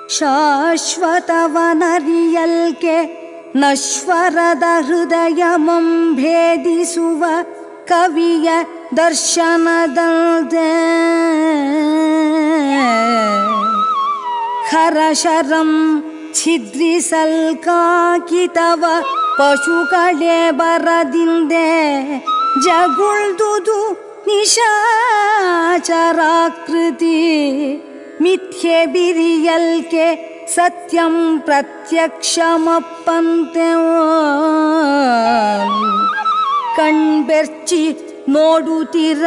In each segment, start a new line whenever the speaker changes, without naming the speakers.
ಶಾಶ್ವತವನರಿಯಲ್ಕೆ ನಶ್ವರದ ಹೃದಯಮಂ ಭೇದಿಸುವ ಕವಿಯ ದರ್ಶನದಂತೆ ಹರಶರಂ ಛಿದ್ರಿಸಲ್ಕಾಕಿತವ ಪಶುಕಳೆ ಬರದಿಂದೆ ಜಗುಳ್ದುದು ನಿಶಾಚರಾಕೃತಿ ಮಿಥ್ಯೆ ಬಿರಿಯಲ್ಕೆ ಸತ್ಯಂ ಪ್ರತ್ಯಕ್ಷಮಪ್ಪಂತೆ ಕಣ್ಬೆರ್ಚಿ ನೋಡುತ್ತಿರ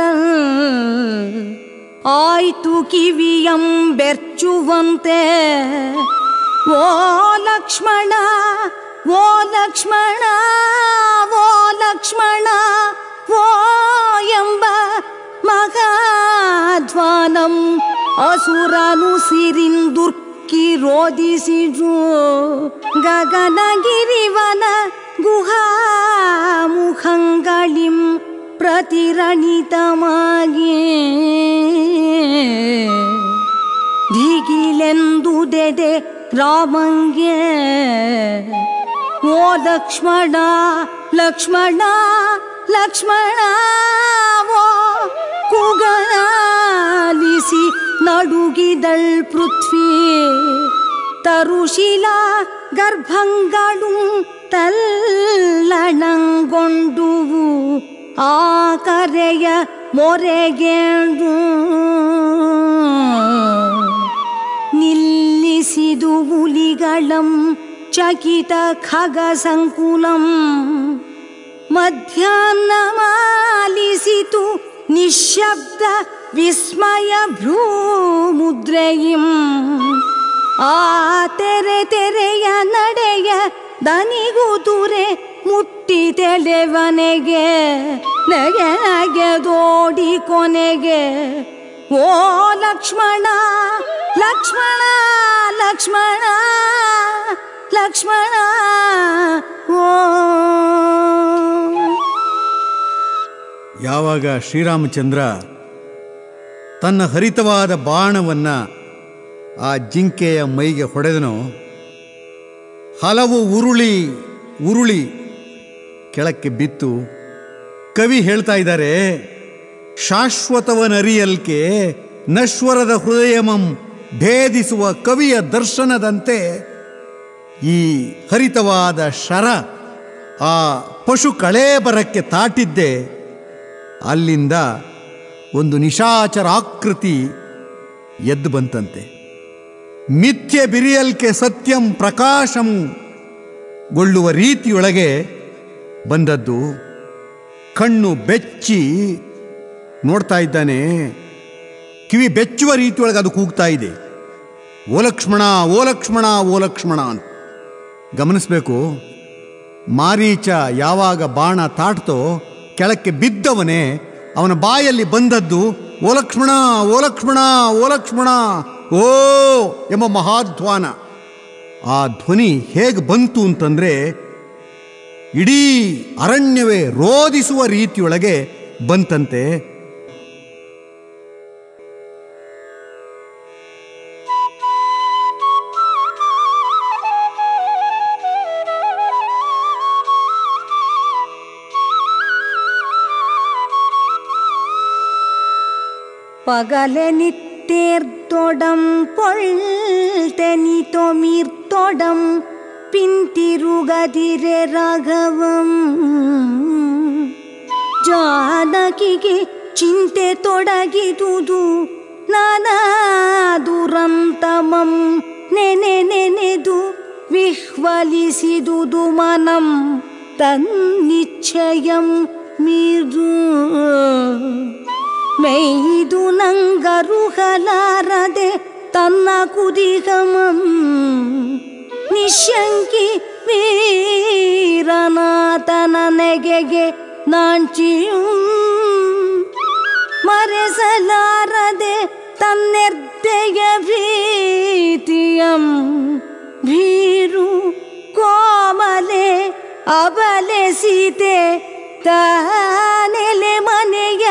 ಆಯ್ತು ಕಿವಿಯಂ ಬೆರ್ಚುವಂತೆ ಓ ಲಕ್ಷ್ಮಣ ಓ ಲಕ್ಷ್ಮಣ ಓ ಲಕ್ಷ್ಮಣ ಓ ಎಂಬ ಮಗಾಧ್ವಾನಂ ಅಸುರನು ಸಿರಿಂದುರ್ಕಿ ರೋದಿಸಿದ್ರು ಗಗನಗಿರಿವನ ಗುಹಾಮುಖಂಗಳಿಂ ಪ್ರತಿರಣಿತಮಾಗಿ ಧಿಗಿಲೆಂದುದೆದೆ ರಾಮಂಗೆ ಓ ಲಕ್ಷ್ಮಣ ಲಕ್ಷ್ಮಣ ಲಕ್ಷ್ಮಣ ಓ ಕುಗಲಿಸಿ ನಡುಗಿದಳ್ ಪೃಥ್ವಿ ತರುಶಿಲಾ ಗರ್ಭಂಗಳು ತಲ್ಲಣಂಗೊಂಡುವು ಆ ಕರೆಯ ಮೊರೆಗೆಂದು ನಿಲ್ಲಿಸಿದು ಹುಲಿಗಳಂ ಚಕಿತ ಖಗ ಸಂಕುಲಂ ಮಧ್ಯಾಹ್ನ ಮಾಲಿಸಿತು ನಿಶ್ಶಬ್ದ ವಿಸ್ಮಯ ಭ್ರೂಮುದ್ರೆಯಿಂ ಆ ತೆರೆ ತೆರೆಯ ನಡೆಯ ದನಿಗುದುರೆ ಮುಟ್ಟಿ ತೆಲೆವನೆಗೆ ನೆಗೆ ನೆಗೆದೋಡಿ ಕೊನೆಗೆ ಓ ಲಕ್ಷ್ಮಣ ಲಕ್ಷ್ಮಣ ಲಕ್ಷ್ಮಣ ಲಕ್ಷ್ಮಣ ಓ
ಯಾವಾಗ ಶ್ರೀರಾಮಚಂದ್ರ ತನ್ನ ಹರಿತವಾದ ಬಾಣವನ್ನು ಆ ಜಿಂಕೆಯ ಮೈಗೆ ಹೊಡೆದನೋ ಹಲವು ಉರುಳಿ ಉರುಳಿ ಕೆಳಕ್ಕೆ ಬಿತ್ತು ಕವಿ ಹೇಳ್ತಾ ಇದ್ದಾರೆ ಶಾಶ್ವತವನರಿಯಲ್ಕೆ ನಶ್ವರದ ಹೃದಯಮಂ ಭೇದಿಸುವ ಕವಿಯ ದರ್ಶನದಂತೆ ಈ ಹರಿತವಾದ ಶರ ಆ ಪಶು ಕಳೇಬರಕ್ಕೆ ತಾಟಿದ್ದೆ ಅಲ್ಲಿಂದ ಒಂದು ನಿಶಾಚರಾಕೃತಿ ಎದ್ದು ಬಂತಂತೆ ಮಿಥ್ಯೆ ಬಿರಿಯಲ್ಕೆ ಸತ್ಯಂ ಪ್ರಕಾಶಂ ಗೊಳ್ಳುವ ರೀತಿಯೊಳಗೆ ಬಂದದ್ದು ಕಣ್ಣು ಬೆಚ್ಚಿ ನೋಡ್ತಾ ಇದ್ದಾನೆ ಕಿವಿ ಬೆಚ್ಚುವ ರೀತಿಯೊಳಗೆ ಅದು ಕೂಗ್ತಾ ಇದೆ ಓ ಲಕ್ಷ್ಮಣ ಓ ಲಕ್ಷ್ಮಣ ಓ ಲಕ್ಷ್ಮಣ ಅಂತ ಗಮನಿಸಬೇಕು ಮಾರೀಚ ಯಾವಾಗ ಬಾಣ ತಾಟ್ತೋ ಕೆಳಕ್ಕೆ ಬಿದ್ದವನೇ ಅವನ ಬಾಯಲ್ಲಿ ಬಂದದ್ದು ಓ ಲಕ್ಷ್ಮಣ ಓ ಲಕ್ಷ್ಮಣ ಓ ಲಕ್ಷ್ಮಣ ಓ ಎಂಬ ಮಹಾಧ್ವಾನ ಆ ಧ್ವನಿ ಹೇಗೆ ಬಂತು ಅಂತಂದ್ರೆ ಇಡೀ ಅರಣ್ಯವೇ ರೋದಿಸುವ ರೀತಿಯೊಳಗೆ ಬಂತಂತೆ
പകലെ നിത്തേർത്തോടം പൊൾതെനിതൊമീർത്തോടം പിന്തിരുഗതിരെ ರಾಘವಂ ಜಾನಕಿಗೆ ಚಿಂತೆ ತೊಡಗಿದುದು ನಾನಾ ದುರಂತಮಂ ನೆನೆ ನೆನೆದು ವಿಹ್ವಲಿಸಿದುದು ಮನಂ ತನ್ನಿಚ್ಛಯಂ ಮೀರು ಮೇಯ್ದು ನಂಗರುಹಲಾರದೆ ತನ್ನ ಕುದಿಗಮಂ ನಿಶಂಕಿ ವೀರನಾಥನ ನೆಗೆಗೆ ನಾಂಚಿಯು ಮರೆಸಲಾರದೆ ತನ್ನೆರ್ದೆಯ ಭೀತಿಯಂ ಭೀರು ಕೋಮಲೆ ಅಬಲೆ ಸೀತೆ ತಾನೆಲೆ ಮನೆಯ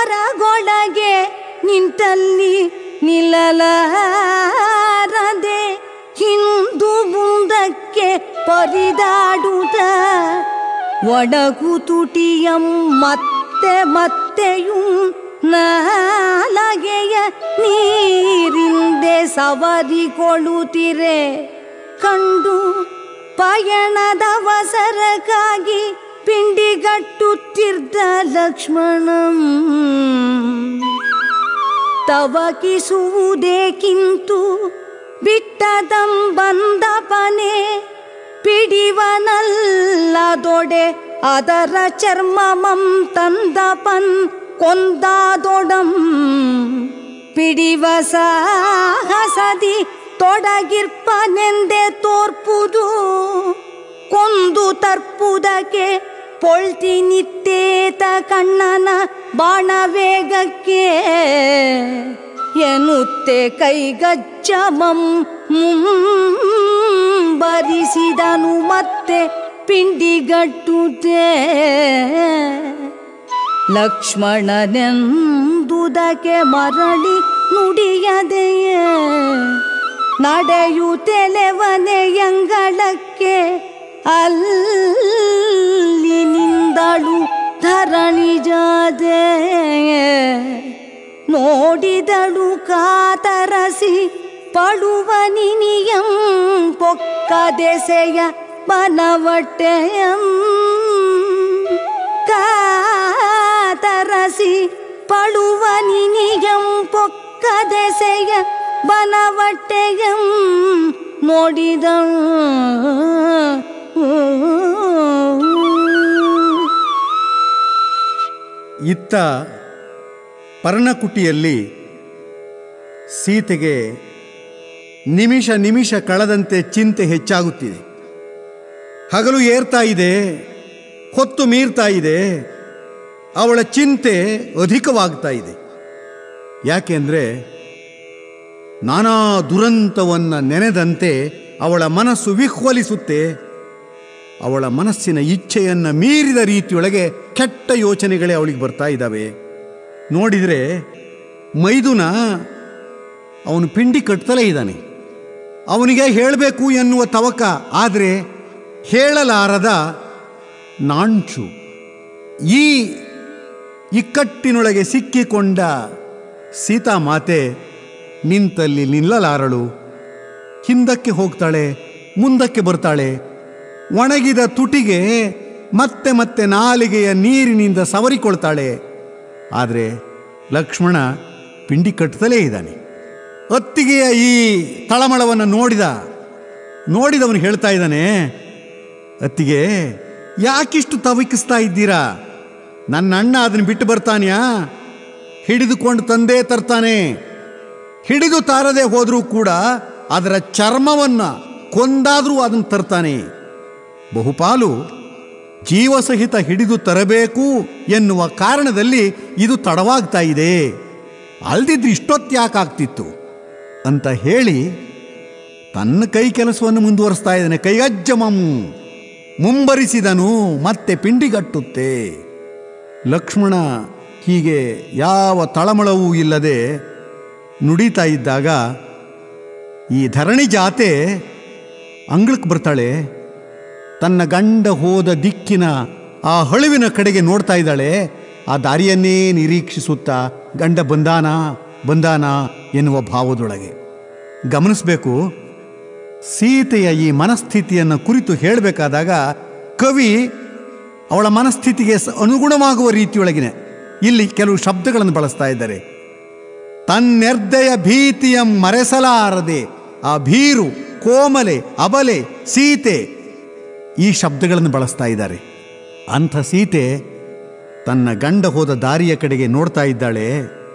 ಹೊರಗೊಳಗೆ ನಿಂತಲ್ಲಿ ನಿಲ್ಲಲಾರದೆ ಬರಿದಾಡುತ್ತ ಒಡಗು ತುಟಿಯಂ ಮತ್ತೆ ಮತ್ತೆயும் ನಾಲಗೆಯ ನೀರಿಂದೆ ಸವರಿಕೊಳ್ಳುತ್ತಿರೆ ಕಂಡು ಪಯಣದವಸರಕ್ಕಾಗಿ ಪಿಂಡಿಗಟ್ಟುತ್ತಿದ್ದ ಲಕ್ಷ್ಮಣಂ ತವಕಿಸುವುದೇಕಿಂತು ಬಿಟ್ಟದಂ ಬಂದಪನೆ ಪಿಡಿವನಲ್ಲದೊಡೆ ಅದರ ಚರ್ಮಮಂ ತಂದಪನ್ ಕೊಂದಾದೊಡಂ ಪಿಡಿವ ಸಾಹಸದಿ ತೊಡಗಿರ್ಪನೆಂದೆ ತೋರ್ಪುದು ಕೊಂದು ತರ್ಪುದಕ್ಕೆ ಪೊಳ್ತಿ ನಿತ್ತೇತ ಕಣ್ಣನ ಬಾಣವೇಗಕ್ಕೆ ಎನ್ನುತ್ತೆ ಕೈಗಜ್ಜಮಂ ಬರಿಸಿದನು ಮತ್ತೆ ಪಿಂಡಿಗಟ್ಟುತ್ತೆ ಲಕ್ಷ್ಮಣನೆಂದುದಕ್ಕೆ ಮರಳಿ ನುಡಿಯದೆಯೇ ನಡೆಯುತ್ತೆಲೆವನೆಯಂಗಳಕ್ಕೆ ಅಲ್ಲಿ ನಿಂದಳು ಧರಣಿಜಾದೆ ನೋಡಿದಳು ಕಾತರಸಿ ಪಡುವ ನಿನಿಯಂ ಪೊಕ್ಕದೆಸೆಯ ಬನವಟ್ಟೆಯಂ ಕಾತರಸಿ ಪಡುವ ನಿನಿಯಂ ಪೊಕ್ಕದೆಸೆಯ ಬನವಟ್ಟೆಯಂ ನೋಡಿದಳು
ಇತ್ತ ಪರ್ಣಕುಟಿಯಲ್ಲಿ ಸೀತೆಗೆ ನಿಮಿಷ ನಿಮಿಷ ಕಳೆದಂತೆ ಚಿಂತೆ ಹೆಚ್ಚಾಗುತ್ತಿದೆ ಹಗಲು ಏರ್ತಾ ಇದೆ ಹೊತ್ತು ಮೀರ್ತಾ ಇದೆ ಅವಳ ಚಿಂತೆ ಅಧಿಕವಾಗ್ತಾ ಇದೆ ಯಾಕೆಂದರೆ ನಾನಾ ದುರಂತವನ್ನು ನೆನೆದಂತೆ ಅವಳ ಮನಸ್ಸು ವಿಹ್ವಲಿಸುತ್ತೆ ಅವಳ ಮನಸ್ಸಿನ ಇಚ್ಛೆಯನ್ನು ಮೀರಿದ ರೀತಿಯೊಳಗೆ ಕೆಟ್ಟ ಯೋಚನೆಗಳೇ ಅವಳಿಗೆ ಬರ್ತಾ ಇದ್ದಾವೆ ನೋಡಿದರೆ ಮೈದುನ ಅವನು ಪಿಂಡಿ ಕಟ್ತಲೇ ಇದ್ದಾನೆ ಅವನಿಗೆ ಹೇಳಬೇಕು ಎನ್ನುವ ತವಕ ಆದರೆ ಹೇಳಲಾರದ ನಾಂಚು ಈ ಇಕ್ಕಟ್ಟಿನೊಳಗೆ ಸಿಕ್ಕಿಕೊಂಡ ಸೀತಾಮಾತೆ ನಿಂತಲ್ಲಿ ನಿಲ್ಲಲಾರಳು ಹಿಂದಕ್ಕೆ ಹೋಗ್ತಾಳೆ ಮುಂದಕ್ಕೆ ಬರ್ತಾಳೆ ಒಣಗಿದ ತುಟಿಗೆ ಮತ್ತೆ ಮತ್ತೆ ನಾಲಿಗೆಯ ನೀರಿನಿಂದ ಸವರಿಕೊಳ್ತಾಳೆ ಆದರೆ ಲಕ್ಷ್ಮಣ ಪಿಂಡಿ ಕಟ್ಟುತ್ತಲೇ ಇದ್ದಾನೆ ಅತ್ತಿಗೆಯ ಈ ತಳಮಳವನ್ನು ನೋಡಿದ ನೋಡಿದವನು ಹೇಳ್ತಾ ಇದ್ದಾನೆ ಅತ್ತಿಗೆ ಯಾಕಿಷ್ಟು ತವಕಿಸ್ತಾ ಇದ್ದೀರಾ ನನ್ನ ಅಣ್ಣ ಅದನ್ನು ಬಿಟ್ಟು ಬರ್ತಾನ್ಯಾ ಹಿಡಿದುಕೊಂಡು ತಂದೇ ತರ್ತಾನೆ ಹಿಡಿದು ತಾರದೆ ಹೋದರೂ ಕೂಡ ಅದರ ಚರ್ಮವನ್ನು ಕೊಂದಾದರೂ ಅದನ್ನು ತರ್ತಾನೆ ಬಹುಪಾಲು ಜೀವಸಹಿತ ಹಿಡಿದು ತರಬೇಕು ಎನ್ನುವ ಕಾರಣದಲ್ಲಿ ಇದು ತಡವಾಗ್ತಾ ಇದೆ ಅಲ್ದಿದ್ರೆ ಇಷ್ಟೊತ್ತ್ಯಾಕಾಗ್ತಿತ್ತು ಅಂತ ಹೇಳಿ ತನ್ನ ಕೈ ಕೆಲಸವನ್ನು ಮುಂದುವರಿಸ್ತಾ ಇದ್ದಾನೆ ಕೈಗಜ್ಜಮಂ ಮುಂಬರಿಸಿದನು ಮತ್ತೆ ಪಿಂಡಿಗಟ್ಟುತ್ತೆ ಲಕ್ಷ್ಮಣ ಹೀಗೆ ಯಾವ ತಳಮಳವೂ ಇಲ್ಲದೆ ನುಡಿತಾ ಇದ್ದಾಗ ಈ ಧರಣಿ ಜಾತೆ ಅಂಗಳಕ್ಕೆ ಬರ್ತಾಳೆ ತನ್ನ ಗಂಡ ಹೋದ ದಿಕ್ಕಿನ ಆ ಹಳುವಿನ ಕಡೆಗೆ ನೋಡ್ತಾ ಇದ್ದಾಳೆ ಆ ದಾರಿಯನ್ನೇ ನಿರೀಕ್ಷಿಸುತ್ತಾ ಗಂಡ ಬಂದಾನ ಬಂದಾನ ಎನ್ನುವ ಭಾವದೊಳಗೆ ಗಮನಿಸಬೇಕು ಸೀತೆಯ ಈ ಮನಸ್ಥಿತಿಯನ್ನು ಕುರಿತು ಹೇಳಬೇಕಾದಾಗ ಕವಿ ಅವಳ ಮನಸ್ಥಿತಿಗೆ ಸ- ಅನುಗುಣವಾಗುವ ರೀತಿಯೊಳಗಿನ ಇಲ್ಲಿ ಕೆಲವು ಶಬ್ದಗಳನ್ನು ಬಳಸ್ತಾ ಇದ್ದಾರೆ ತನ್ನೆರ್ದೆಯ ಭೀತಿಯಂ ಮರೆಸಲಾರದೆ ಆ ಭೀರು ಕೋಮಲೆ ಅಬಲೆ ಸೀತೆ ಈ ಶಬ್ದಗಳನ್ನು ಬಳಸ್ತಾ ಇದ್ದಾರೆ ಅಂಥ ಸೀತೆ ತನ್ನ ಗಂಡ ಹೋದ ದಾರಿಯ ಕಡೆಗೆ ನೋಡ್ತಾ ಇದ್ದಾಳೆ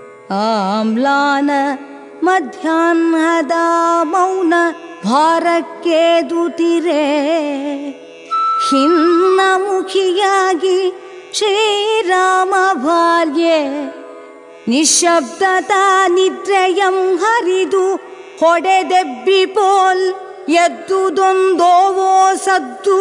ಆಮ್ಲಾನ ಮಧ್ಯಾಹ್ನದ ಮೌನ ಭಾರಕ್ಕೆ ದುತಿರೆ ಹಿನ್ನಮುಖಿಯಾಗಿ ಶ್ರೀರಾಮ ಭಾರ್ಯೆ ನಿಶಬ್ದತಾ ನಿದ್ರೆಯಂ ಹರಿದು ಹೊಡೆದೆಬ್ಬಿ ಪೋಲ್ ಎದ್ದುದೊಂದೋವೋ ಸದ್ದು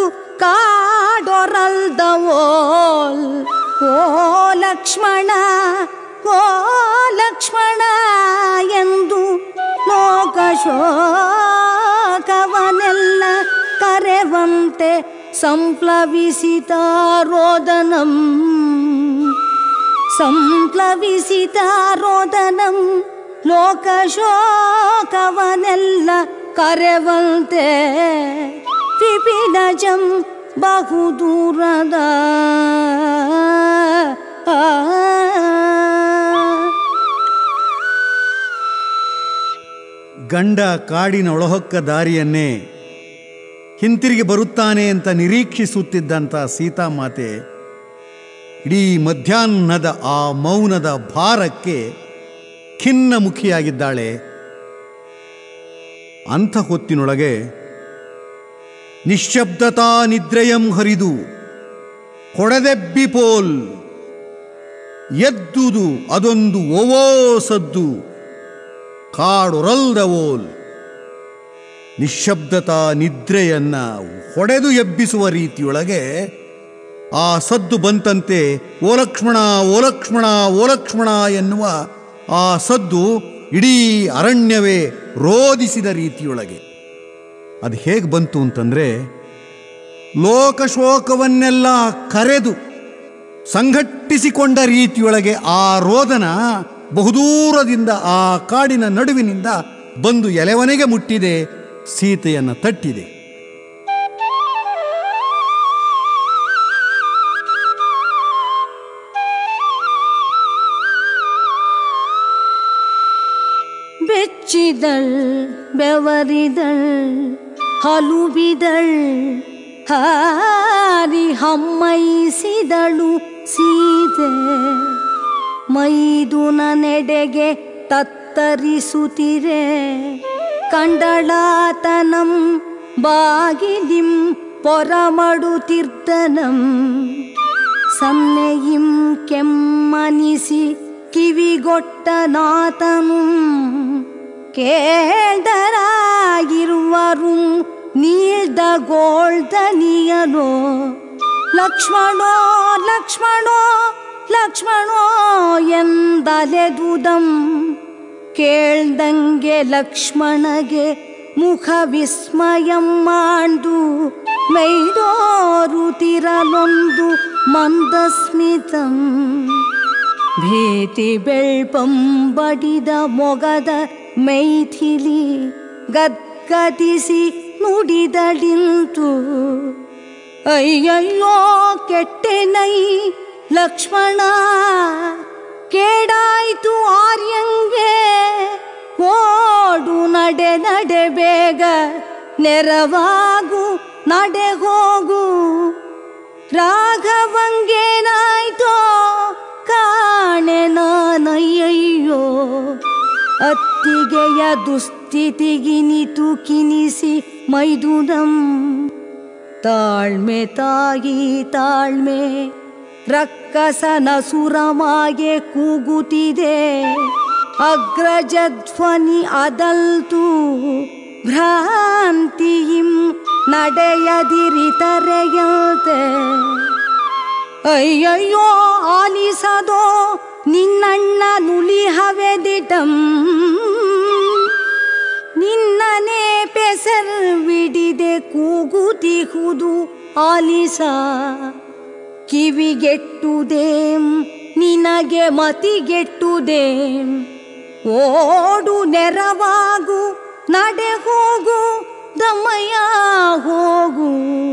ಕಾಡೊರಲ್ದವೋಲ್ ಓ ಲಕ್ಷ್ಮಣ ಓ ಲಕ್ಷ್ಮಣ ಎಂದು ಲೋಕ ಶೋಕವನೆಲ್ಲ ಕರೆವಂತೆ ಸಂಪ್ಲವಿಸಿತಾರೋದನಂ ಸಂಪ್ಲವಿಸಿತಾರೋದನಂ ಲೋಕಶೋಕವನೆಲ್ಲ ಕರೆವಂತೆ ವಿಪಿನಜಂ ಬಹುದೂರದ ಆ
ಗಂಡ ಕಾಡಿನ ಒಳಹೊಕ್ಕ ದಾರಿಯನ್ನೇ ಹಿಂತಿರುಗಿ ಬರುತ್ತಾನೆ ಅಂತ ನಿರೀಕ್ಷಿಸುತ್ತಿದ್ದಂಥ ಸೀತಾಮಾತೆ ಇಡೀ ಮಧ್ಯಾಹ್ನದ ಆ ಮೌನದ ಭಾರಕ್ಕೆ ಖಿನ್ನಮುಖಿಯಾಗಿದ್ದಾಳೆ ಅಂಥ ಹೊತ್ತಿನೊಳಗೆ ನಿಶ್ಶಬ್ದತಾ ನಿದ್ರೆಯಂ ಹರಿದು ಹೊಡೆದೆಬ್ಬಿ ಪೋಲ್ ಎದ್ದುದು ಅದೊಂದು ಓವೋ ಸದ್ದು ಕಾಡೊರಲ್ದವೋಲ್ ನಿಶ್ಶಬ್ದತಾ ನಿದ್ರೆಯನ್ನ ಹೊಡೆದು ಎಬ್ಬಿಸುವ ರೀತಿಯೊಳಗೆ ಆ ಸದ್ದು ಬಂತಂತೆ ಓ ಲಕ್ಷ್ಮಣ ಓ ಲಕ್ಷ್ಮಣ ಓ ಲಕ್ಷ್ಮಣ ಎನ್ನುವ ಆ ಸದ್ದು ಇಡೀ ಅರಣ್ಯವೇ ರೋಧಿಸಿದ ರೀತಿಯೊಳಗೆ ಅದು ಹೇಗೆ ಬಂತು ಅಂತಂದರೆ ಲೋಕಶೋಕವನ್ನೆಲ್ಲ ಕರೆದು ಸಂಘಟ್ಟಿಸಿಕೊಂಡ ರೀತಿಯೊಳಗೆ ಆ ರೋದನ ಬಹುದೂರದಿಂದ ಆ ಕಾಡಿನ ನಡುವಿನಿಂದ ಬಂದು ಎಲೆವನೆಗೆ ಮುಟ್ಟಿದೆ ಸೀತೆಯನ್ನು ತಟ್ಟಿದೆ
ಬೆಚ್ಚಿದಳ್ ಬೆವರಿದಳ್ ಹಲುಬಿದಳ್ ಹಾರಿ ಹಮ್ಮೈಸಿದಳು ಸೀತೆ ಮೈದುನ ನೆಡೆಗೆ ತತ್ತರಿಸುತ್ತಿರೆ ಕಂಡಳಾತನಂ ಬಾಗಿಲಿಂ ಪೊರಮಡುತ್ತಿರ್ದನಂ ಸನ್ನೆಯಿಂ ಕೆಮ್ಮನಿಸಿ ಕಿವಿಗೊಟ್ಟನಾತನು ಕೇಳ್ದರಾಗಿರುವರು ನೀಳ್ದ ಗೋಳ್ದನಿಯನೋ ಲಕ್ಷ್ಮಣೋ ಲಕ್ಷ್ಮಣೋ ಲಕ್ಷ್ಮಣೋ ಎಂದಲೆದುದಂ ಕೇಳ್ದಂಗೆ ಲಕ್ಷ್ಮಣಗೆ ಮುಖ ವಿಸ್ಮಯಂ ಮಾಂಡು ಮೈದೋರುತಿರಲೊಂದು ಮಂದಸ್ಮಿತಂ ಭೀತಿ ಬೆಳ್ಪಂ ಬಡಿದ ಮೊಗದ ಮೈಥಿಲಿ ಗದ್ಗದಿಸಿ ನುಡಿದಳಿಂತು ಅಯ್ಯಯ್ಯೋ ಕೆಟ್ಟೆನೈ ಲಕ್ಷ್ಮಣ ಕೇಡಾಯ್ತು ಆರ್ಯಂಗೆ ಓಡು ನಡೆ ನಡೆ ಬೇಗ ನೆರವಾಗು ನಡೆ ಹೋಗು ರಾಘವಂಗೇನಾಯ್ತೋ ಕಾಣೆ ನಾನಯ್ಯಯ್ಯೋ ಅತ್ತಿಗೆಯ ದುಸ್ಥಿತಿಗಿನಿತು ಕಿನಿಸಿ ಮೈದುನಂ ತಾಳ್ಮೆ ತಾಯಿ ತಾಳ್ಮೆ ರಕ್ಕಸನ ಸುರಮಾಗೆ ಕೂಗುತ್ತಿದೆ ಅಗ್ರಜಧ್ವನಿ ಅದಲ್ತು ಭ್ರಾಂತಿಯಿಂ ನಡೆಯದಿರಿತರೆಯಂತೆ ಅಯ್ಯಯ್ಯೋ ಆಲಿಸದೋ ನಿನ್ನಣ್ಣ ನುಲಿಹವೆದಿಟಂ ನಿನ್ನನೇ ಪೆಸರ್ವಿಡಿದೆ ಕೂಗುತಿಹುದು ಆಲಿಸ ಕಿವಿಗೆಟ್ಟುದೇಂ ನಿನಗೆ ಮತಿಗೆಟ್ಟುದೇಂ ಓಡು ನೆರವಾಗು ನಡೆ ಹೋಗು ದಮಯ ಹೋಗು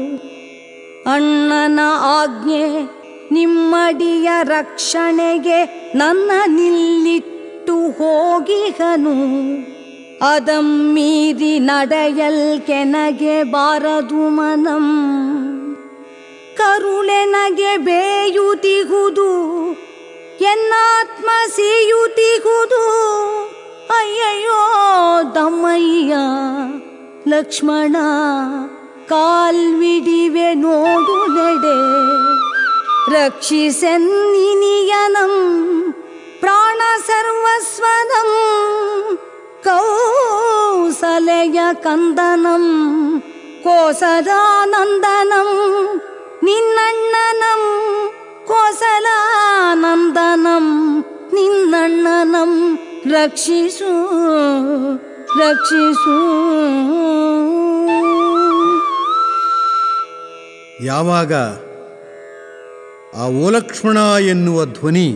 ಅಣ್ಣನ ಆಜ್ಞೆ ನಿಮ್ಮಡಿಯ ರಕ್ಷಣೆಗೆ ನನ್ನ ನಿಲ್ಲಿಟ್ಟು ಹೋಗಿಹನು ಅದಂ ಮೀರಿ ನಡೆಯಲ್ ಕೆನಗೆ ಬಾರದು ಮನಂ ಕರುಳೆನಗೆ ಬೇಯುತಿಗುದು ಎನ್ನಾತ್ಮ ಸೀಯುತಿಗುದು ಅಯ್ಯಯ್ಯೋ ದಮ್ಮಯ್ಯ ಲಕ್ಷ್ಮಣ ಕಾಲ್ವಿಡಿವೆ ನೋಡು ನೆಡೆ ರಕ್ಷಿಸೆನ್ನಿನಿಯನಂ ಪ್ರಾಣ ಸರ್ವಸ್ವನಂ ಕೌಸಲೆಯ ಕಂದನಂ ಕೋಸದಾನಂದನಂ ನಿನ್ನಣ್ಣನಂ ಕೋಸಲಾನಂದನಂ ನಿನ್ನಣ್ಣನಂ ರಕ್ಷಿಸು ರಕ್ಷಿಸು
ಯಾವಾಗ ಆ ಓಲಕ್ಷ್ಮಣ ಎನ್ನುವ ಧ್ವನಿ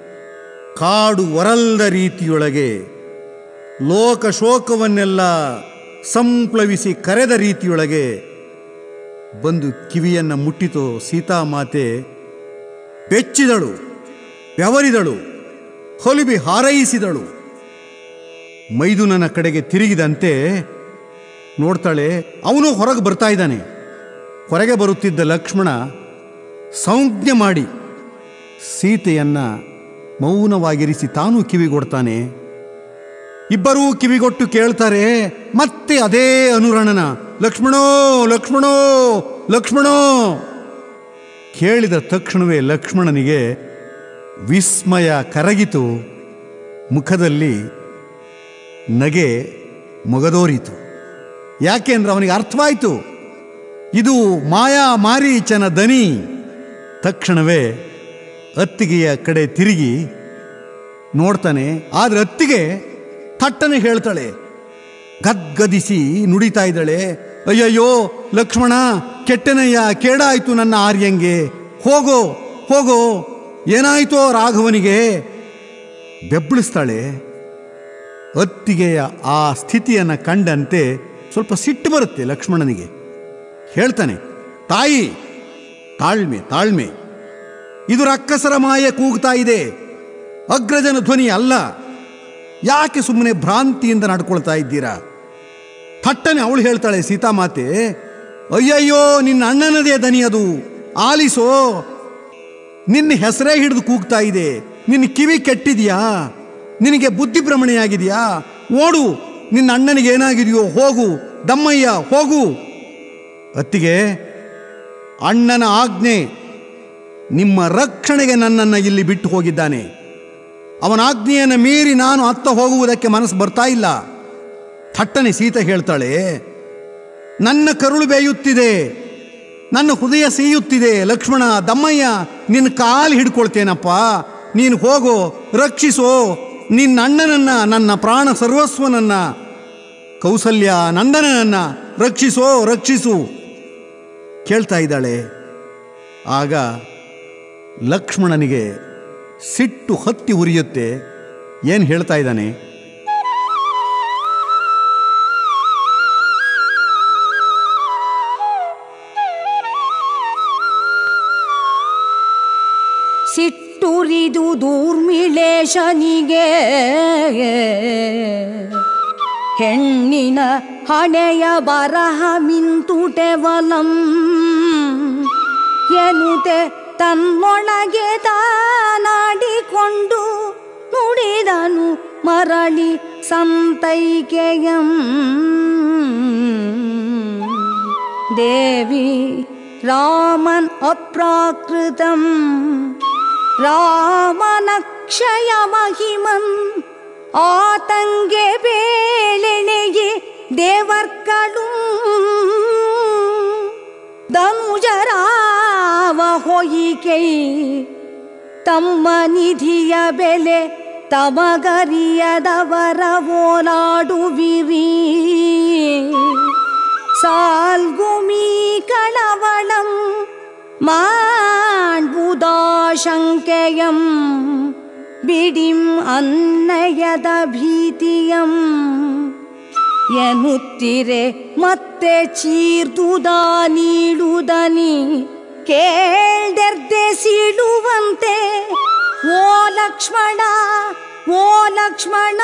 ಕಾಡು ಒರಲ್ದ ರೀತಿಯೊಳಗೆ ಲೋಕ ಶೋಕವನ್ನೆಲ್ಲ ಸಂಪ್ಲವಿಸಿ ಕರೆದ ರೀತಿಯೊಳಗೆ ಬಂದು ಕಿವಿಯನ್ನು ಮುಟ್ಟಿತು ಸೀತಾಮಾತೆ ಬೆಚ್ಚಿದಳು ಬೆವರಿದಳು ಹೊಲಿಬಿ ಹಾರೈಸಿದಳು ಮೈದುನನ ಕಡೆಗೆ ತಿರುಗಿದಂತೆ ನೋಡ್ತಾಳೆ ಅವನು ಹೊರಗೆ ಬರ್ತಾ ಇದ್ದಾನೆ ಹೊರಗೆ ಬರುತ್ತಿದ್ದ ಲಕ್ಷ್ಮಣ ಸಂಜ್ಞೆ ಮಾಡಿ ಸೀತೆಯನ್ನ ಮೌನವಾಗಿರಿಸಿ ತಾನೂ ಕಿವಿಗೊಡ್ತಾನೆ ಇಬ್ಬರೂ ಕಿವಿಗೊಟ್ಟು ಕೇಳ್ತಾರೆ ಮತ್ತೆ ಅದೇ ಅನುರಣನ ಲಕ್ಷ್ಮಣೋ ಲಕ್ಷ್ಮಣೋ ಲಕ್ಷ್ಮಣೋ ಕೇಳಿದ ತಕ್ಷಣವೇ ಲಕ್ಷ್ಮಣನಿಗೆ ವಿಸ್ಮಯ ಕರಗಿತು ಮುಖದಲ್ಲಿ ನಗೆ ಮೊಗದೋರಿತು ಯಾಕೆ ಅಂದ್ರೆ ಅವನಿಗೆ ಅರ್ಥವಾಯಿತು ಇದು ಮಾಯಾ ಮಾರೀಚನ ದನಿ ತಕ್ಷಣವೇ ಅತ್ತಿಗೆಯ ಕಡೆ ತಿರುಗಿ ನೋಡ್ತಾನೆ ಆದ್ರೆ ಅತ್ತಿಗೆ ಥಟ್ಟನೆ ಹೇಳ್ತಾಳೆ ಗದ್ಗದಿಸಿ ನುಡಿತಾ ಇದ್ದಾಳೆ ಅಯ್ಯಯ್ಯೋ ಲಕ್ಷ್ಮಣ ಕೆಟ್ಟನಯ್ಯ ಕೇಡಾಯ್ತು ನನ್ನ ಆರ್ಯಂಗೆ ಹೋಗೋ ಹೋಗೋ ಏನಾಯ್ತೋ ರಾಘವನಿಗೆ ಬೆಬ್ಬಳಿಸ್ತಾಳೆ ಅತ್ತಿಗೆಯ ಆ ಸ್ಥಿತಿಯನ್ನು ಕಂಡಂತೆ ಸ್ವಲ್ಪ ಸಿಟ್ಟು ಬರುತ್ತೆ ಲಕ್ಷ್ಮಣನಿಗೆ ಹೇಳ್ತಾನೆ ತಾಯಿ ತಾಳ್ಮೆ ತಾಳ್ಮೆ ಇದು ರಕ್ಕಸರ ಮಾಯೆ ಕೂಗ್ತಾ ಇದೆ ಅಗ್ರಜನ ಧ್ವನಿ ಅಲ್ಲ ಯಾಕೆ ಸುಮ್ಮನೆ ಭ್ರಾಂತಿಯಿಂದ ನಡ್ಕೊಳ್ತಾ ಇದ್ದೀರಾ ಥಟ್ಟನೆ ಅವಳು ಹೇಳ್ತಾಳೆ ಸೀತಾಮಾತೆ ಅಯ್ಯಯ್ಯೋ ನಿನ್ನ ಅಣ್ಣನದೇ ದನಿ ಅದು ಆಲಿಸೋ ನಿನ್ನ ಹೆಸರೇ ಹಿಡಿದು ಕೂಗ್ತಾ ಇದೆ ನಿನ್ನ ಕಿವಿ ಕೆಟ್ಟಿದೆಯಾ ನಿನಗೆ ಬುದ್ಧಿ ಭ್ರಮಣೆಯಾಗಿದೆಯಾ ಓಡು ನಿನ್ನ ಅಣ್ಣನಿಗೆ ಏನಾಗಿದೆಯೋ ಹೋಗು ದಮ್ಮಯ್ಯ ಹೋಗು ಅತ್ತಿಗೆ ಅಣ್ಣನ ಆಜ್ಞೆ ನಿಮ್ಮ ರಕ್ಷಣೆಗೆ ನನ್ನನ್ನು ಇಲ್ಲಿ ಬಿಟ್ಟು ಹೋಗಿದ್ದಾನೆ ಅವನ ಆಜ್ಞೆಯನ್ನು ಮೀರಿ ನಾನು ಅತ್ತ ಹೋಗುವುದಕ್ಕೆ ಮನಸ್ಸು ಬರ್ತಾ ಇಲ್ಲ ಥಟ್ಟನೆ ಸೀತೆ ಹೇಳ್ತಾಳೆ ನನ್ನ ಕರುಳು ಬೇಯುತ್ತಿದೆ ನನ್ನ ಹೃದಯ ಸೀಯುತ್ತಿದೆ ಲಕ್ಷ್ಮಣ ದಮ್ಮಯ್ಯ ನಿನ್ನ ಕಾಲು ಹಿಡ್ಕೊಳ್ತೇನಪ್ಪ ನೀನು ಹೋಗೋ ರಕ್ಷಿಸೋ ನಿನ್ನ ಅಣ್ಣನನ್ನ ನನ್ನ ಪ್ರಾಣ ಸರ್ವಸ್ವನನ್ನ ಕೌಸಲ್ಯ ನಂದನನನ್ನ ರಕ್ಷಿಸೋ ರಕ್ಷಿಸು ಕೇಳ್ತಾ ಇದ್ದಾಳೆ ಆಗ ಲಕ್ಷ್ಮಣನಿಗೆ ಸಿಟ್ಟು ಹತ್ತಿ ಉರಿಯುತ್ತೆ ಏನು ಹೇಳ್ತಾ ಇದ್ದಾನೆ
ಸಿಟ್ಟುರಿದು ದೂರ್ಮಿಳೇಶನಿಗೆ ಹೆಣ್ಣಿನ ಹಣೆಯ ಬರಹ ಮಿಂತುಟೆವಲಂ ಎನುತೆ ತನ್ನೊಳಗೆ ತಾನಾಡಿಕೊಂಡು ನುಡಿದನು ಮರಳಿ ಸಂತೈಕೆಯಂ ದೇವಿ ರಾಮನ್ ಅಪ್ರಾಕೃತಂ ರಾಮನಕ್ಷಯ ಮಹಿಮನ್ ಆತಂಗೆ ಬೇಳೆಣೆಗೆ ದೇವರ್ಕಳು ಧನುಜರಾವ ಹೊಯಿಕೈ ತಮ್ಮ ನಿಧಿಯ ಬೆಲೆ ತಮಗರಿಯದವರ ಓಲಾಡುವಿರಿ ಸಾಲ್ಗುಮಿ ಕಳವಳಂ ಮಾಣ್ಬುದಾಶಂಕೆಯಂ ಬಿಡಿಂ ಅನ್ನಯದ ಭೀತಿಯಂ ಎನ್ನುತ್ತಿರೆ ಮತ್ತೆ ಚೀರ್ದುದ ನೀಡುದನಿ ಕೇಳ್ದೆರ್ದೆ ಸಿಡುವಂತೆ ಓ ಲಕ್ಷ್ಮಣ ಓ ಲಕ್ಷ್ಮಣ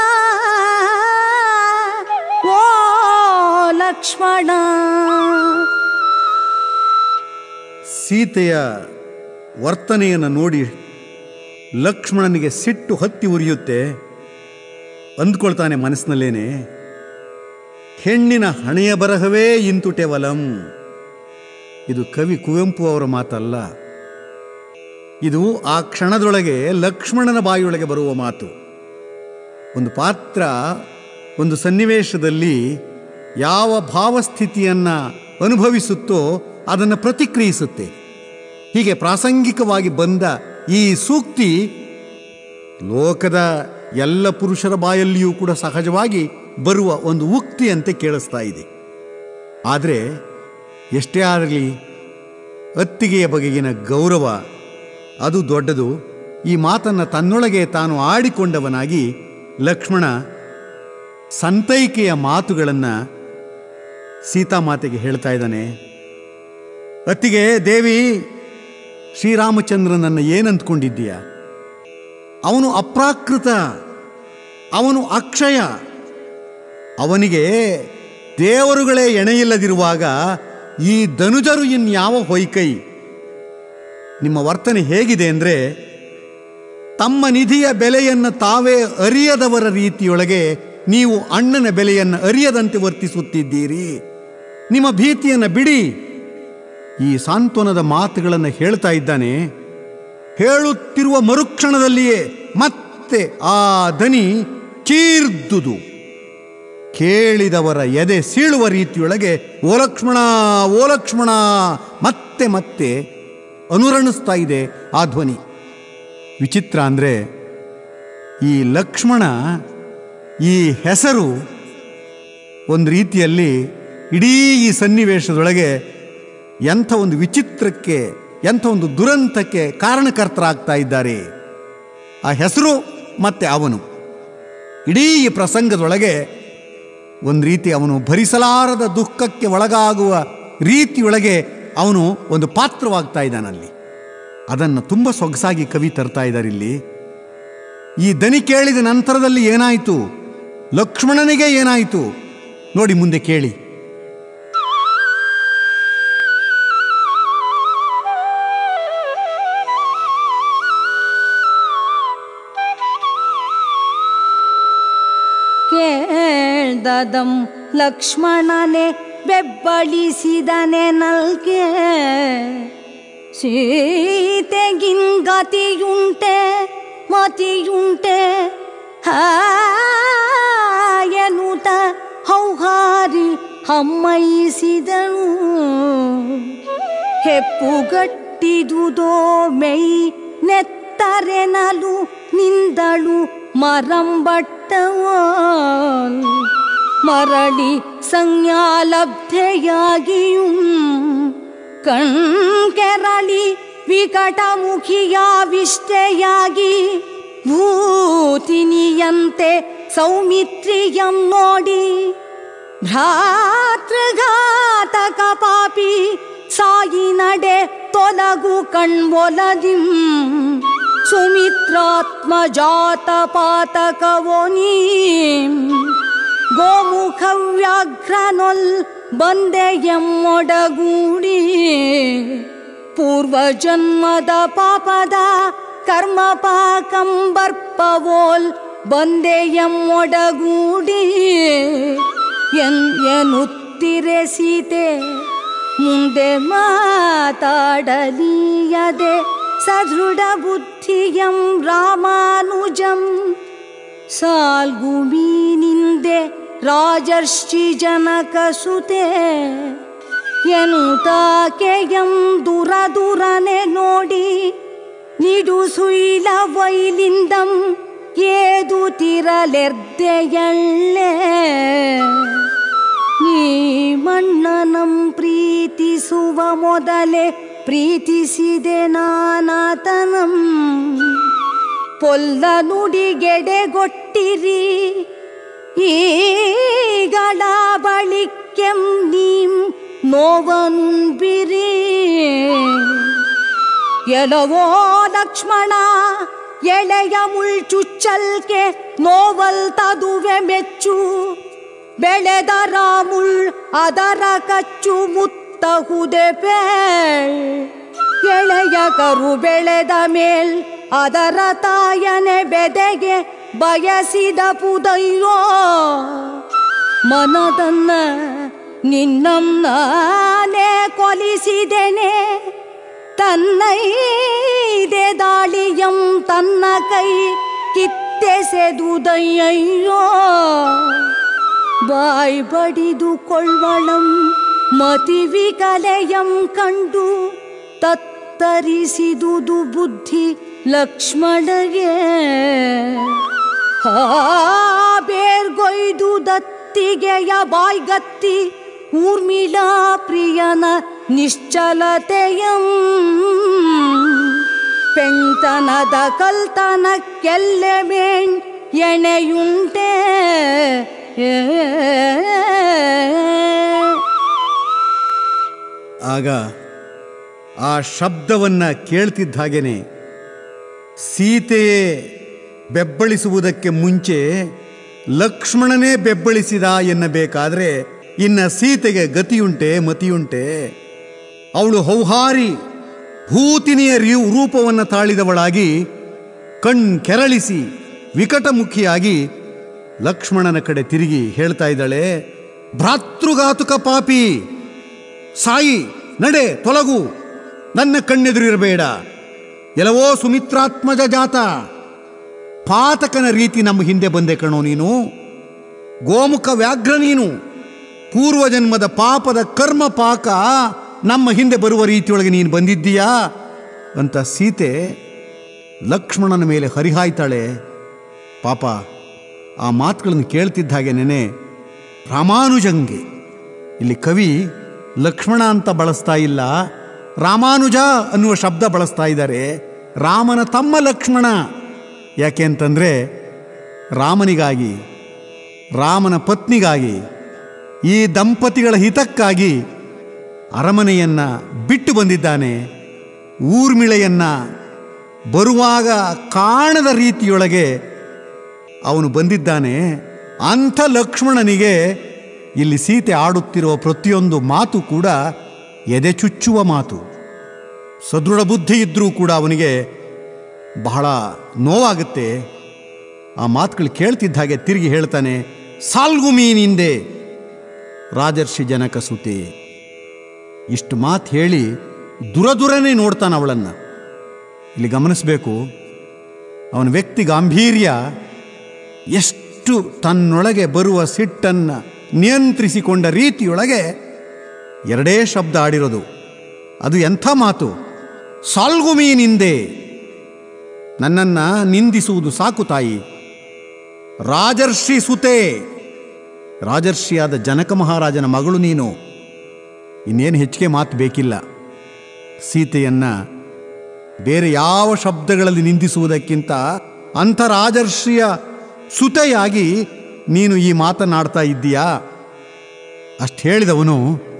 ಓ ಲಕ್ಷ್ಮಣ
ಸೀತೆಯ ವರ್ತನೆಯನ್ನು ನೋಡಿ ಲಕ್ಷ್ಮಣನಿಗೆ ಸಿಟ್ಟು ಹತ್ತಿ ಉರಿಯುತ್ತೆ ಅಂದ್ಕೊಳ್ತಾನೆ ಮನಸ್ಸಿನಲ್ಲೇನೆ ಹೆಣ್ಣಿನ ಹಣೆಯ ಬರಹವೇ ಇಂತುಟೆವಲಂ ಇದು ಕವಿ ಕುವೆಂಪು ಅವರ ಮಾತಲ್ಲ ಇದು ಆ ಕ್ಷಣದೊಳಗೆ ಲಕ್ಷ್ಮಣನ ಬಾಯಿಯೊಳಗೆ ಬರುವ ಮಾತು ಒಂದು ಪಾತ್ರ ಒಂದು ಸನ್ನಿವೇಶದಲ್ಲಿ ಯಾವ ಭಾವಸ್ಥಿತಿಯನ್ನು ಅನುಭವಿಸುತ್ತೋ ಅದನ್ನು ಪ್ರತಿಕ್ರಿಯಿಸುತ್ತೆ ಹೀಗೆ ಪ್ರಾಸಂಗಿಕವಾಗಿ ಬಂದ ಈ ಸೂಕ್ತಿ ಲೋಕದ ಎಲ್ಲ ಪುರುಷರ ಬಾಯಲ್ಲಿಯೂ ಕೂಡ ಸಹಜವಾಗಿ ಬರುವ ಒಂದು ಉಕ್ತಿಯಂತೆ ಕೇಳಿಸ್ತಾ ಇದೆ ಆದರೆ ಎಷ್ಟೇ ಆಗಲಿ ಅತ್ತಿಗೆಯ ಬಗೆಗಿನ ಗೌರವ ಅದು ದೊಡ್ಡದು ಈ ಮಾತನ್ನು ತನ್ನೊಳಗೆ ತಾನು ಆಡಿಕೊಂಡವನಾಗಿ ಲಕ್ಷ್ಮಣ ಸಂತೈಕೆಯ ಮಾತುಗಳನ್ನು ಸೀತಾಮಾತೆಗೆ ಹೇಳ್ತಾ ಇದ್ದಾನೆ ಅತ್ತಿಗೆ ದೇವಿ ಶ್ರೀರಾಮಚಂದ್ರನನ್ನು ಏನಂದ್ಕೊಂಡಿದ್ದೀಯ ಅವನು ಅಪ್ರಾಕೃತ ಅವನು ಅಕ್ಷಯ ಅವನಿಗೆ ದೇವರುಗಳೇ ಎಣೆಯಿಲ್ಲದಿರುವಾಗ ಈ ಧನುಜರು ಇನ್ಯಾವ ಹೊಯ್ಕೈ ನಿಮ್ಮ ವರ್ತನೆ ಹೇಗಿದೆ ಅಂದರೆ ತಮ್ಮ ನಿಧಿಯ ಬೆಲೆಯನ್ನು ತಾವೇ ಅರಿಯದವರ ರೀತಿಯೊಳಗೆ ನೀವು ಅಣ್ಣನ ಬೆಲೆಯನ್ನು ಅರಿಯದಂತೆ ವರ್ತಿಸುತ್ತಿದ್ದೀರಿ ನಿಮ್ಮ ಭೀತಿಯನ್ನು ಬಿಡಿ ಈ ಸಾಂತ್ವನದ ಮಾತುಗಳನ್ನು ಹೇಳ್ತಾ ಇದ್ದಾನೆ ಹೇಳುತ್ತಿರುವ ಮರುಕ್ಷಣದಲ್ಲಿಯೇ ಮತ್ತೆ ಆ ದನಿ ಚೀರ್ದುದು ಕೇಳಿದವರ ಎದೆ ಸೀಳುವ ರೀತಿಯೊಳಗೆ ಓ ಲಕ್ಷ್ಮಣ ಓ ಲಕ್ಷ್ಮಣ ಮತ್ತೆ ಮತ್ತೆ ಅನುರಣಿಸ್ತಾ ಇದೆ ಆ ಧ್ವನಿ ವಿಚಿತ್ರ ಅಂದರೆ ಈ ಲಕ್ಷ್ಮಣ ಈ ಹೆಸರು ಒಂದು ರೀತಿಯಲ್ಲಿ ಇಡೀ ಈ ಸನ್ನಿವೇಶದೊಳಗೆ ಎಂಥ ಒಂದು ವಿಚಿತ್ರಕ್ಕೆ ಎಂಥ ಒಂದು ದುರಂತಕ್ಕೆ ಕಾರಣಕರ್ತರಾಗ್ತಾ ಇದ್ದಾರೆ ಆ ಹೆಸರು ಮತ್ತೆ ಅವನು ಇಡೀ ಈ ಪ್ರಸಂಗದೊಳಗೆ ಒಂದು ರೀತಿ ಅವನು ಭರಿಸಲಾರದ ದುಃಖಕ್ಕೆ ಒಳಗಾಗುವ ರೀತಿಯೊಳಗೆ ಅವನು ಒಂದು ಪಾತ್ರವಾಗ್ತಾ ಇದ್ದಾನಲ್ಲಿ ಅದನ್ನು ತುಂಬ ಸೊಗಸಾಗಿ ಕವಿ ತರ್ತಾ ಇದ್ದಾರೆ ಇಲ್ಲಿ ಈ ದನಿ ಕೇಳಿದ ನಂತರದಲ್ಲಿ ಏನಾಯಿತು ಲಕ್ಷ್ಮಣನಿಗೆ ಏನಾಯಿತು ನೋಡಿ ಮುಂದೆ ಕೇಳಿ
ಕೇಳ್ದದಂ ಲಕ್ಷ್ಮಣನೆ ಬೆಬ್ಬಳಿಸಿದನೆ ನಲ್ಗೆ ಸೀತೆಗಿಂಗತಿಯುಂಟೆ ಮತಿಯುಂಟೆ ಹಾಯನುತ ಹೌಹಾರಿ ಹಮ್ಮೈಸಿದಳು ಹೆಪ್ಪುಗಟ್ಟಿದುದೋ ಮೈ ನೆತ್ತರೆನಲು ನಿಂದಳು ಮರಂಬಟ್ಟವೋಲ್ ಮರಳಿ ಸಂಜ್ಞಾಲಬ್ಧೆಯಾಗಿയും ಕಣ್ಕೆರಳಿ ವಿಕಟಮುಖಿಯಾವಿಷ್ಟೆಯಾಗಿ ಭೂತಿನಿಯಂತೆ ಸೌಮಿತ್ರಿಯಂ ನೋಡಿ ಭ್ರಾತೃಘಾತಕ ಪಾಪಿ ಸಾಯಿ ನಡೆ ತೊಲಗು ಕಣ್ಬೊಲದಿಂ ಸುಮಿತ್ರಾತ್ಮಜಾತ ಪಾತಕವೋ ನೀಂ ಗೋಮುಖ ವ್ಯಾಘ್ರನೊಲ್ ಬಂದೆಯಮ್ಮೊಡಗೂಡಿ ಪೂರ್ವಜನ್ಮದ ಪಾಪದ ಕರ್ಮ ಪಾಕಂಬರ್ಪವೋಲ್ ಬಂದೆಯಮ್ಮೊಡಗೂಡಿ ಎನ್ ಎನ್ನುತ್ತಿರೆ ಸೀತೆ ಮುಂದೆ ಮಾತಾಡಲೀಯದೆ ಸದೃಢ ಬುದ್ಧಿಯಂ ರಾಮಾನುಜಂ ಸಾಲ್ಗುಮೀನಿಂದೆ ರಾಜರ್ಷಿ ಜನಕ ಸುತೆ ಎನ್ನುತ್ತಾಕೆಯಂ ದುರ ದುರನೆ ನೋಡಿ ನಿಡು ಸುಯಿಲ ವೈಲಿಂದಂ ಏದು ತಿರಲೆರ್ದೆಯಳ್ಳೆ ನೀ ಮಣ್ಣನಂ ಪ್ರೀತಿಸುವ ಮೊದಲೇ ಪ್ರೀತಿಸಿದೆ ನಾನಾತನಂ ಪೊಲ್ಲ ನುಡಿಗೆಡೆಗೊಟ್ಟಿರಿ ಈಗಳ ಬಳಿಕ್ಕೆಂ ನೀಂ ನೋವನುಂಬಿರಿ ಎಲವೋ ಲಕ್ಷ್ಮಣ ಎಳೆಯ ಮುಳ್ಚುಚ್ಚಲ್ಕೆ ನೋವಲ್ ತದುವೆ ಮೆಚ್ಚು ಬೆಳೆದ ರಾಮುಳ್ ಅದರ ಕಚ್ಚು ಮುತ್ತಹುದೆ ಪೇಳ್ ಎಳೆಯ ಕರು ಬೆಳೆದ ಮೇಲ್ ಅದರ ತಾಯನೆ ಬೆದೆಗೆ ಬಯಸಿದ ಪುದಯ್ಯೋ ಮನದನ್ನ ನಿನ್ನಂ ನಾನೇ ಕೊಲಿಸಿದೆನೆ ತನ್ನೈದೆ ದಾಳಿಯಂ ತನ್ನ ಕೈ ಕಿತ್ತೆಸೆದುದಯ್ಯಯ್ಯೋ ಬಾಯ್ ಬಡಿದು ಕೊಳ್ಳಂ ಮತಿ ವಿಕಲೆಯಂ ಕಂಡು ತತ್ತರಿಸಿದುದು ಬುದ್ಧಿ ಲಕ್ಷ್ಮಣಗೆ ಹಾ ಬೇರ್ಗೊಯ್ದು ದತ್ತಿಗೆಯ ಬಾಯ್ಗತ್ತಿ ಊರ್ಮಿಳಾ ಪ್ರಿಯನ ನಿಶ್ಚಲತೆಯಂ ಪೆಣ್ತನದ ಕಲ್ತನಕ್ಕೆಲ್ಲೆ ಬೇಣ್ ಎಣೆಯುಂಟೆ
ಆಗ ಆ ಶಬ್ದವನ್ನು ಕೇಳ್ತಿದ್ದ ಹಾಗೇನೆ ಸೀತೆಯೇ ಬೆಬ್ಬಳಿಸುವುದಕ್ಕೆ ಮುಂಚೆ ಲಕ್ಷ್ಮಣನೇ ಬೆಬ್ಬಳಿಸಿದ ಎನ್ನಬೇಕಾದ್ರೆ ಇನ್ನ ಸೀತೆಗೆ ಗತಿಯುಂಟೆ ಮತಿಯುಂಟೆ ಅವಳು ಹೌಹಾರಿ ಭೂತಿನಿಯ ರಿ- ರೂಪವನ್ನು ತಾಳಿದವಳಾಗಿ ಕಣ್ ಕೆರಳಿಸಿ ವಿಕಟಮುಖಿಯಾಗಿ ಲಕ್ಷ್ಮಣನ ಕಡೆ ತಿರುಗಿ ಹೇಳ್ತಾ ಇದ್ದಾಳೆ ಭ್ರಾತೃಘಾತುಕ ಪಾಪಿ ಸಾಯಿ ನಡೆ ತೊಲಗು ನನ್ನ ಕಣ್ಣೆದುರಿರಬೇಡ ಎಲ್ಲವೋ ಸುಮಿತ್ರಾತ್ಮಜ ಜಾತ ಪಾತಕನ ರೀತಿ ನಮ್ಮ ಹಿಂದೆ ಬಂದೆ ಕಣೋ ನೀನು ಗೋಮುಖ ವ್ಯಾಘ್ರ ನೀನು ಪೂರ್ವಜನ್ಮದ ಪಾಪದ ಕರ್ಮ ಪಾಕ ನಮ್ಮ ಹಿಂದೆ ಬರುವ ರೀತಿಯೊಳಗೆ ನೀನು ಬಂದಿದ್ದೀಯಾ ಅಂತ ಸೀತೆ ಲಕ್ಷ್ಮಣನ ಮೇಲೆ ಹರಿಹಾಯ್ತಾಳೆ ಪಾಪ ಆ ಮಾತುಗಳನ್ನು ಕೇಳ್ತಿದ್ದ ಹಾಗೆ ನೆನೆ ರಾಮಾನುಜಂಗೆ ಇಲ್ಲಿ ಕವಿ ಲಕ್ಷ್ಮಣ ಅಂತ ಬಳಸ್ತಾ ಇಲ್ಲ ರಾಮಾನುಜ ಅನ್ನುವ ಶಬ್ದ ಬಳಸ್ತಾ ಇದ್ದಾರೆ ರಾಮನ ತಮ್ಮ ಲಕ್ಷ್ಮಣ ಯಾಕೆ ಅಂತಂದರೆ ರಾಮನಿಗಾಗಿ ರಾಮನ ಪತ್ನಿಗಾಗಿ ಈ ದಂಪತಿಗಳ ಹಿತಕ್ಕಾಗಿ ಅರಮನೆಯನ್ನ ಬಿಟ್ಟು ಬಂದಿದ್ದಾನೆ ಊರ್ಮಿಳೆಯನ್ನ ಬರುವಾಗ ಕಾಣದ ರೀತಿಯೊಳಗೆ ಅವನು ಬಂದಿದ್ದಾನೆ ಅಂಥ ಲಕ್ಷ್ಮಣನಿಗೆ ಇಲ್ಲಿ ಸೀತೆ ಆಡುತ್ತಿರುವ ಪ್ರತಿಯೊಂದು ಮಾತು ಕೂಡ ಎದೆ ಚುಚ್ಚುವ ಮಾತು ಸದೃಢ ಬುದ್ಧಿ ಇದ್ದರೂ ಕೂಡ ಅವನಿಗೆ ಬಹಳ ನೋವಾಗುತ್ತೆ ಆ ಮಾತುಗಳು ಕೇಳ್ತಿದ್ದ ಹಾಗೆ ತಿರುಗಿ ಹೇಳ್ತಾನೆ ಸಾಲ್ಗು ಮೀನಿಂದೆ ರಾಜರ್ಷಿ ಜನಕ ಸುತೆ ಇಷ್ಟು ಮಾತು ಹೇಳಿ ದುರದುರನೇ ನೋಡ್ತಾನೆ ಅವಳನ್ನು ಇಲ್ಲಿ ಗಮನಿಸಬೇಕು ಅವನ ವ್ಯಕ್ತಿ ಗಾಂಭೀರ್ಯ ಎಷ್ಟು ತನ್ನೊಳಗೆ ಬರುವ ಸಿಟ್ಟನ್ನು ನಿಯಂತ್ರಿಸಿಕೊಂಡ ರೀತಿಯೊಳಗೆ ಎರಡೇ ಶಬ್ದ ಆಡಿರೋದು ಅದು ಎಂಥ ಮಾತು ಸಾಲ್ಗು ಮೀನಿಂದೆ ನನ್ನನ್ನು ನಿಂದಿಸುವುದು ಸಾಕು ತಾಯಿ ರಾಜರ್ಷಿ ಸುತೆ ರಾಜರ್ಷಿಯಾದ ಜನಕ ಮಹಾರಾಜನ ಮಗಳು ನೀನು ಇನ್ನೇನು ಹೆಚ್ಚಿಗೆ ಮಾತು ಬೇಕಿಲ್ಲ ಸೀತೆಯನ್ನ ಬೇರೆ ಯಾವ ಶಬ್ದಗಳಲ್ಲಿ ನಿಂದಿಸುವುದಕ್ಕಿಂತ ಅಂಥ ರಾಜರ್ಷಿಯ ಸುತೆಯಾಗಿ ನೀನು ಈ ಮಾತನಾಡ್ತಾ ಇದ್ದೀಯಾ ಅಷ್ಟು ಹೇಳಿದವನು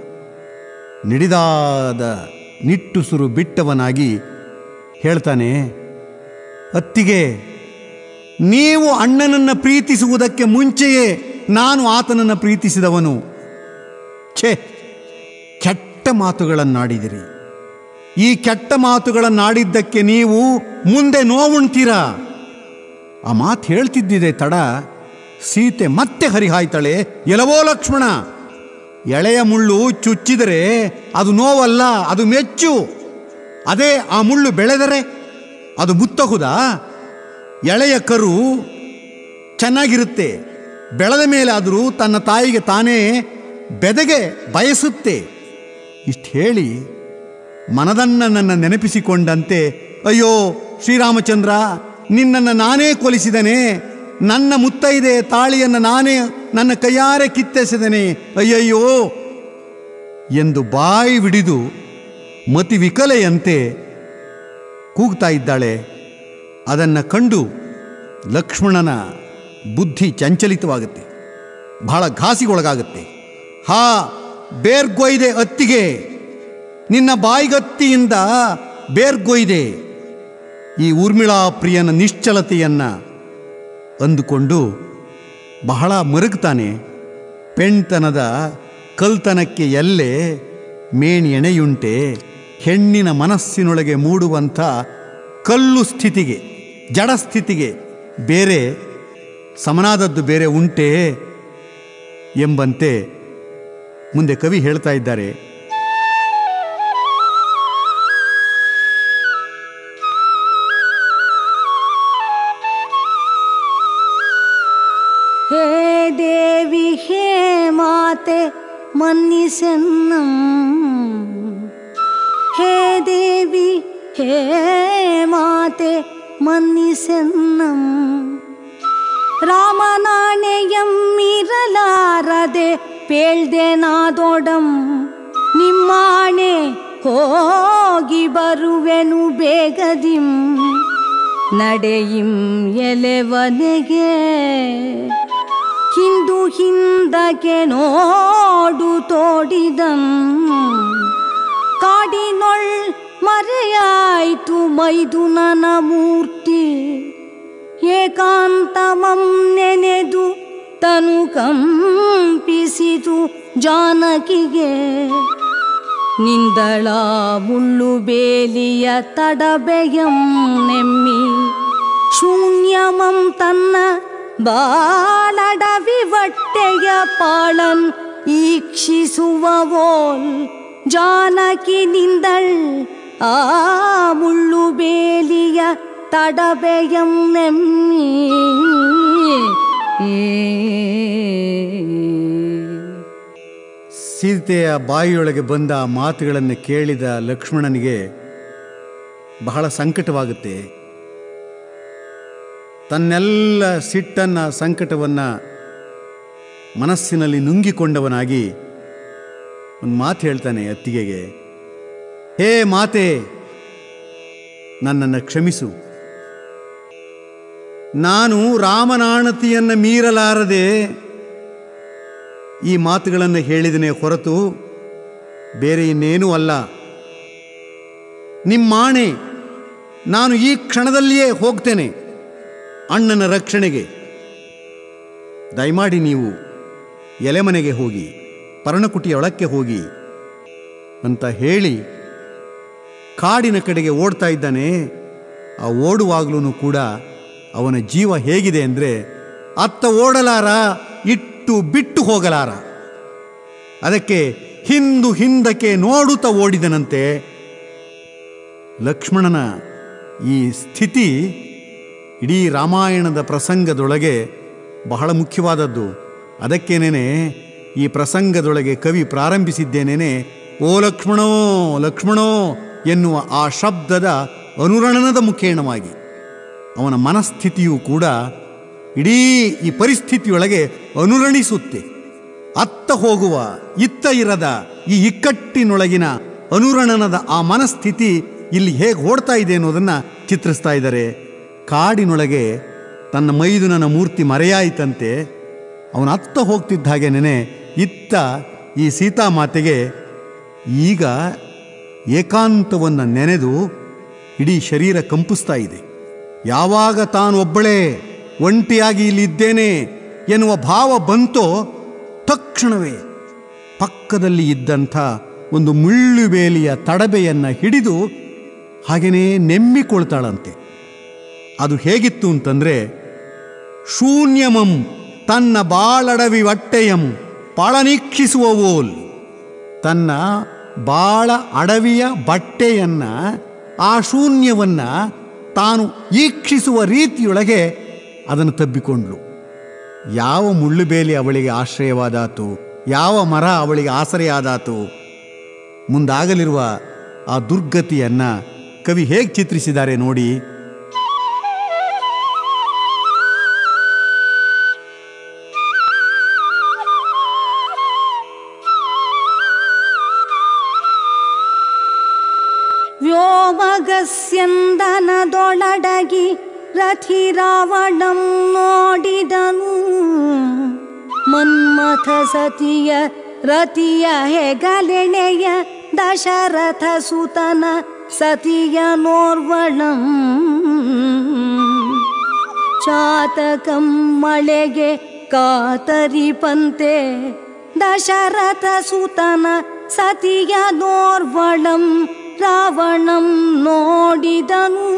ನಿಡಿದಾದ ನಿಟ್ಟುಸುರು ಬಿಟ್ಟವನಾಗಿ ಹೇಳ್ತಾನೆ ಅತ್ತಿಗೆ ನೀವು ಅಣ್ಣನನ್ನು ಪ್ರೀತಿಸುವುದಕ್ಕೆ ಮುಂಚೆಯೇ ನಾನು ಆತನನ್ನು ಪ್ರೀತಿಸಿದವನು ಛೇ ಕೆಟ್ಟ ಮಾತುಗಳನ್ನಾಡಿದಿರಿ ಈ ಕೆಟ್ಟ ಮಾತುಗಳನ್ನಾಡಿದ್ದಕ್ಕೆ ನೀವು ಮುಂದೆ ನೋವುಣ್ತೀರಾ ಆ ಮಾತು ಹೇಳ್ತಿದ್ದಿದೆ ತಡ ಸೀತೆ ಮತ್ತೆ ಹರಿಹಾಯ್ತಾಳೆ ಎಲವೋ ಲಕ್ಷ್ಮಣ ಎಳೆಯ ಮುಳ್ಳು ಚುಚ್ಚಿದರೆ ಅದು ನೋವಲ್ಲ ಅದು ಮೆಚ್ಚು ಅದೇ ಆ ಮುಳ್ಳು ಬೆಳೆದರೆ ಅದು ಮುತ್ತಹುದಾ ಎಳೆಯ ಕರು ಚೆನ್ನಾಗಿರುತ್ತೆ ಬೆಳೆದ ಮೇಲೆ ಆದರೂ ತನ್ನ ತಾಯಿಗೆ ತಾನೇ ಬೆದಗೆ ಬಯಸುತ್ತೆ ಇಷ್ಟು ಹೇಳಿ ಮನದನ್ನ ನೆನಪಿಸಿಕೊಂಡಂತೆ ಅಯ್ಯೋ ಶ್ರೀರಾಮಚಂದ್ರ ನಿನ್ನನ್ನು ನಾನೇ ಕೊಲಿಸಿದನೆ ನನ್ನ ಮುತ್ತೈದೆ ತಾಳಿಯನ್ನು ನಾನೇ ನನ್ನ ಕೈಯಾರೆ ಕಿತ್ತೆಸೆದನೆ ಅಯ್ಯಯ್ಯೋ ಎಂದು ಬಾಯಿ ಬಿಡಿದು ಮತಿ ವಿಕಲೆಯಂತೆ ಕೂಗ್ತಾ ಇದ್ದಾಳೆ ಅದನ್ನು ಕಂಡು ಲಕ್ಷ್ಮಣನ ಬುದ್ಧಿ ಚಂಚಲಿತವಾಗುತ್ತೆ ಬಹಳ ಘಾಸಿಗೊಳಗಾಗುತ್ತೆ ಹಾ ಬೇರ್ಗೊಯ್ದೆ ಅತ್ತಿಗೆ ನಿನ್ನ ಬಾಯಿಗತ್ತಿಯಿಂದ ಬೇರ್ಗೊಯ್ದೆ ಈ ಊರ್ಮಿಳಾ ಪ್ರಿಯನ ನಿಶ್ಚಲತೆಯನ್ನ ಅಂದುಕೊಂಡು ಬಹಳ ಮರುಗ್ತಾನೆ ಪೆಣ್ತನದ ಕಲ್ತನಕ್ಕೆ ಎಲ್ಲೆ ಮೇಣಿ ಎಣೆಯುಂಟೆ ಹೆಣ್ಣಿನ ಮನಸ್ಸಿನೊಳಗೆ ಮೂಡುವಂಥ ಕಲ್ಲು ಸ್ಥಿತಿಗೆ ಜಡ ಸ್ಥಿತಿಗೆ ಬೇರೆ ಸಮನಾದದ್ದು ಬೇರೆ ಉಂಟೆ ಎಂಬಂತೆ ಮುಂದೆ ಕವಿ ಹೇಳ್ತಾ ಇದ್ದಾರೆ
ಹೇ ದೇವಿ ಹೇ ಮಾತೆ ಮನ್ನಿಸೆನ್ನಂ ಹೇ ದೇವಿ ಹೇ ಮಾತೆ ಮನ್ನಿಸೆನ್ನಂ ರಾಮನಾಣೆಯಂ ಇರಲಾರದೆ ಪೇಳ್ದೆ ನಾದೋಡಂ ನಿಮ್ಮಾಣೆ ಹೋಗಿ ಬರುವೆನು ಬೇಗದಿಂ ನಡೆಯಿಂ ಎಲೆವನೆಗೆ ಹಿಂದು ಹಿಂದಕ್ಕೆ ನೋಡು ತೋಡಿದಂ ಕಾಡಿನೊಳ್ ಮರೆಯಾಯ್ತು ಮೈದುನನ ಮೂರ್ತಿ ಏಕಾಂತಮಂ ನೆನೆದು ತನು ಕಂಪಿಸಿತು ಜಾನಕಿಗೆ ನಿಂದಳ ಮುಳ್ಳು ಬೇಲಿಯ ತಡಬೆಯಂ ನೆಮ್ಮಿ ಶೂನ್ಯಮಂ ತನ್ನ ಬಾಳಡವಿ ಹೊಟ್ಟೆಯ ಪಾಳನ್ ಈಕ್ಷಿಸುವವೋಲ್ ಜಾನಕಿ ನಿಂದಳ್ ಆ ಮುಳ್ಳು ಬೇಲಿಯ ತಡಬೆಯಂ ನೆಮ್ಮಿ
ಸೀತೆಯ ಬಾಯಿಯೊಳಗೆ ಬಂದ ಆ ಮಾತುಗಳನ್ನು ಕೇಳಿದ ಲಕ್ಷ್ಮಣನಿಗೆ ಬಹಳ ಸಂಕಟವಾಗುತ್ತೆ ತನ್ನೆಲ್ಲ ಸಿಟ್ಟನ್ನು ಸಂಕಟವನ್ನು ಮನಸ್ಸಿನಲ್ಲಿ ನುಂಗಿಕೊಂಡವನಾಗಿ ಒಂದು ಮಾತು ಹೇಳ್ತಾನೆ ಅತ್ತಿಗೆಗೆ ಹೇ ಮಾತೆ ನನ್ನನ್ನು ಕ್ಷಮಿಸು ನಾನು ರಾಮನಾಣತಿಯನ್ನು ಮೀರಲಾರದೆ ಈ ಮಾತುಗಳನ್ನು ಹೇಳಿದನೇ ಹೊರತು ಬೇರೆ ಇನ್ನೇನೂ ಅಲ್ಲ ನಿಮ್ಮಾಣೆ ನಾನು ಈ ಕ್ಷಣದಲ್ಲಿಯೇ ಹೋಗ್ತೇನೆ ಅಣ್ಣನ ರಕ್ಷಣೆಗೆ ದಯಮಾಡಿ ನೀವು ಎಲೆಮನೆಗೆ ಹೋಗಿ ಪರ್ಣಕುಟಿಯೊಳಕ್ಕೆ ಹೋಗಿ ಅಂತ ಹೇಳಿ ಕಾಡಿನ ಕಡೆಗೆ ಓಡ್ತಾ ಇದ್ದಾನೆ ಆ ಓಡುವಾಗಲೂ ಕೂಡ ಅವನ ಜೀವ ಹೇಗಿದೆ ಅಂದರೆ ಅತ್ತ ಓಡಲಾರ ಇಟ್ಟು ಬಿಟ್ಟು ಹೋಗಲಾರ ಅದಕ್ಕೆ ಹಿಂದು ಹಿಂದಕ್ಕೆ ನೋಡುತ್ತಾ ಓಡಿದನಂತೆ ಲಕ್ಷ್ಮಣನ ಈ ಸ್ಥಿತಿ ಇಡೀ ರಾಮಾಯಣದ ಪ್ರಸಂಗದೊಳಗೆ ಬಹಳ ಮುಖ್ಯವಾದದ್ದು ಅದಕ್ಕೇನೇನೆ ಈ ಪ್ರಸಂಗದೊಳಗೆ ಕವಿ ಪ್ರಾರಂಭಿಸಿದ್ದೇನೇನೆ ಓ ಲಕ್ಷ್ಮಣೋ ಲಕ್ಷ್ಮಣೋ ಎನ್ನುವ ಆ ಶಬ್ದದ ಅನುರಣನದ ಮುಖೇಣವಾಗಿ ಅವನ ಮನಸ್ಥಿತಿಯೂ ಕೂಡ ಇಡೀ ಈ ಪರಿಸ್ಥಿತಿಯೊಳಗೆ ಅನುರಣಿಸುತ್ತೆ ಅತ್ತ ಹೋಗುವ ಇತ್ತ ಇರದ ಈ ಇಕ್ಕಟ್ಟಿನೊಳಗಿನ ಅನುರಣನದ ಆ ಮನಸ್ಥಿತಿ ಇಲ್ಲಿ ಹೇಗೆ ಓಡ್ತಾ ಇದೆ ಅನ್ನೋದನ್ನು ಚಿತ್ರಿಸ್ತಾ ಇದ್ದಾರೆ ಕಾಡಿನೊಳಗೆ ತನ್ನ ಮೈದುನನ ಮೂರ್ತಿ ಮರೆಯಾಯಿತಂತೆ ಅವನ ಅತ್ತ ಹೋಗ್ತಿದ್ದ ಹಾಗೇನೆ ಇತ್ತ ಈ ಸೀತಾಮಾತೆಗೆ ಈಗ ಏಕಾಂತವನ್ನು ನೆನೆದು ಇಡೀ ಶರೀರ ಕಂಪಿಸ್ತಾ ಇದೆ ಯಾವಾಗ ತಾನು ಒಬ್ಬಳೇ ಒಂಟಿಯಾಗಿ ಇಲ್ಲಿದ್ದೇನೆ ಎನ್ನುವ ಭಾವ ಬಂತೋ ತಕ್ಷಣವೇ ಪಕ್ಕದಲ್ಲಿ ಇದ್ದಂಥ ಒಂದು ಮುಳ್ಳುಬೇಲಿಯ ತಡಬೆಯನ್ನು ಹಿಡಿದು ಹಾಗೆಯೇ ನೆಮ್ಮಿಕೊಳ್ತಾಳಂತೆ ಅದು ಹೇಗಿತ್ತು ಅಂತಂದರೆ ಶೂನ್ಯಮಂ ತನ್ನ ಬಾಳಡವಿ ಹೊಟ್ಟೆಯಂ ಪಳನೀಕ್ಷಿಸುವವೋಲ್ ತನ್ನ ಬಾಳ ಅಡವಿಯ ಬಟ್ಟೆಯನ್ನ ಆ ಶೂನ್ಯವನ್ನ ತಾನು ಈಕ್ಷಿಸುವ ರೀತಿಯೊಳಗೆ ಅದನ್ನು ತಬ್ಬಿಕೊಂಡ್ಳು ಯಾವ ಮುಳ್ಳುಬೇಲಿ ಅವಳಿಗೆ ಆಶ್ರಯವಾದಾತು ಯಾವ ಮರ ಅವಳಿಗೆ ಆಸರೆಯಾದಾತು ಮುಂದಾಗಲಿರುವ ಆ ದುರ್ಗತಿಯನ್ನ ಕವಿ ಹೇಗೆ ಚಿತ್ರಿಸಿದ್ದಾರೆ ನೋಡಿ
ವ್ಯೋಮಗಸ್ಯಂದನದೊಳಡಗಿ ರಥಿ ರಾವಣಂ ನೋಡಿದನು ಮನ್ಮಥ ಸತಿಯ ರತಿಯ ಹೆಗಲೆಣೆಯ ದಶರಥ ಸುತನ ಸತಿಯ ನೋರ್ವಣಂ ಚಾತಕಂ ಮಳೆಗೆ ಕಾತರಿಪಂತೆ ದಶರಥ ಸುತನ ಸತಿಯ ನೋರ್ವಳಂ ರಾವಣಂ ನೋಡಿದನು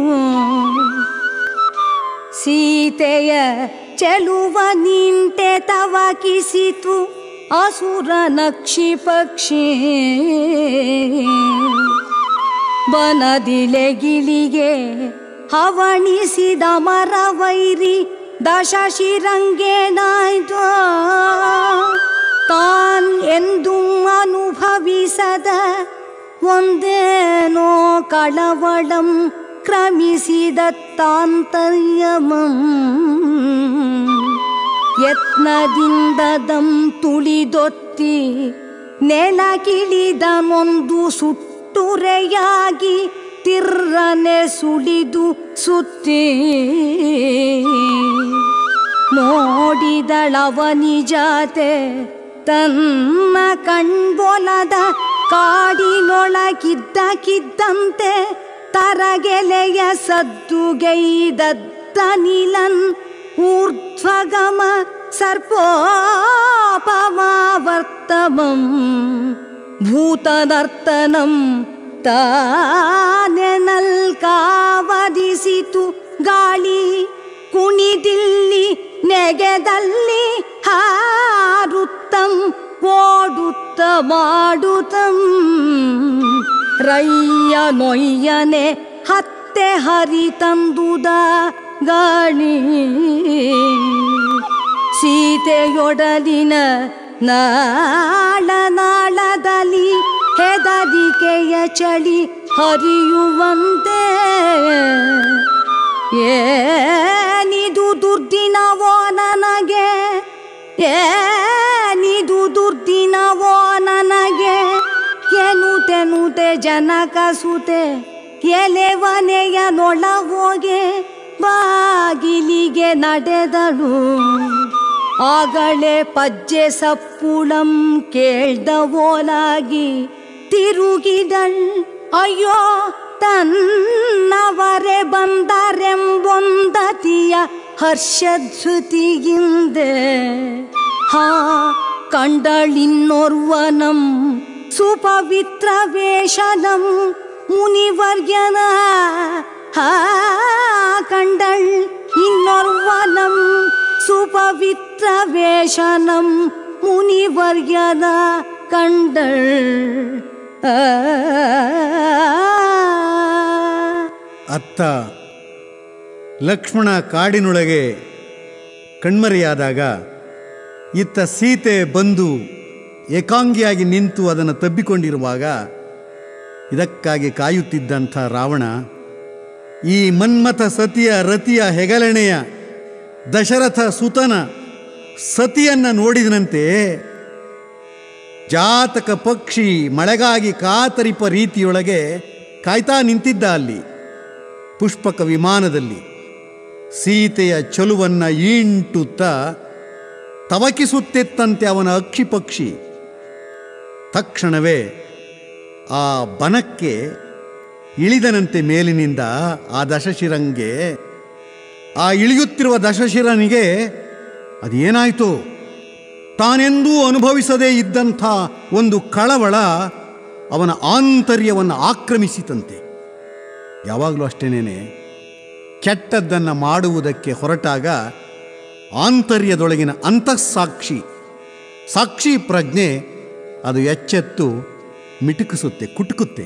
ಸೀತೆಯ ಚೆಲುವ ನಿಂತೆ ತವಕಿಸಿತು ಅಸುರ ನಕ್ಷಿ ಪಕ್ಷಿ ಬನದಿಲೆಗಿಲಿಗೆ ಹವಣಿಸಿದ ಮರವೈರಿ ದಶಶಿರಂಗೇನಾಯ್ತು ತಾನ್ ಎಂದು ಅನುಭವಿಸದ ಒಂದೇನೋ ಕಳವಳಂ ಕ್ರಮಿಸಿದ ತಾಂತರ್ಯಮಂ ಯತ್ನದಿಂದ ದಂ ತುಳಿದೊತ್ತಿ ನೆಲಗಿಳಿದನೊಂದು ಸುಟ್ಟುರೆಯಾಗಿ ತಿರ್ರನೆ ಸುಳಿದು ಸುತ್ತಿ ನೋಡಿದಳವನಿಜಾತೆ ತನ್ನ ಕಣ್ಬೊಲದ ಕಾಡಿನೊಳಗಿದ್ದಕ್ಕಿದ್ದಂತೆ ತರಗೆಲೆಯ ಸದ್ದುಗೈದತ್ತನಿಲನ್ ಊರ್ಧ್ವಗಮ ಸರ್ಪೋಪಮಾವರ್ತಮಂ ಭೂತನರ್ತನಂ ತಾನೆನಲ್ಕಾವದಿಸಿತು ಗಾಳಿ ಕುಣಿದಿಲ್ಲಿ ನೆಗೆದಲ್ಲಿ ಹಾರುತ್ತಂ ಓಡುತ್ತ ಮಾಡುತ್ತಂ ರಯ್ಯ ನೊಯ್ಯನೆ ಹತ್ತೆ ಹರಿತಂದುದ ಗಾಳಿ ಸೀತೆಯೊಡಲಿನ ನಾಳ ನಾಳದಲ್ಲಿ ಹೆದರಿಕೆಯ ಚಳಿ ಹರಿಯುವಂತೆ ಏನಿದು ದುರ್ದಿನವೋ ನನಗೆ ಏನಿದು ದುರ್ದಿನವೋ ನನಗೆ ಎನುತೆನುತೆ ಜನಕ ಸುತೆ ಎಲೆವನೆಯ ನೊಳವೋಗೆ ಬಾಗಿಲಿಗೆ ನಡೆದಳು ಆಗಲೇ ಪಜ್ಜೆ ಸಪ್ಪುಳಂ ಕೇಳ್ದವೋಲಾಗಿ ತಿರುಗಿದಳ್ ಅಯ್ಯೋ ತನ್ನವರೆ ಬಂದರೆಂಬೊಂದತಿಯ ಹರ್ಷಧೃತಿಯಿಂದೆ ಹಾ ಕಂಡಳಿನ್ನೋರ್ವನಂ ಸುಪವಿತ್ರ ವೇಷನಂ ಮುನಿವರ್ಯನ ಹಾ ಕಂಡಳ್ ಇನ್ನೊರ್ವನಂ ಸುಪವಿತ್ರ ವೇಷನಂ ಮುನಿವರ್ಯನ ಕಂಡಳ್ ಆ
ಅತ್ತ ಲಕ್ಷ್ಮಣ ಕಾಡಿನೊಳಗೆ ಕಣ್ಮರೆಯಾದಾಗ ಇತ್ತ ಸೀತೆ ಬಂದು ಏಕಾಂಗಿಯಾಗಿ ನಿಂತು ಅದನ್ನು ತಬ್ಬಿಕೊಂಡಿರುವಾಗ ಇದಕ್ಕಾಗಿ ಕಾಯುತ್ತಿದ್ದಂಥ ರಾವಣ ಈ ಮನ್ಮಥ ಸತಿಯ ರತಿಯ ಹೆಗಲಣೆಯ ದಶರಥ ಸುತನ ಸತಿಯನ್ನು ನೋಡಿದನಂತೆ ಜಾತಕ ಪಕ್ಷಿ ಮಳೆಗಾಗಿ ಕಾತರಿಪ ರೀತಿಯೊಳಗೆ ಕಾಯ್ತಾ ನಿಂತಿದ್ದ ಅಲ್ಲಿ ಪುಷ್ಪಕ ವಿಮಾನದಲ್ಲಿ ಸೀತೆಯ ಚಲುವನ್ನ ಈಂಟುತ್ತಾ ತವಕಿಸುತ್ತಿತ್ತಂತೆ ಅವನ ಅಕ್ಷಿ ಪಕ್ಷಿ ತಕ್ಷಣವೇ ಆ ಬನಕ್ಕೆ ಇಳಿದನಂತೆ ಮೇಲಿನಿಂದ ಆ ದಶಶಿರಂಗೆ ಆ ಇಳಿಯುತ್ತಿರುವ ದಶಶಿರನಿಗೆ ಅದೇನಾಯಿತು ತಾನೆಂದೂ ಅನುಭವಿಸದೇ ಇದ್ದಂಥ ಒಂದು ಕಳವಳ ಅವನ ಆಂತರ್ಯವನ್ನು ಆಕ್ರಮಿಸಿತಂತೆ ಯಾವಾಗಲೂ ಅಷ್ಟೇನೇನೆ ಕೆಟ್ಟದ್ದನ್ನು ಮಾಡುವುದಕ್ಕೆ ಹೊರಟಾಗ ಆಂತರ್ಯದೊಳಗಿನ ಅಂತಃಸಾಕ್ಷಿ ಸಾಕ್ಷಿ ಪ್ರಜ್ಞೆ ಅದು ಎಚ್ಚೆತ್ತು ಮಿಟುಕಿಸುತ್ತೆ ಕುಟುಕುತ್ತೆ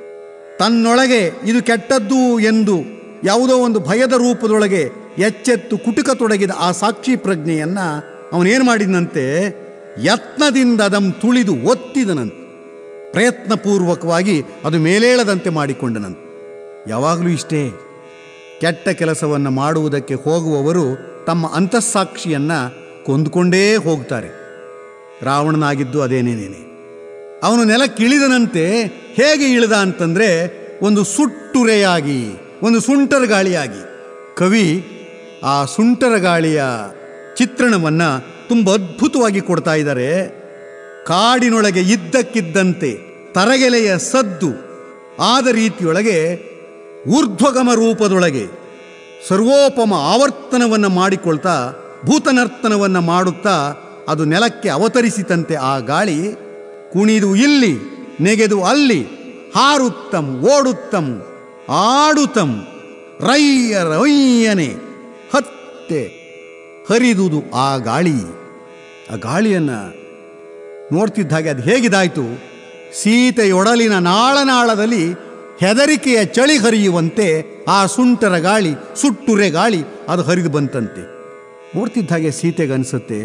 ತನ್ನೊಳಗೆ ಇದು ಕೆಟ್ಟದ್ದು ಎಂದು ಯಾವುದೋ ಒಂದು ಭಯದ ರೂಪದೊಳಗೆ ಎಚ್ಚೆತ್ತು ಕುಟುಕತೊಡಗಿದ ಆ ಸಾಕ್ಷಿ ಪ್ರಜ್ಞೆಯನ್ನು ಅವನೇನು ಮಾಡಿದನಂತೆ ಯತ್ನದಿಂದ ಅದಂ ತುಳಿದು ಒತ್ತಿದನಂತೆ ಪ್ರಯತ್ನಪೂರ್ವಕವಾಗಿ ಅದು ಮೇಲೇಳದಂತೆ ಮಾಡಿಕೊಂಡನಂತೆ ಯಾವಾಗಲೂ ಇಷ್ಟೇ ಕೆಟ್ಟ ಕೆಲಸವನ್ನು ಮಾಡುವುದಕ್ಕೆ ಹೋಗುವವರು ತಮ್ಮ ಅಂತಃಸಾಕ್ಷಿಯನ್ನು ಕೊಂದುಕೊಂಡೇ ಹೋಗ್ತಾರೆ ರಾವಣನಾಗಿದ್ದು ಅದೇನೇನೇನೆ ಅವನು ನೆಲಕ್ಕಿಳಿದನಂತೆ ಹೇಗೆ ಇಳಿದ ಅಂತಂದರೆ ಒಂದು ಸುಟ್ಟುರೆಯಾಗಿ ಒಂದು ಸುಂಟರ ಗಾಳಿಯಾಗಿ ಕವಿ ಆ ಸುಂಟರ ಗಾಳಿಯ ಚಿತ್ರಣವನ್ನು ತುಂಬ ಅದ್ಭುತವಾಗಿ ಕೊಡ್ತಾ ಇದ್ದಾರೆ ಕಾಡಿನೊಳಗೆ ಇದ್ದಕ್ಕಿದ್ದಂತೆ ತರಗೆಲೆಯ ಸದ್ದು ಆದ ರೀತಿಯೊಳಗೆ ಊರ್ಧ್ವಗಮ ರೂಪದೊಳಗೆ ಸರ್ವೋಪಮ ಆವರ್ತನವನ್ನು ಮಾಡಿಕೊಳ್ತಾ ಭೂತನರ್ತನವನ್ನು ಮಾಡುತ್ತಾ ಅದು ನೆಲಕ್ಕೆ ಅವತರಿಸಿತಂತೆ ಆ ಗಾಳಿ ಕುಣಿದು ಇಲ್ಲಿ ನೆಗೆದು ಅಲ್ಲಿ ಹಾರುತ್ತಂ ಓಡುತ್ತಂ ಆಡುತ್ತಂ ರಯ್ಯ ರಯ್ಯನೆ ಹತ್ತೆ ಹರಿದುದು ಆ ಗಾಳಿ ಆ ಗಾಳಿಯನ್ನು ನೋಡ್ತಿದ್ದ ಹಾಗೆ ಅದು ಹೇಗಿದಾಯಿತು ಸೀತೆಯೊಡಲಿನ ನಾಳನಾಳದಲ್ಲಿ ಹೆದರಿಕೆಯ ಚಳಿ ಹರಿಯುವಂತೆ ಆ ಸುಂಟರ ಗಾಳಿ ಸುಟ್ಟುರೆ ಗಾಳಿ ಅದು ಹರಿದು ಬಂತಂತೆ ನೋಡ್ತಿದ್ದ ಹಾಗೆ ಸೀತೆಗನ್ಸುತ್ತೆ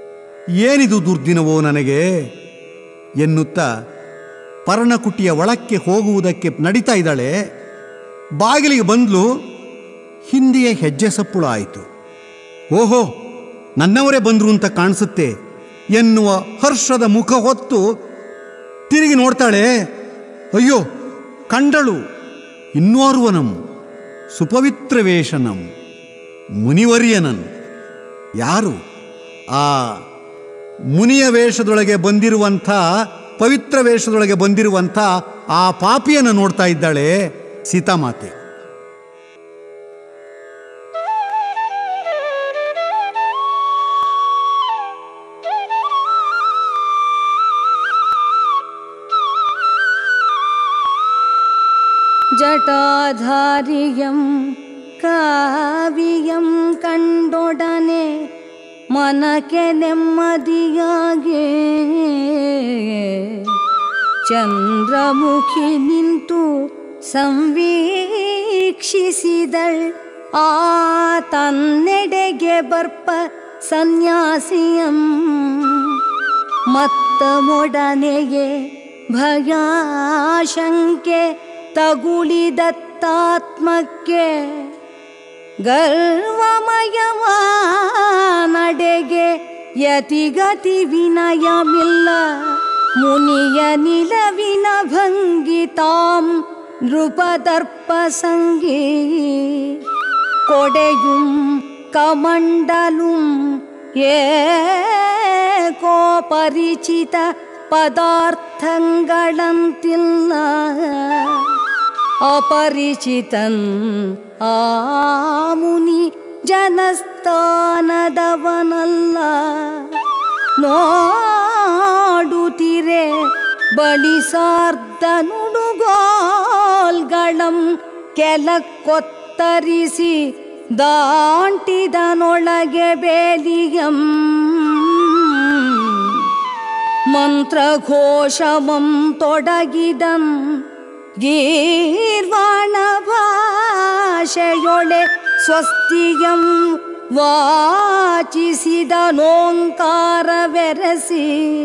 ಏನಿದು ದುರ್ದಿನವೋ ನನಗೆ ಎನ್ನುತ್ತಾ ಪರ್ಣಕುಟಿಯ ಒಳಕ್ಕೆ ಹೋಗುವುದಕ್ಕೆ ನಡೀತಾ ಇದ್ದಾಳೆ ಬಾಗಿಲಿಗೆ ಬಂದ್ಲು ಹಿಂದಿಯೇ ಹೆಜ್ಜೆ ಸಪ್ಪುಳ ಆಯಿತು ಓಹೋ ನನ್ನವರೇ ಬಂದರು ಅಂತ ಕಾಣಿಸುತ್ತೆ ಎನ್ನುವ ಹರ್ಷದ ಮುಖ ಹೊತ್ತು ತಿರುಗಿ ನೋಡ್ತಾಳೆ ಅಯ್ಯೋ ಕಂಡಳು ಇನ್ನೋರ್ವನಂ ಸುಪವಿತ್ರ ವೇಷನಂ ಮುನಿವರ್ಯನನ್ ಯಾರು ಆ ಮುನಿಯ ವೇಷದೊಳಗೆ ಬಂದಿರುವಂಥ ಪವಿತ್ರ ವೇಷದೊಳಗೆ ಬಂದಿರುವಂಥ ಆ ಪಾಪಿಯನ್ನು ನೋಡ್ತಾ ಇದ್ದಾಳೆ ಸೀತಾಮಾತೆ
ಜಟಾಧಾರಿಯಂ ಕಾವಿಯಂ ಕಂಡೊಡನೆ ಮನಕ್ಕೆ ನೆಮ್ಮದಿಯಾಗೆ ಚಂದ್ರಮುಖಿ ನಿಂತು ಸಂವೀಕ್ಷಿಸಿದಳ್ ಆ ತನ್ನೆಡೆಗೆ ಬರ್ಪ ಸನ್ಯಾಸಿಯಂ ಮತ್ತ ಮೊಡನೆಗೆ ಭಯಾಶಂಕೆ ತಗುಳಿದತ್ತಾತ್ಮಕ್ಕೆ ಗರ್ವಮಯವ ನಡೆಗೆ ಯತಿಗತಿ ವಿನಯಮಿಲ್ಲ ಮುನಿಯ ನಿಲವಿನ ಭಂಗಿ ತಾಂ ನೃಪದರ್ಪ ಸಂಗೀ கொடையும் கமண்டலும் ஏகோ பரிಚಿತ ಪದಾರ್ಥಗಳಂತಿಲ್ಲ ಅಪರಿಚಿತನ್ ಆ ಮುನಿ ಜನಸ್ಥಾನದವನಲ್ಲ ನೋಡುತ್ತಿರೆ ಬಳಿಸಾರ್ಧ ನುಡುಗೋಲ್ಗಳಂ ಕೆಲ ಕೊತ್ತರಿಸಿ ದಾಂಟಿದನೊಳಗೆ ಬೇಲಿಯಂ ಮಂತ್ರಘೋಷಮಂ ತೊಡಗಿದಂ ಗೀರ್ವಾಣ ಭಾಷೆಯೊಳೆ ಸ್ವಸ್ತಿಯಂ ವಾಚಿಸಿದ ನೋಂಕಾರವೆರಸಿ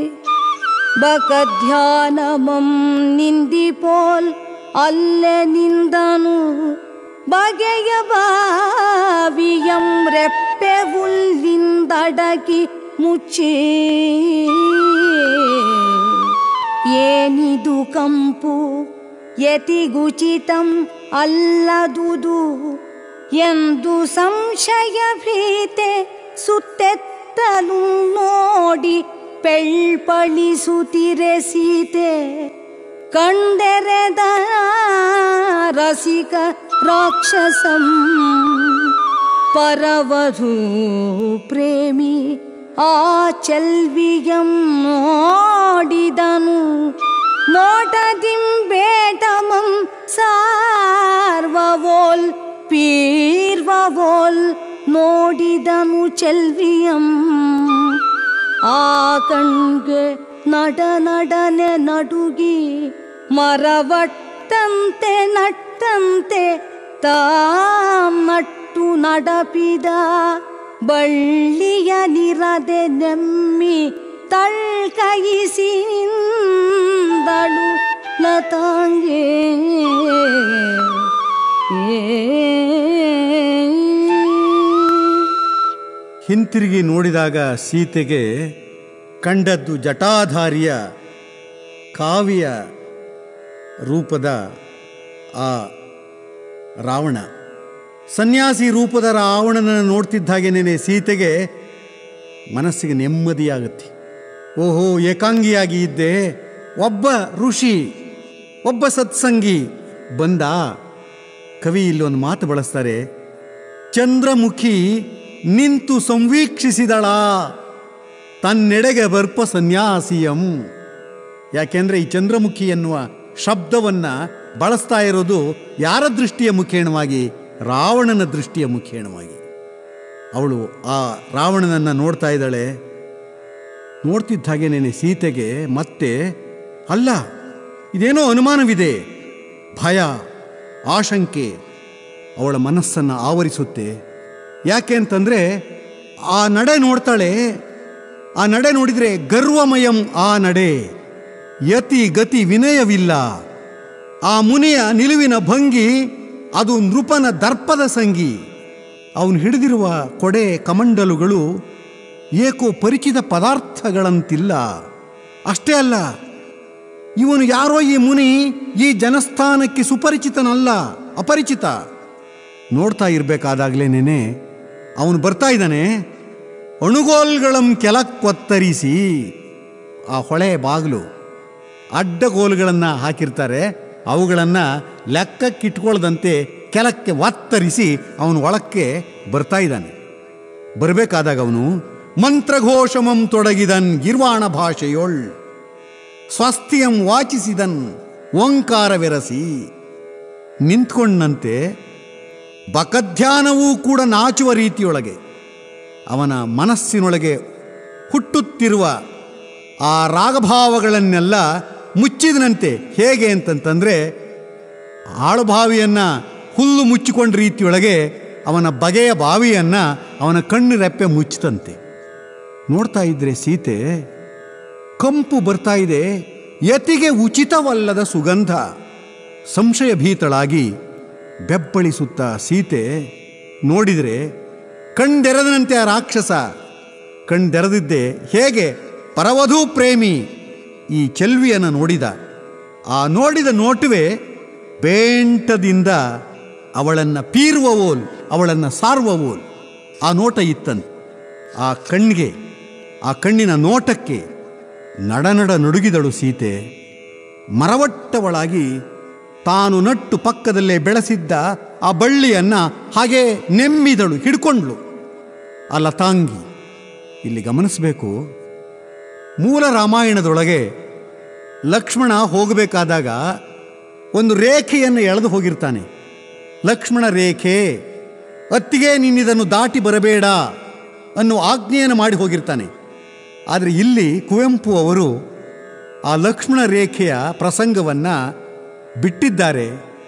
ಬಕಧ್ಯಾನಮಂ ನಿಂದಿಪೋಲ್ ಅಲ್ಲೆ ನಿಂದನು ಬಗೆಯ ಬಾವಿಯಂ ರೆಪ್ಪೆ ಉಲ್ಲಿಂದಡಗಿ ಮುಚ್ಚಿ ಏನಿದು ಕಂಪು ಯತಿಗುಚಿತಂ ಅಲ್ಲದುದು ಎಂದು ಸಂಶಯ ಭೀತೆ ಸುತ್ತೆತ್ತಲು ನೋಡಿ ಪೆಳ್ಪಳಿಸುತ್ತಿರೆ ಸೀತೆ ಕಂಡೆರೆದ ರಸಿಕ ರಾಕ್ಷಸಂ ಪರವಧೂ ಪ್ರೇಮಿ ಆ ಚೆಲ್ವಿಯಂ ನೋಡಿದನು ನೋಟದಿಂಬೇಟಮಂ ಸಾರ್ವವೋಲ್ ಪೀರ್ವವೋಲ್ ನೋಡಿದನು ಚೆಲ್ವಿಯಂ ಆ ಕಣ್ಗೆ ನಡ ನಡನೆ ನಡುಗಿ ಮರವಟ್ಟಂತೆ ನಟ್ಟಂತೆ ತಾಂ ನಟ್ಟು ನಡಪಿದ ಬಳ್ಳಿಯ ನಿರದೆ ನೆಮ್ಮಿ ತಳ್ಕಯಿಸಿ ನಿಂದಳು ಲತಾಂಗೆ
ಹಿಂತಿರುಗಿ ನೋಡಿದಾಗ ಸೀತೆಗೆ ಕಂಡದ್ದು ಜಟಾಧಾರಿಯ ಕಾವ್ಯ ರೂಪದ ಆ ರಾವಣ ಸನ್ಯಾಸಿ ರೂಪದ ರಾವಣನನ್ನು ನೋಡ್ತಿದ್ದ ಹಾಗೇನೆ ಸೀತೆಗೆ ಮನಸ್ಸಿಗೆ ನೆಮ್ಮದಿಯಾಗುತ್ತೆ ಓಹೋ ಏಕಾಂಗಿಯಾಗಿ ಇದ್ದೆ ಒಬ್ಬ ಋಷಿ ಒಬ್ಬ ಸತ್ಸಂಗಿ ಬಂದ ಕವಿ ಇಲ್ಲೊಂದು ಮಾತು ಬಳಸ್ತಾರೆ ಚಂದ್ರಮುಖಿ ನಿಂತು ಸಂವೀಕ್ಷಿಸಿದಳ ತನ್ನೆಡೆಗೆ ಬರ್ಪ ಸನ್ಯಾಸಿಯಂ ಯಾಕೆಂದ್ರೆ ಈ ಚಂದ್ರಮುಖಿ ಎನ್ನುವ ಶಬ್ದವನ್ನ ಬಳಸ್ತಾ ಇರೋದು ಯಾರ ದೃಷ್ಟಿಯ ಮುಖೇಣವಾಗಿ ರಾವಣನ ದೃಷ್ಟಿಯ ಮುಖೇಣವಾಗಿ ಅವಳು ಆ ರಾವಣನನ್ನು ನೋಡ್ತಾ ಇದ್ದಾಳೆ ನೋಡ್ತಿದ್ದ ಹಾಗೇನೇನೆ ಸೀತೆಗೆ ಮತ್ತೆ ಅಲ್ಲ ಇದೇನೋ ಅನುಮಾನವಿದೆ ಭಯ ಆಶಂಕೆ ಅವಳ ಮನಸ್ಸನ್ನು ಆವರಿಸುತ್ತೆ ಯಾಕೆ ಅಂತಂದರೆ ಆ ನಡೆ ನೋಡ್ತಾಳೆ ಆ ನಡೆ ನೋಡಿದರೆ ಗರ್ವಮಯಂ ಆ ನಡೆ ಯತಿ ಗತಿ ವಿನಯವಿಲ್ಲ ಆ ಮುನಿಯ ನಿಲುವಿನ ಭಂಗಿ ಅದು ನೃಪನ ದರ್ಪದ ಸಂಗಿ ಅವನು ಹಿಡಿದಿರುವ ಕೊಡೆ ಕಮಂಡಲುಗಳು ಏಕೋ ಪರಿಚಿತ ಪದಾರ್ಥಗಳಂತಿಲ್ಲ ಅಷ್ಟೇ ಅಲ್ಲ ಇವನು ಯಾರೋ ಈ ಮುನಿ ಈ ಜನಸ್ಥಾನಕ್ಕೆ ಸುಪರಿಚಿತನಲ್ಲ ಅಪರಿಚಿತ ನೋಡ್ತಾ ಇರಬೇಕಾದಾಗಲೇನೇನೆ ಅವನು ಬರ್ತಾ ಇದ್ದಾನೆ ಅಣುಗೋಲ್ಗಳಂ ಕೆಳಕ್ಕೊತ್ತರಿಸಿ ಆ ಹೊಳೆ ಬಾಗಿಲು ಅಡ್ಡಗೋಲುಗಳನ್ನು ಹಾಕಿರ್ತಾರೆ ಅವುಗಳನ್ನು ಲೆಕ್ಕಕ್ಕಿಟ್ಕೊಳ್ದಂತೆ ಕೆಳಕ್ಕೆ ಒತ್ತರಿಸಿ ಅವನು ಒಳಕ್ಕೆ ಬರ್ತಾ ಇದ್ದಾನೆ ಬರಬೇಕಾದಾಗ ಅವನು ಮಂತ್ರಘೋಷಮಂ ತೊಡಗಿದನ್ ಗಿರ್ವಾಣ ಭಾಷೆಯೊಳ್ ಸ್ವಸ್ತಿಯಂ ವಾಚಿಸಿದನ್ ಓಂಕಾರವೆರಸಿ ನಿಂತ್ಕೊಂಡಂತೆ ಬಕಧ್ಯಾನವೂ ಕೂಡ ನಾಚುವ ರೀತಿಯೊಳಗೆ ಅವನ ಮನಸ್ಸಿನೊಳಗೆ ಹುಟ್ಟುತ್ತಿರುವ ಆ ರಾಗಭಾವಗಳನ್ನೆಲ್ಲ ಮುಚ್ಚಿದನಂತೆ ಹೇಗೆ ಅಂತಂತಂದರೆ ಆಳುಭಾವಿಯನ್ನು ಹುಲ್ಲು ಮುಚ್ಚಿಕೊಂಡ ರೀತಿಯೊಳಗೆ ಅವನ ಬಗೆಯ ಬಾವಿಯನ್ನು ಅವನ ಕಣ್ಣು ರೆಪ್ಪೆ ಮುಚ್ಚಿತಂತೆ ನೋಡ್ತಾ ಇದ್ರೆ ಸೀತೆ ಕಂಪು ಬರ್ತಾ ಇದೆ ಯತಿಗೆ ಉಚಿತವಲ್ಲದ ಸುಗಂಧ ಸಂಶಯ ಭೀತಳಾಗಿ ಬೆಬ್ಬಳಿಸುತ್ತ ಸೀತೆ ನೋಡಿದರೆ ಕಣ್ದೆರೆದನಂತೆ ಆ ರಾಕ್ಷಸ ಕಣ್ದೆರೆದಿದ್ದೆ ಹೇಗೆ ಪರವಧೂ ಪ್ರೇಮಿ ಈ ಚೆಲ್ವಿಯನ್ನು ನೋಡಿದ ಆ ನೋಡಿದ ನೋಟವೇ ಬೇಂಟದಿಂದ ಅವಳನ್ನು ಪೀರುವವೋಲ್ ಅವಳನ್ನು ಸಾರುವವೋಲ್ ಆ ನೋಟ ಇತ್ತಂತೆ ಆ ಕಣ್ಣಿಗೆ ಆ ಕಣ್ಣಿನ ನೋಟಕ್ಕೆ ನಡನಡ ನಡುಗಿದಳು ಸೀತೆ ಮರವಟ್ಟವಳಾಗಿ ತಾನು ನಟ್ಟು ಪಕ್ಕದಲ್ಲೇ ಬೆಳೆಸಿದ್ದ ಆ ಬಳ್ಳಿಯನ್ನು ಹಾಗೆ ನೆಮ್ಮಿದಳು ಹಿಡ್ಕೊಂಡ್ಳು ಆ ಲತಾಂಗಿ ಇಲ್ಲಿ ಗಮನಿಸಬೇಕು ಮೂಲ ರಾಮಾಯಣದೊಳಗೆ ಲಕ್ಷ್ಮಣ ಹೋಗಬೇಕಾದಾಗ ಒಂದು ರೇಖೆಯನ್ನು ಎಳೆದು ಹೋಗಿರ್ತಾನೆ ಲಕ್ಷ್ಮಣ ರೇಖೆ ಅತ್ತಿಗೆ ನಿನ್ನಿದನ್ನು ದಾಟಿ ಬರಬೇಡ ಅನ್ನೋ ಆಜ್ಞೆಯನ್ನು ಮಾಡಿ ಹೋಗಿರ್ತಾನೆ ಆದರೆ ಇಲ್ಲಿ ಕುವೆಂಪು ಅವರು ಆ ಲಕ್ಷ್ಮಣ ರೇಖೆಯ ಪ್ರಸಂಗವನ್ನು ಬಿಟ್ಟಿದ್ದಾರೆ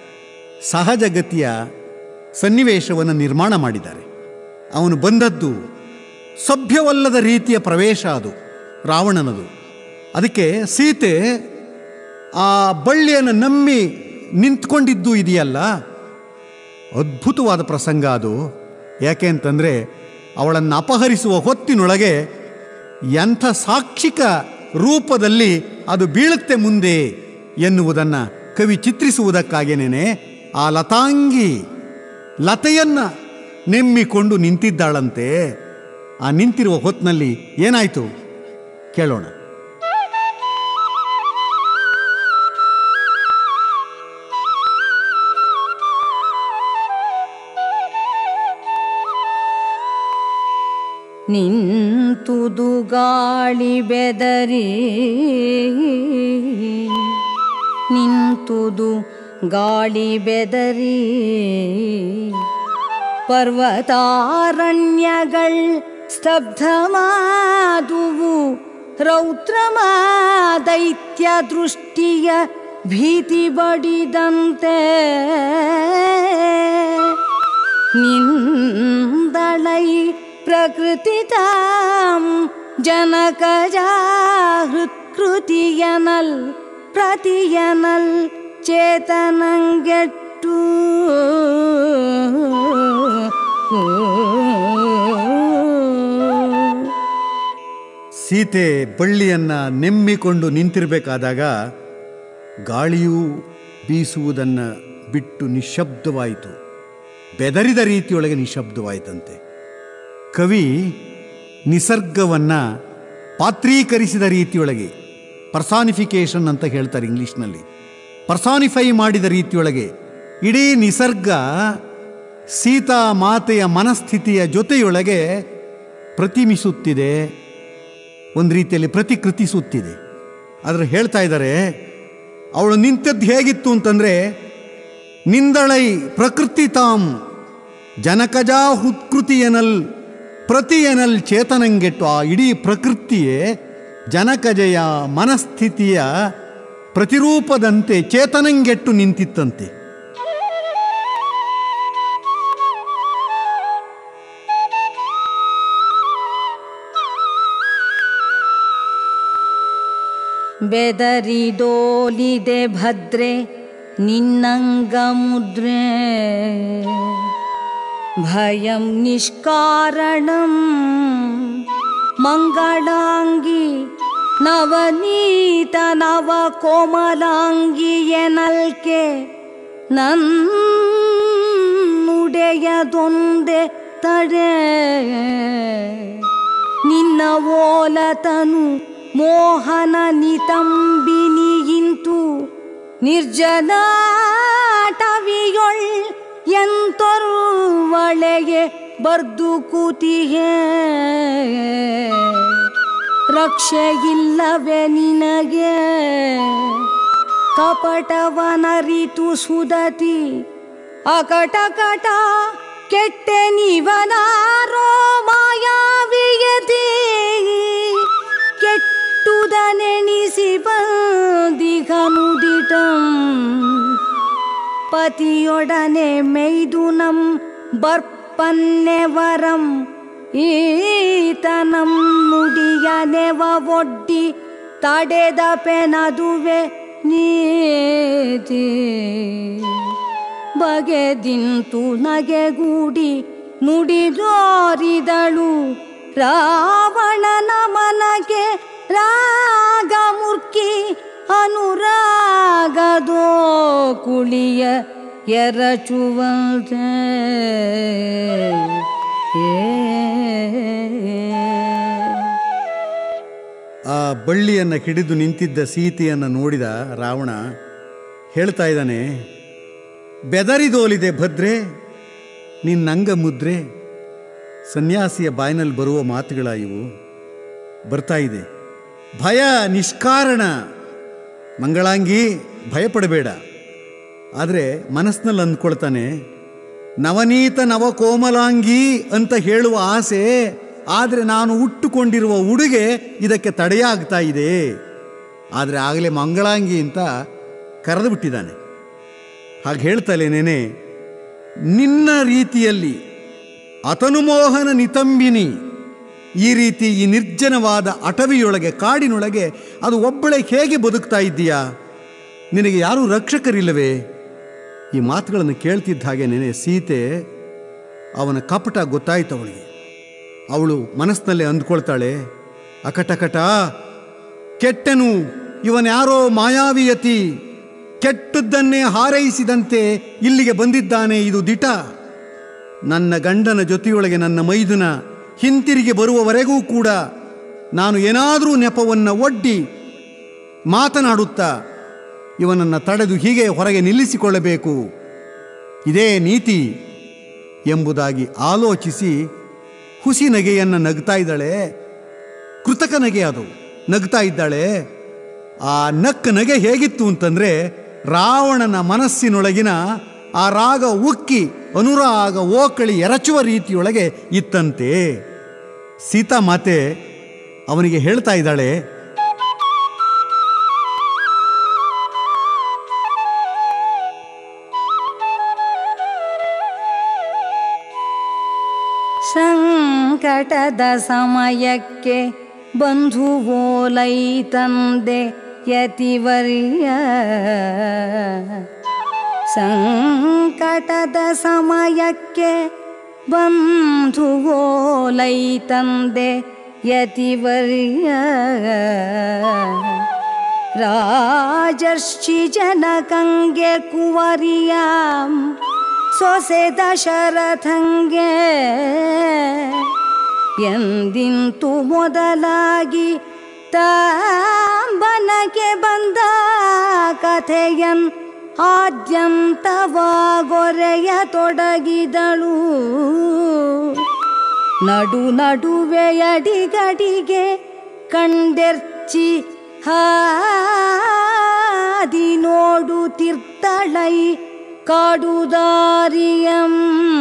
ಸಹಜಗತಿಯ ಸನ್ನಿವೇಶವನ್ನು ನಿರ್ಮಾಣ ಮಾಡಿದ್ದಾರೆ ಅವನು ಬಂದದ್ದು ಸಭ್ಯವಲ್ಲದ ರೀತಿಯ ಪ್ರವೇಶ ಅದು ರಾವಣನದು ಅದಕ್ಕೆ ಸೀತೆ ಆ ಬಳ್ಳಿಯನ್ನು ನಂಬಿ ನಿಂತ್ಕೊಂಡಿದ್ದು ಇದೆಯಲ್ಲ ಅದ್ಭುತವಾದ ಪ್ರಸಂಗ ಅದು ಯಾಕೆ ಅಂತಂದರೆ ಅವಳನ್ನು ಅಪಹರಿಸುವ ಹೊತ್ತಿನೊಳಗೆ ಎಂಥ ಸಾಕ್ಷಿಕ ರೂಪದಲ್ಲಿ ಅದು ಬೀಳುತ್ತೆ ಮುಂದೆ ಎನ್ನುವುದನ್ನು ಕವಿ ಚಿತ್ರಿಸುವುದಕ್ಕಾಗೇನೆ ಆ ಲತಾಂಗಿ ಲತೆಯನ್ನು ನೆಮ್ಮಿಕೊಂಡು ನಿಂತಿದ್ದಾಳಂತೆ ಆ ನಿಂತಿರುವ ಹೊತ್ತಿನಲ್ಲಿ ಏನಾಯಿತು ಕೇಳೋಣ
ನಿಂತುದು ಗಾಳಿ ಬೆದರಿ ನಿಂತುದು ಗಾಳಿ ಬೆದರಿ ಪರ್ವತಾರಣ್ಯಗಳ್ ಸ್ತಬ್ಧಮಾದುವು ರೌದ್ರಮಾ ದೈತ್ಯ ದೃಷ್ಟಿಯ ಭೀತಿ ಬಡಿದಂತೆ ನಿಂದಳೈ ಪ್ರಕೃತಿತಾಂ ಜನಕಜಾ ಹೃತ್ಕೃತಿಯನಲ್ ಪ್ರತಿಯನಲ್ ಚೇತನಂಗೆಟ್ಟು
ಸೀತೆ ಬಳ್ಳಿಯನ್ನು ನೆಮ್ಮಿಕೊಂಡು ನಿಂತಿರಬೇಕಾದಾಗ ಗಾಳಿಯೂ ಬೀಸುವುದನ್ನು ಬಿಟ್ಟು ನಿಶಬ್ದವಾಯಿತು ಬೆದರಿದ ರೀತಿಯೊಳಗೆ ನಿಶಬ್ದವಾಯಿತಂತೆ ಕವಿ ನಿಸರ್ಗವನ್ನು ಪಾತ್ರೀಕರಿಸಿದ ರೀತಿಯೊಳಗೆ ಪರ್ಸಾನಿಫಿಕೇಶನ್ ಅಂತ ಹೇಳ್ತಾರೆ ಇಂಗ್ಲೀಷ್ನಲ್ಲಿ ಪರ್ಸಾನಿಫೈ ಮಾಡಿದ ರೀತಿಯೊಳಗೆ ಇಡೀ ನಿಸರ್ಗ ಸೀತಾ ಮಾತೆಯ ಮನಸ್ಥಿತಿಯ ಜೊತೆಯೊಳಗೆ ಪ್ರತಿಮಿಸುತ್ತಿದೆ ಒಂದು ರೀತಿಯಲ್ಲಿ ಪ್ರತಿಕೃತಿಸುತ್ತಿದೆ ಆದರೆ ಹೇಳ್ತಾ ಇದ್ದಾರೆ ಅವಳು ನಿಂತದ್ದು ಹೇಗಿತ್ತು ಅಂತಂದರೆ ನಿಂದಳೈ ಪ್ರಕೃತಿ ತಾಂ ಜನಕಜಾ ಹೃತ್ಕೃತಿಯನಲ್ ಪ್ರತಿಯನಲ್ ಚೇತನಂಗೆಟ್ಟು ಆ ಇಡೀ ಪ್ರಕೃತಿಯೇ ಜನಕಜೆಯ ಮನಸ್ಥಿತಿಯ ಪ್ರತಿರೂಪದಂತೆ ಚೇತನಂಗೆಟ್ಟು ನಿಂತಿತ್ತಂತೆ
ಬೆದರಿದೋಲಿದೆ ಭದ್ರೆ ನಿನ್ನಂಗ ಮುದ್ರೆ ಭಯಂ ನಿಷ್ಕಾರಣಂ ಮಂಗಳಾಂಗಿ ನವನೀತ ನವ ಕೋಮಲಾಂಗಿಯನಲ್ಕೆ ನನ್ನುಡೆಯದೊಂದೆ ತಡೆ ನಿನ್ನ ಓಲತನು ಮೋಹನ ನಿತಂಬಿನಿಯಿಂತು ನಿರ್ಜನಾಟವಿಯೊಳ್ ಎಂತೊರುವಳೆಗೆ ಬರ್ದು ಕೂತಿಹೇ ರಕ್ಷೆಯಿಲ್ಲವೇ ನಿನಗೆ ಕಪಟವನರಿತು ಸುದತಿ ಅಕಟಕಟ ಕೆಟ್ಟೆ ನೀವನಾರೋ ಮಾಯಾವಿಯತಿ ಕೆಟ್ಟುದನೆಣಿಸಿ ಬಂದಿಗನುದಿಟಂ ಪತಿಯೊಡನೆ ಮೈದುನಂ ಬರ್ಪನ್ನೆ ವರಂ ಈತನಂ ನುಡಿಯ ನೆವ ಒಡ್ಡಿ ತಡೆದ ಪೆನದುವೆ ನೀತಿ ಬಗೆದಿಂತು ನಗೆಗೂಡಿ ನುಡಿದೋರಿದಳು ರಾವಣನ ಮನಗೆ ರಾಗ ಮುರ್ಕಿ ಅನುರಾಗದೋ ಕುಳಿಯ ಎರಚುವಂತೆ
ಆ ಬಳ್ಳಿಯನ್ನು ಹಿಡಿದು ನಿಂತಿದ್ದ ಸೀತೆಯನ್ನು ನೋಡಿದ ರಾವಣ ಹೇಳ್ತಾ ಇದ್ದಾನೆ ಬೆದರಿದೋಲಿದೆ ಭದ್ರೆ ನಿನ್ನಂಗ ಮುದ್ರೆ ಸನ್ಯಾಸಿಯ ಬಾಯಿನಲ್ಲಿ ಬರುವ ಮಾತುಗಳ ಇವು ಬರ್ತಾ ಇದೆ ಭಯ ನಿಷ್ಕಾರಣ ಮಂಗಳಾಂಗಿ ಭಯಪಡಬೇಡ ಆದರೆ ಮನಸ್ಸಿನಲ್ಲಿ ಅಂದ್ಕೊಳ್ತಾನೆ ನವನೀತ ನವಕೋಮಲಾಂಗಿ ಅಂತ ಹೇಳುವ ಆಸೆ ಆದರೆ ನಾನು ಉಟ್ಟುಕೊಂಡಿರುವ ಉಡುಗೆ ಇದಕ್ಕೆ ತಡೆಯಾಗ್ತಾ ಇದೆ ಆದರೆ ಆಗಲೇ ಮಂಗಳಾಂಗಿ ಅಂತ ಕರೆದು ಬಿಟ್ಟಿದ್ದಾನೆ ಹಾಗೆ ಹೇಳ್ತಲೇನೇನೆ ನಿನ್ನ ರೀತಿಯಲ್ಲಿ ಅತನುಮೋಹನ ನಿತಂಬಿನಿ ಈ ರೀತಿ ಈ ನಿರ್ಜನವಾದ ಅಟವಿಯೊಳಗೆ ಕಾಡಿನೊಳಗೆ ಅದು ಒಬ್ಬಳೆ ಹೇಗೆ ಬದುಕ್ತಾ ಇದ್ದೀಯಾ ನಿನಗೆ ಯಾರೂ ರಕ್ಷಕರಿಲ್ಲವೇ ಈ ಮಾತುಗಳನ್ನು ಕೇಳ್ತಿದ್ದ ಹಾಗೆ ನೆನೆ ಸೀತೆ ಅವನ ಕಪಟ ಗೊತ್ತಾಯ್ತು ಅವಳಿಗೆ ಅವಳು ಮನಸ್ಸಿನಲ್ಲೇ ಅಂದ್ಕೊಳ್ತಾಳೆ ಅಕಟಕಟ ಕೆಟ್ಟನು ಇವನ್ಯಾರೋ ಮಾಯಾವಿಯತಿ ಕೆಟ್ಟದ್ದನ್ನೇ ಹಾರೈಸಿದಂತೆ ಇಲ್ಲಿಗೆ ಬಂದಿದ್ದಾನೆ ಇದು ದಿಟ ನನ್ನ ಗಂಡನ ಜೊತೆಯೊಳಗೆ ನನ್ನ ಮೈದುನ ಹಿಂತಿರುಗಿ ಬರುವವರೆಗೂ ಕೂಡ ನಾನು ಏನಾದರೂ ನೆಪವನ್ನು ಒಡ್ಡಿ ಮಾತನಾಡುತ್ತಾ ಇವನನ್ನು ತಡೆದು ಹೀಗೆ ಹೊರಗೆ ನಿಲ್ಲಿಸಿಕೊಳ್ಳಬೇಕು ಇದೇ ನೀತಿ ಎಂಬುದಾಗಿ ಆಲೋಚಿಸಿ ಹುಸಿ ನಗೆಯನ್ನು ನಗ್ತಾ ಇದ್ದಾಳೆ ಕೃತಕ ನಗೆ ಅದು ನಗ್ತಾ ಇದ್ದಾಳೆ ಆ ನಕ್ಕ ನಗೆ ಹೇಗಿತ್ತು ಅಂತಂದರೆ ರಾವಣನ ಮನಸ್ಸಿನೊಳಗಿನ ಆ ರಾಗ ಉಕ್ಕಿ ಅನುರಾಗ ಓಕಳಿ ಎರಚುವ ರೀತಿಯೊಳಗೆ ಇತ್ತಂತೆ ಸೀತಾ ಮಾತೆ ಅವನಿಗೆ ಹೇಳ್ತಾ ಇದ್ದಾಳೆ
ಸಂಕಟದ ಸಮಯಕ್ಕೆ ಬಂಧುವೋಲೈ ತಂದೆ ಯತಿವರ್ಯ ಸಂಕಟದ ಸಮಯಕ್ಕೆ ಬಂಧುವೋಲೈ ತಂದೆ ಯತಿವರ್ಯ ರಾಜರ್ಷಿ ಜನಕಂಗೆ ಕುವರಿಯಾಂ ಸೊಸೆ ದಶರಥಂಗೆ ಎಂದಿಂತು ಮೊದಲಾಗಿ ತಾಂಬನಕ್ಕೆ ಬಂದ ಕಥೆಯನ್ ಆದ್ಯಂತವಾಗೊರೆಯ ತೊಡಗಿದಳು ನಡು ನಡುವೆ ಅಡಿಗಡಿಗೆ ಕಂಡೆರ್ಚಿ ಹಾದಿ ನೋಡುತ್ತಿರ್ತಳೈ ಕಾಡುದಾರಿಯಂ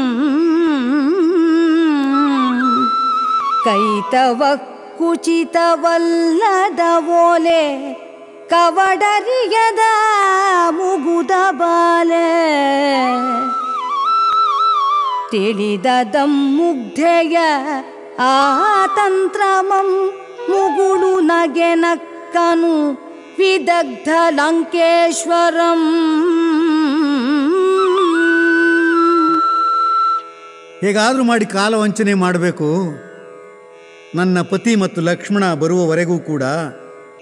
ಕೈತವ ಕುಚಿತವಲ್ಲದ ಓಲೆ ಕವಡರಿಯದ ಮುಗುದ ಬಾಲೆ ತಿಳಿದ ಮುಗ್ಧೆಯ ಆ ತಂತ್ರಮಂ ಮುಗುಳು ನಗೆ ನಕ್ಕನು ವಿದಗ್ಧ ಲಂಕೇಶ್ವರಂ
ಹೇಗಾದರೂ ಮಾಡಿ ಕಾಲ ವಂಚನೆ ಮಾಡಬೇಕು ನನ್ನ ಪತಿ ಮತ್ತು ಲಕ್ಷ್ಮಣ ಬರುವವರೆಗೂ ಕೂಡ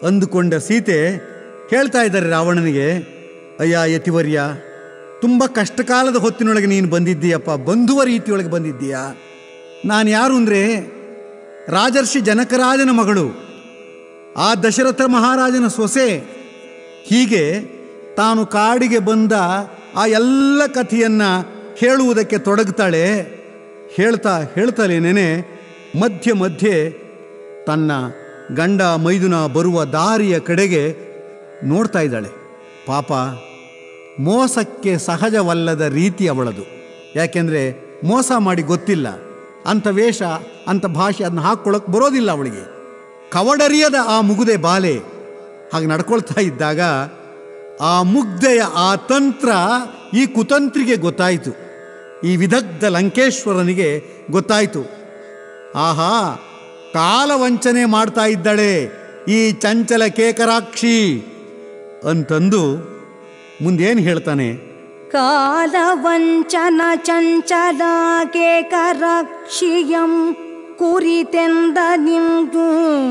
ಅಂದುಕೊಂಡ ಸೀತೆ ಹೇಳ್ತಾ ಇದ್ದಾರೆ ರಾವಣನಿಗೆ ಅಯ್ಯ ಯತಿವರ್ಯ ತುಂಬ ಕಷ್ಟಕಾಲದ ಹೊತ್ತಿನೊಳಗೆ ನೀನು ಬಂದಿದ್ದೀಯಪ್ಪ ಬಂಧುವ ರೀತಿಯೊಳಗೆ ಬಂದಿದ್ದೀಯಾ ನಾನು ಯಾರು ಅಂದರೆ ರಾಜರ್ಷಿ ಜನಕರಾಜನ ಮಗಳು ಆ ದಶರಥ ಮಹಾರಾಜನ ಸೊಸೆ ಹೀಗೆ ತಾನು ಕಾಡಿಗೆ ಬಂದ ಆ ಎಲ್ಲ ಕಥೆಯನ್ನು ಹೇಳುವುದಕ್ಕೆ ತೊಡಗ್ತಾಳೆ ಹೇಳ್ತಾ ಹೇಳ್ತಲೇನೆ ಮಧ್ಯೆ ಮಧ್ಯೆ ತನ್ನ ಗಂಡ ಮೈದುನ ಬರುವ ದಾರಿಯ ಕಡೆಗೆ ನೋಡ್ತಾ ಇದ್ದಾಳೆ ಪಾಪ ಮೋಸಕ್ಕೆ ಸಹಜವಲ್ಲದ ರೀತಿ ಅವಳದು ಯಾಕೆಂದರೆ ಮೋಸ ಮಾಡಿ ಗೊತ್ತಿಲ್ಲ ಅಂಥ ವೇಷ ಅಂಥ ಭಾಷೆ ಅದನ್ನ ಹಾಕ್ಕೊಳ್ಳೋಕೆ ಬರೋದಿಲ್ಲ ಅವಳಿಗೆ ಕವಡರಿಯದ ಆ ಮುಗುದೆ ಬಾಲೆ ಹಾಗೆ ನಡ್ಕೊಳ್ತಾ ಇದ್ದಾಗ ಆ ಮುಗ್ಧೆಯ ಆ ತಂತ್ರ ಈ ಕುತಂತ್ರಿಗೆ ಗೊತ್ತಾಯಿತು ಈ ವಿದಗ್ಧ ಲಂಕೇಶ್ವರನಿಗೆ ಗೊತ್ತಾಯಿತು ಆಹಾ ಕಾಲವಂಚನೆ ಮಾಡ್ತಾ ಇದ್ದಾಳೆ ಈ ಚಂಚಲ ಕೇಕರಾಕ್ಷಿ ಅಂತಂದು ಮುಂದೇನು ಹೇಳ್ತಾನೆ
ಕಾಲವಂಚನ ಚಂಚಲಾಗೆ ಕರಕ್ಷಿಯಂ ಕುರಿತೆಂದ ನಿಂದು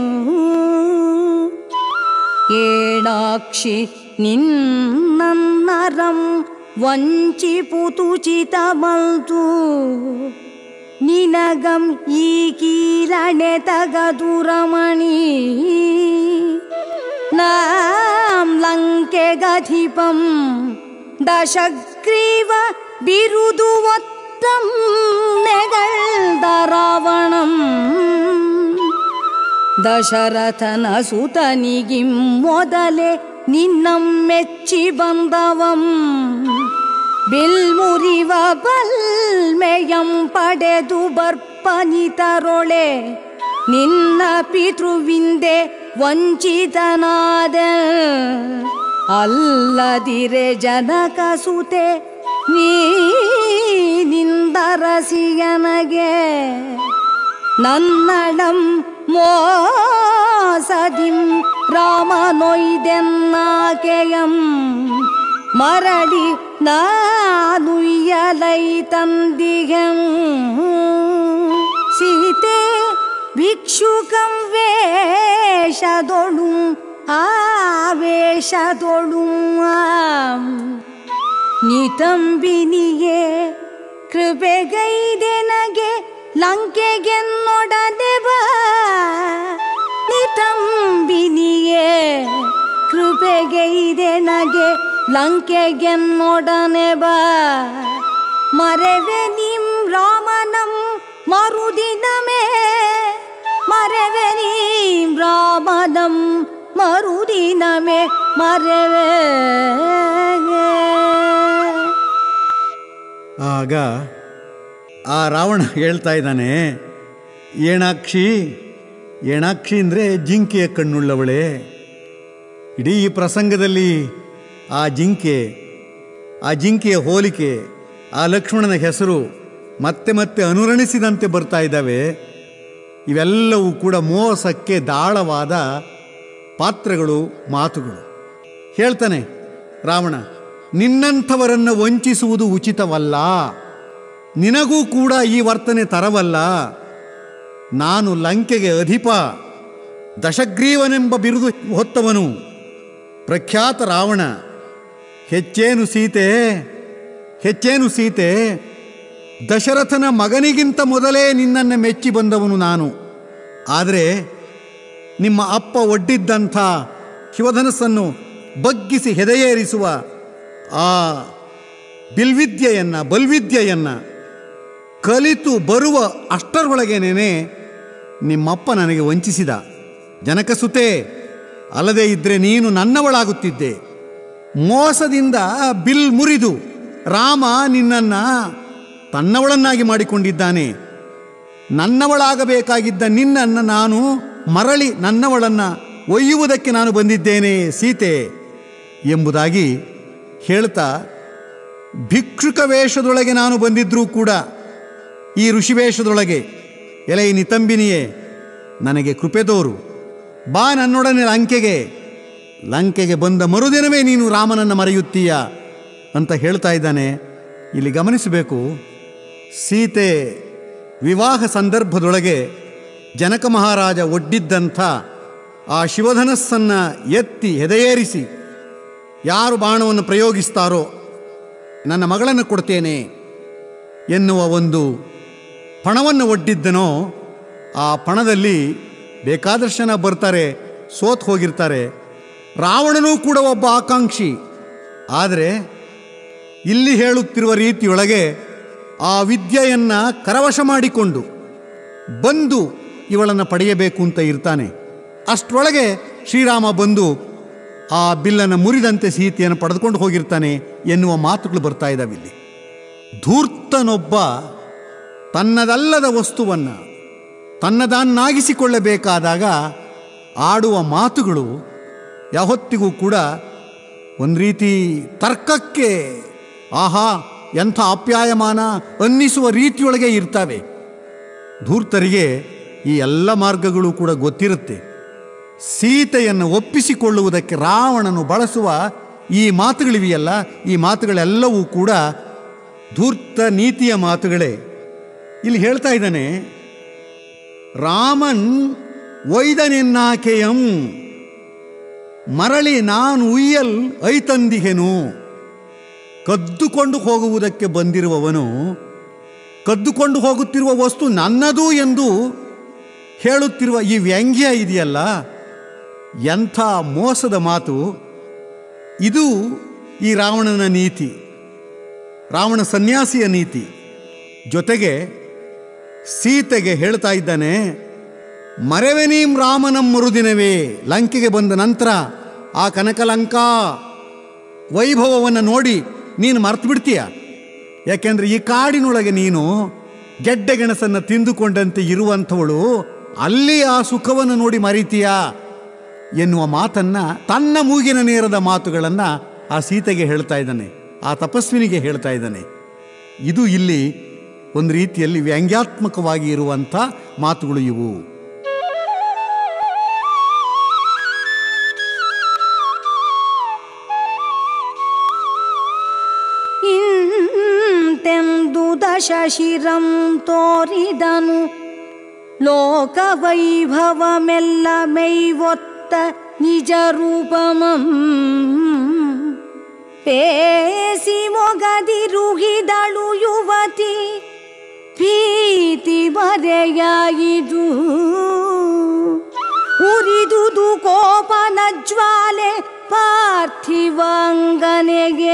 ಏಣಾಕ್ಷಿ ನಿನ್ನನ್ನರಂ ವಂಚಿ ಪುತುಚಿತಮಲ್ತು ನಿನಗಂ ಈ ಕೀಲಣೆ ತಗದುರಮಣಿ നാം ലങ്കെഗധിപം ദശഗ്രീവ ബിരുദുവൊത്തം നെഗൾദ രാവണം ദശരഥന സുതനിಗಿಂ ಮೊದಲೇ ನಿನ್ನಂ ಮೆಚ್ಚಿ ಬಂದವಂ ಬಿಲ್ಮುರಿವ ಬಲ್ಮೆಯಂ ಪಡೆದು ಬರ್ಪನಿತರೊಳೆ ನಿನ್ನ ಪಿತೃವಿಂದೆ ವಂಚಿತನಾದ ಅಲ್ಲದಿರೆ ಜನಕ ಸುತೆ ನೀನಿಂದರಸಿಯನಗೆ ನನ್ನಳಂ ಮೋಸದಿಂ ರಾಮನೊಯ್ದೆನ್ನಾಕೆಯಂ ಮರಳಿ ನಾನುಯ್ಯಲೈ ತಂದಿಗಂ ಸೀತೆ ಭಿಕ್ಷುಕಂ ವೇಷದೊಳು ಆವೇಶದೊಳು ನಿತಂಬಿನಿಯೇ ಕೃಪೆಗೈದೆನಗೆ ಲಂಕೆಗೆನ್ನೊಡದೆ ಬಾ ನಿತಂಬಿನಿಯೇ ಕೃಪೆಗೈದೆನಗೆ ಲಂಕೆಗೆನ್ನೊಡನೆ ಬಾ ಮರೆವೆ ನಿಂ ರಾಮನಂ ಮರುದಿನಮೇ ಮರೆವೆ ನೀಂ ರಾಮನಂ ಮರುದಿನಮೇ ಮರೆವೆ
ಆಗ ಆ ರಾವಣ ಹೇಳ್ತಾ ಇದ್ದಾನೆ ಏಣಾಕ್ಷಿ ಏಣಾಕ್ಷಿ ಅಂದರೆ ಜಿಂಕೆಯ ಕಣ್ಣುಳ್ಳವಳೆ ಇಡೀ ಈ ಪ್ರಸಂಗದಲ್ಲಿ ಆ ಜಿಂಕೆ ಆ ಜಿಂಕೆಯ ಹೋಲಿಕೆ ಆ ಲಕ್ಷ್ಮಣನ ಹೆಸರು ಮತ್ತೆ ಮತ್ತೆ ಅನುರಣಿಸಿದಂತೆ ಬರ್ತಾ ಇದ್ದಾವೆ ಇವೆಲ್ಲವೂ ಕೂಡ ಮೋಸಕ್ಕೆ ದಾಳವಾದ ಪಾತ್ರಗಳು ಮಾತುಗಳು ಹೇಳ್ತಾನೆ ರಾವಣ ನಿನ್ನಂಥವರನ್ನು ವಂಚಿಸುವುದು ಉಚಿತವಲ್ಲ ನಿನಗೂ ಕೂಡ ಈ ವರ್ತನೆ ತರವಲ್ಲ ನಾನು ಲಂಕೆಗೆ ಅಧಿಪ ದಶಗ್ರೀವನೆಂಬ ಬಿರುದು ಹೊತ್ತವನು ಪ್ರಖ್ಯಾತ ರಾವಣ ಹೆಚ್ಚೇನು ಸೀತೆ ಹೆಚ್ಚೇನು ಸೀತೆ ದಶರಥನ ಮಗನಿಗಿಂತ ಮೊದಲೇ ನಿನ್ನನ್ನು ಮೆಚ್ಚಿ ಬಂದವನು ನಾನು ಆದರೆ ನಿಮ್ಮ ಅಪ್ಪ ಒಡ್ಡಿದ್ದಂಥ ಶಿವಧನಸ್ಸನ್ನು ಬಗ್ಗಿಸಿ ಹೆದೆಯೇರಿಸುವ ಆ ಬಿಲ್ವಿದ್ಯೆಯನ್ನು ಬಲ್ವಿದ್ಯೆಯನ್ನು ಕಲಿತು ಬರುವ ಅಷ್ಟರೊಳಗೇನೆ ನಿಮ್ಮಪ್ಪ ನನಗೆ ವಂಚಿಸಿದ ಜನಕಸುತೆ ಅಲ್ಲದೆ ಇದ್ದರೆ ನೀನು ನನ್ನವಳಾಗುತ್ತಿದ್ದೆ ಮೋಸದಿಂದ ಬಿಲ್ ಮುರಿದು ರಾಮ ನಿನ್ನನ್ನು ತನ್ನವಳನ್ನಾಗಿ ಮಾಡಿಕೊಂಡಿದ್ದಾನೆ ನನ್ನವಳಾಗಬೇಕಾಗಿದ್ದ ನಿನ್ನನ್ನು ನಾನು ಮರಳಿ ನನ್ನವಳನ್ನು ಒಯ್ಯುವುದಕ್ಕೆ ನಾನು ಬಂದಿದ್ದೇನೆ ಸೀತೆ ಎಂಬುದಾಗಿ ಹೇಳ್ತಾ ಭಿಕ್ಷುಕ ವೇಷದೊಳಗೆ ನಾನು ಬಂದಿದ್ರೂ ಕೂಡ ಈ ಋಷಿವೇಷದೊಳಗೆ ಎಲೆ ಈ ನಿತಂಬಿನಿಯೇ ನನಗೆ ಕೃಪೆ ತೋರು ಬಾ ನನ್ನೊಡನೆ ಲಂಕೆಗೆ ಲಂಕೆಗೆ ಬಂದ ಮರುದಿನವೇ ನೀನು ರಾಮನನ್ನು ಮರೆಯುತ್ತೀಯ ಅಂತ ಹೇಳ್ತಾ ಇದ್ದಾನೆ ಇಲ್ಲಿ ಗಮನಿಸಬೇಕು ಸೀತೆ ವಿವಾಹ ಸಂದರ್ಭದೊಳಗೆ ಜನಕ ಮಹಾರಾಜ ಒಡ್ಡಿದ್ದಂಥ ಆ ಶಿವಧನಸ್ಸನ್ನು ಎತ್ತಿ ಎದೆಯೇರಿಸಿ ಯಾರು ಬಾಣವನ್ನು ಪ್ರಯೋಗಿಸ್ತಾರೋ ನನ್ನ ಮಗಳನ್ನು ಕೊಡ್ತೇನೆ ಎನ್ನುವ ಒಂದು ಪಣವನ್ನು ಒಡ್ಡಿದ್ದನೋ ಆ ಪಣದಲ್ಲಿ ಬೇಕಾದಷ್ಟು ಜನ ಬರ್ತಾರೆ ಸೋತ್ ಹೋಗಿರ್ತಾರೆ ರಾವಣನೂ ಕೂಡ ಒಬ್ಬ ಆಕಾಂಕ್ಷಿ ಆದರೆ ಇಲ್ಲಿ ಹೇಳುತ್ತಿರುವ ರೀತಿಯೊಳಗೆ ಆ ವಿದ್ಯೆಯನ್ನು ಕರವಶ ಮಾಡಿಕೊಂಡು ಬಂದು ಇವಳನ್ನು ಪಡೆಯಬೇಕು ಅಂತ ಇರ್ತಾನೆ ಅಷ್ಟರೊಳಗೆ ಶ್ರೀರಾಮ ಬಂದು ಆ ಬಿಲ್ಲನ್ನು ಮುರಿದಂತೆ ಸೀತೆಯನ್ನು ಪಡೆದುಕೊಂಡು ಹೋಗಿರ್ತಾನೆ ಎನ್ನುವ ಮಾತುಗಳು ಬರ್ತಾ ಇದ್ದಾವೆ ಇಲ್ಲಿ ಧೂರ್ತನೊಬ್ಬ ತನ್ನದಲ್ಲದ ವಸ್ತುವನ್ನು ತನ್ನದನ್ನಾಗಿಸಿಕೊಳ್ಳಬೇಕಾದಾಗ ಆಡುವ ಮಾತುಗಳು ಯಾವತ್ತಿಗೂ ಕೂಡ ಒಂದು ರೀತಿ ತರ್ಕಕ್ಕೆ ಆಹಾ ಎಂಥ ಆಪ್ಯಾಯಮಾನ ಅನ್ನಿಸುವ ರೀತಿಯೊಳಗೆ ಇರ್ತವೆ ಧೂರ್ತರಿಗೆ ಈ ಎಲ್ಲ ಮಾರ್ಗಗಳು ಕೂಡ ಗೊತ್ತಿರುತ್ತೆ ಸೀತೆಯನ್ನು ಒಪ್ಪಿಸಿಕೊಳ್ಳುವುದಕ್ಕೆ ರಾವಣನು ಬಳಸುವ ಈ ಮಾತುಗಳಿವೆಯಲ್ಲ ಈ ಮಾತುಗಳೆಲ್ಲವೂ ಕೂಡ ಧೂರ್ತ ನೀತಿಯ ಮಾತುಗಳೇ ಇಲ್ಲಿ ಹೇಳ್ತಾ ಇದ್ದಾನೆ ರಾಮನ್ ಒಯ್ದನೆನ್ನಾಕೆಯಂ ಮರಳಿ ನಾನು ಉಯ್ಯಲ್ ಐತಂದಿಗೆನು ಕದ್ದುಕೊಂಡು ಹೋಗುವುದಕ್ಕೆ ಬಂದಿರುವವನು ಕದ್ದುಕೊಂಡು ಹೋಗುತ್ತಿರುವ ವಸ್ತು ನನ್ನದು ಎಂದು ಹೇಳುತ್ತಿರುವ ಈ ವ್ಯಂಗ್ಯ ಇದೆಯಲ್ಲ ಎಂಥ ಮೋಸದ ಮಾತು ಇದು ಈ ರಾವಣನ ನೀತಿ ರಾವಣ ಸನ್ಯಾಸಿಯ ನೀತಿ ಜೊತೆಗೆ ಸೀತೆಗೆ ಹೇಳ್ತಾ ಇದ್ದಾನೆ ಮರೆವೆನೀಂ ರಾಮನಂ ಮರುದಿನವೇ ಲಂಕೆಗೆ ಬಂದ ನಂತರ ಆ ಕನಕಲಂಕಾ ವೈಭವವನ್ನು ನೋಡಿ ನೀನು ಮರ್ತು ಬಿಡ್ತೀಯ ಯಾಕೆಂದ್ರೆ ಈ ಕಾಡಿನೊಳಗೆ ನೀನು ಗೆಡ್ಡೆ ಗೆಣಸನ್ನು ತಿಂದುಕೊಂಡಂತೆ ಇರುವಂಥವಳು ಅಲ್ಲಿ ಆ ಸುಖವನ್ನು ನೋಡಿ ಮರಿತೀಯ ಎನ್ನುವ ಮಾತನ್ನ ತನ್ನ ಮೂಗಿನ ನೇರದ ಮಾತುಗಳನ್ನು ಆ ಸೀತೆಗೆ ಹೇಳ್ತಾ ಇದ್ದಾನೆ ಆ ತಪಸ್ವಿನಿಗೆ ಹೇಳ್ತಾ ಇದ್ದಾನೆ ಇದು ಇಲ್ಲಿ ಒಂದು ರೀತಿಯಲ್ಲಿ ವ್ಯಂಗ್ಯಾತ್ಮಕವಾಗಿ ಇರುವಂಥ ಮಾತುಗಳು ಇವು
ಇಂತೆಂದು ದಶಶಿರಂ ತೋರಿದನು ಲೋಕವೈಭವಮೆಲ್ಲ ಮೈವೊತ್ತ ನಿಜ ರೂಪಮಂ ಪೇಸಿ ಮೊಗದಿರುಗಿದಳು ಯುವತಿ ಭೀತಿ ಬರೆಯಾಯಿದು ಉರಿದುದು ಕೋಪನ ಜ್ವಾಲೆ ಪಾರ್ಥಿವಾಂಗನೆಗೆ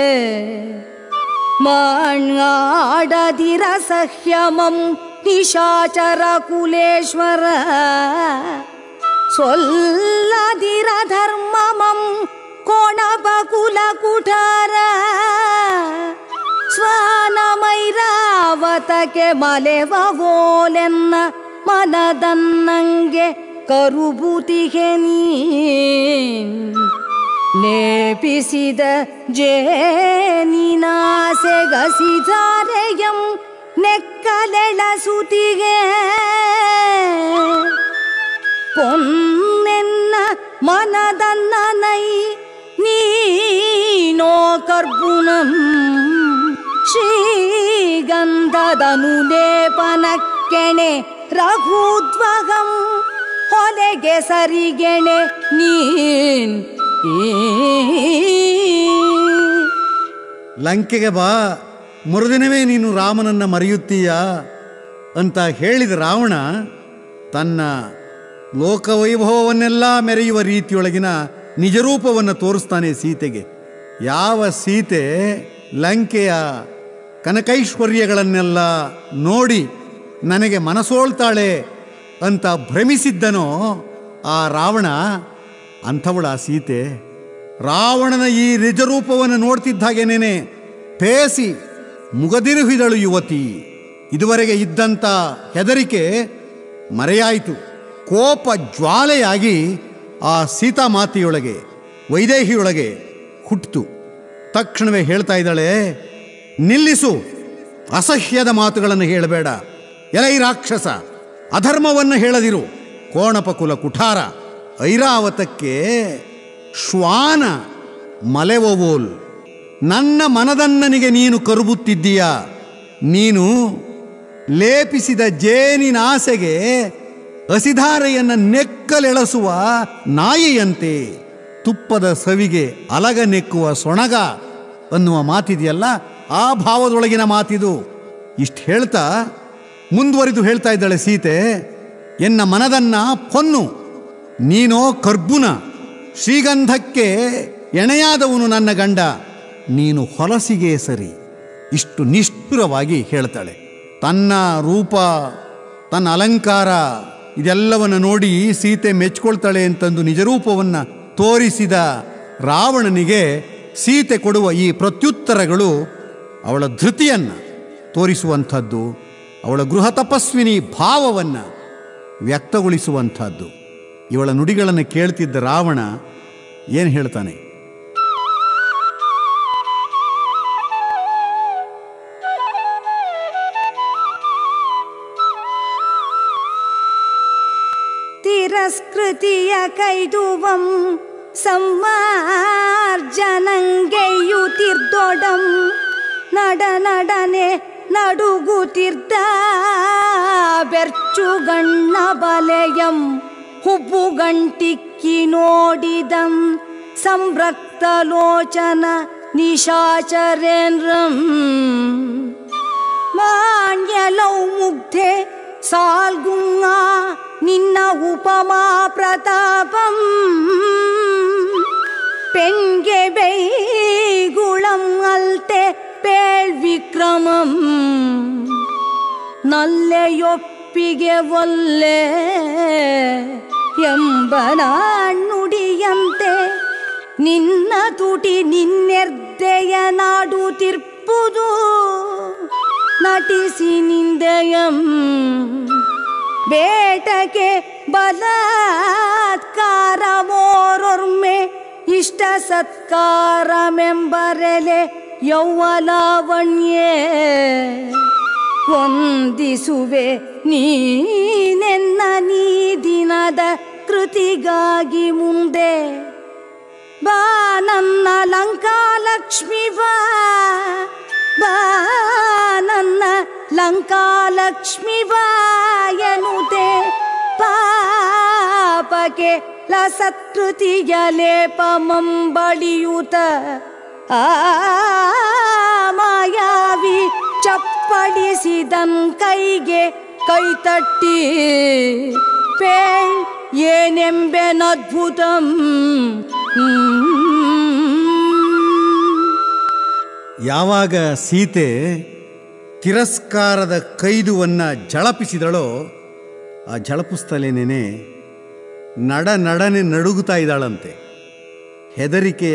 ಮಾಣಾಡದಿರ ಸಹ್ಯಮಂ ನಿಶಾಚರ ಕುಲೇಶ್ವರ ಸೊಲ್ಲದಿರ ಧರ್ಮಮಂ ಕೋಣಪಕುಲ ಕುಠಾರ ಸ್ವಾನಮೈರಾವತಕ್ಕೆ ಮಲೆವೋಲೆನ್ನ ಮನದನ್ನಂಗೆ ಕರುಬುತಿಗೆ ನೀ ಲೇಪಿಸಿದ ಜೇನಿನಾಸೆಗಸಿದಾರೆಯಂ ನೆಕ್ಕಲೆಳ ಸುತಿಗೆ പൊന്നെന്ന മനതന്നനൈ നീനോ കർപ്പുണം ಶ್ರೀಗಂಧದನುಲೇಪನಕ್ಕೆಣೆ ರಘುದ್ವಗಂ ಹೊಲೆಗೆ ಸರಿಗೆಣೆ ನೀನ್ ಈ
ಲಂಕೆಗೆ ಬಾ ಮರುದಿನವೇ ನೀನು ರಾಮನನ್ನು ಮರೆಯುತ್ತೀಯ ಅಂತ ಹೇಳಿದ ರಾವಣ ತನ್ನ ಲೋಕವೈಭವವನ್ನೆಲ್ಲ ಮೆರೆಯುವ ರೀತಿಯೊಳಗಿನ ನಿಜರೂಪವನ್ನು ತೋರಿಸ್ತಾನೆ ಸೀತೆಗೆ ಯಾವ ಸೀತೆ ಲಂಕೆಯ ಕನಕೈಶ್ವರ್ಯಗಳನ್ನೆಲ್ಲ ನೋಡಿ ನನಗೆ ಮನಸೋಳ್ತಾಳೆ ಅಂತ ಭ್ರಮಿಸಿದ್ದನೋ ಆ ರಾವಣ ಅಂಥವಳ ಆ ಸೀತೆ ರಾವಣನ ಈ ನಿಜರೂಪವನ್ನು ನೋಡ್ತಿದ್ದ ಹಾಗೇನೇನೆ ಪೇಸಿ ಮುಗದಿರುಹಿದಳು ಯುವತಿ ಇದುವರೆಗೆ ಇದ್ದಂಥ ಹೆದರಿಕೆ ಮರೆಯಾಯಿತು ಕೋಪ ಜ್ವಾಲೆಯಾಗಿ ಆ ಸೀತಾಮಾತೆಯೊಳಗೆ ವೈದೇಹಿಯೊಳಗೆ ಹುಟ್ಟಿತು ತಕ್ಷಣವೇ ಹೇಳ್ತಾ ಇದ್ದಾಳೆ ನಿಲ್ಲಿಸು ಅಸಹ್ಯದ ಮಾತುಗಳನ್ನು ಹೇಳಬೇಡ ಎಲೈ ರಾಕ್ಷಸ ಅಧರ್ಮವನ್ನು ಹೇಳದಿರು ಕೋಣಪಕುಲ ಕುಠಾರ ಐರಾವತಕ್ಕೆ ಶ್ವಾನ ಮಲೆವೋಲ್ ನನ್ನ ಮನದನ್ನನಿಗೆ ನೀನು ಕರುಬುತ್ತಿದ್ದೀಯ ನೀನು ಲೇಪಿಸಿದ ಜೇನಿನ ಆಸೆಗೆ ಹಸಿಧಾರೆಯನ್ನು ನೆಕ್ಕಲೆಳಸುವ ನಾಯಿಯಂತೆ ತುಪ್ಪದ ಸವಿಗೆ ಅಲಗ ನೆಕ್ಕುವ ಸೊಣಗ ಅನ್ನುವ ಮಾತಿದೆಯಲ್ಲ ಆ ಭಾವದೊಳಗಿನ ಮಾತಿದು ಇಷ್ಟು ಹೇಳ್ತಾ ಮುಂದುವರಿದು ಹೇಳ್ತಾ ಇದ್ದಾಳೆ ಸೀತೆ ಎನ್ನ ಮನದನ್ನ ಪೊನ್ನು ನೀನೋ ಕರ್ಬುನ ಶ್ರೀಗಂಧಕ್ಕೆ ಎಣೆಯಾದವನು ನನ್ನ ಗಂಡ ನೀನು ಹೊಲಸಿಗೆ ಸರಿ ಇಷ್ಟು ನಿಷ್ಠುರವಾಗಿ ಹೇಳ್ತಾಳೆ ತನ್ನ ರೂಪ ತನ್ನ ಅಲಂಕಾರ ಇದೆಲ್ಲವನ್ನು ನೋಡಿ ಸೀತೆ ಮೆಚ್ಕೊಳ್ತಾಳೆ ಅಂತಂದು ನಿಜರೂಪವನ್ನು ತೋರಿಸಿದ ರಾವಣನಿಗೆ ಸೀತೆ ಕೊಡುವ ಈ ಪ್ರತ್ಯುತ್ತರಗಳು ಅವಳ ಧೃತಿಯನ್ನು ತೋರಿಸುವಂಥದ್ದು ಅವಳ ಗೃಹ ತಪಸ್ವಿನಿ ಭಾವವನ್ನು ವ್ಯಕ್ತಗೊಳಿಸುವಂಥದ್ದು ಇವಳ ನುಡಿಗಳನ್ನು ಕೇಳ್ತಿದ್ದ ರಾವಣ ಏನು ಹೇಳ್ತಾನೆ
ತಿರಸ್ಕೃತಿಯ ಕೈದುವಂ ಸಮ್ಮಾರ್ಜನಂಗೆಯುತಿರ್ದೊಡಂ ನಡ ನಡನೆ ನಡುಗುತಿರ್ದ ಬೆರ್ಚುಗಣ್ಣ ಬಲೆಯಂ ಹುಬ್ಬುಗಂಟಿಕ್ಕಿ ನೋಡಿದಂ ಸಂರಕ್ತಲೋಚನ ನಿಶಾಚರೇಂದ್ರಂ ಮಾನ್ಯಲೌ ಮುಗ್ಧೆ ಸಾಲ್ಗುಂಗ ನಿನ್ನ ಉಪಮಾ ಪ್ರತಾಪಂ ಪೆಂಗೆ ಬೈಗುಳಂ ಅಲ್ತೆ ಪೇಳ್ ವಿಕ್ರಮಂ ನಲ್ಲೆಯೊಪ್ಪಿಗೆ ಒಲ್ಲೆ ಎಂಬನ ನುಡಿಯಂತೆ ನಿನ್ನ ತುಟಿ ನಿನ್ನೆರ್ದೆಯ ನಾಡು ತಿರ್ಪುದು ನಟಿಸಿ ನಿಂದೆಯಂ ಬೇಟಕ್ಕೆ ಬಲಾತ್ಕಾರ ಮೋರೊರ್ಮೆ ಇಷ್ಟ ಸತ್ಕಾರಮೆಂಬರೆಲೆ ಯೌವಲಾವಣ್ಯೇ ವಂದಿಸುವೆ ನೀನೆನ್ನ ನೀ ದಿನದ ಕೃತಿಗಾಗಿ ಮುಂದೆ ಬಾ ನನ್ನ ಲಂಕಾಲಕ್ಷ್ಮಿ ಬಾ ಬಾ ನನ್ನ ಲಂಕಾಲಕ್ಷ್ಮಿ ಬಾ ಎನ್ನುತ್ತೆ ಪಾಪಕ್ಕೆ ಲಸತ್ಕೃತಿಯ ಲೇಪಮಂಬಳಿಯೂತ ಆ ಮಾಯಾವಿ ಚಪ್ಪಡಿಸಿದನ್ ಕೈಗೆ ಕೈತಟ್ಟಿ ಪೇಳ್ ಏನೆಂಬೆನದ್ಭುತಂ
ಯಾವಾಗ ಸೀತೆ ತಿರಸ್ಕಾರದ ಕೈದುವನ್ನು ಝಳಪಿಸಿದಳೋ ಆ ಝಳಪಿಸ್ತಲೇನೇ ನಡ ನಡನೆ ನಡುಗುತ್ತಾ ಇದ್ದಾಳಂತೆ ಹೆದರಿಕೆಯ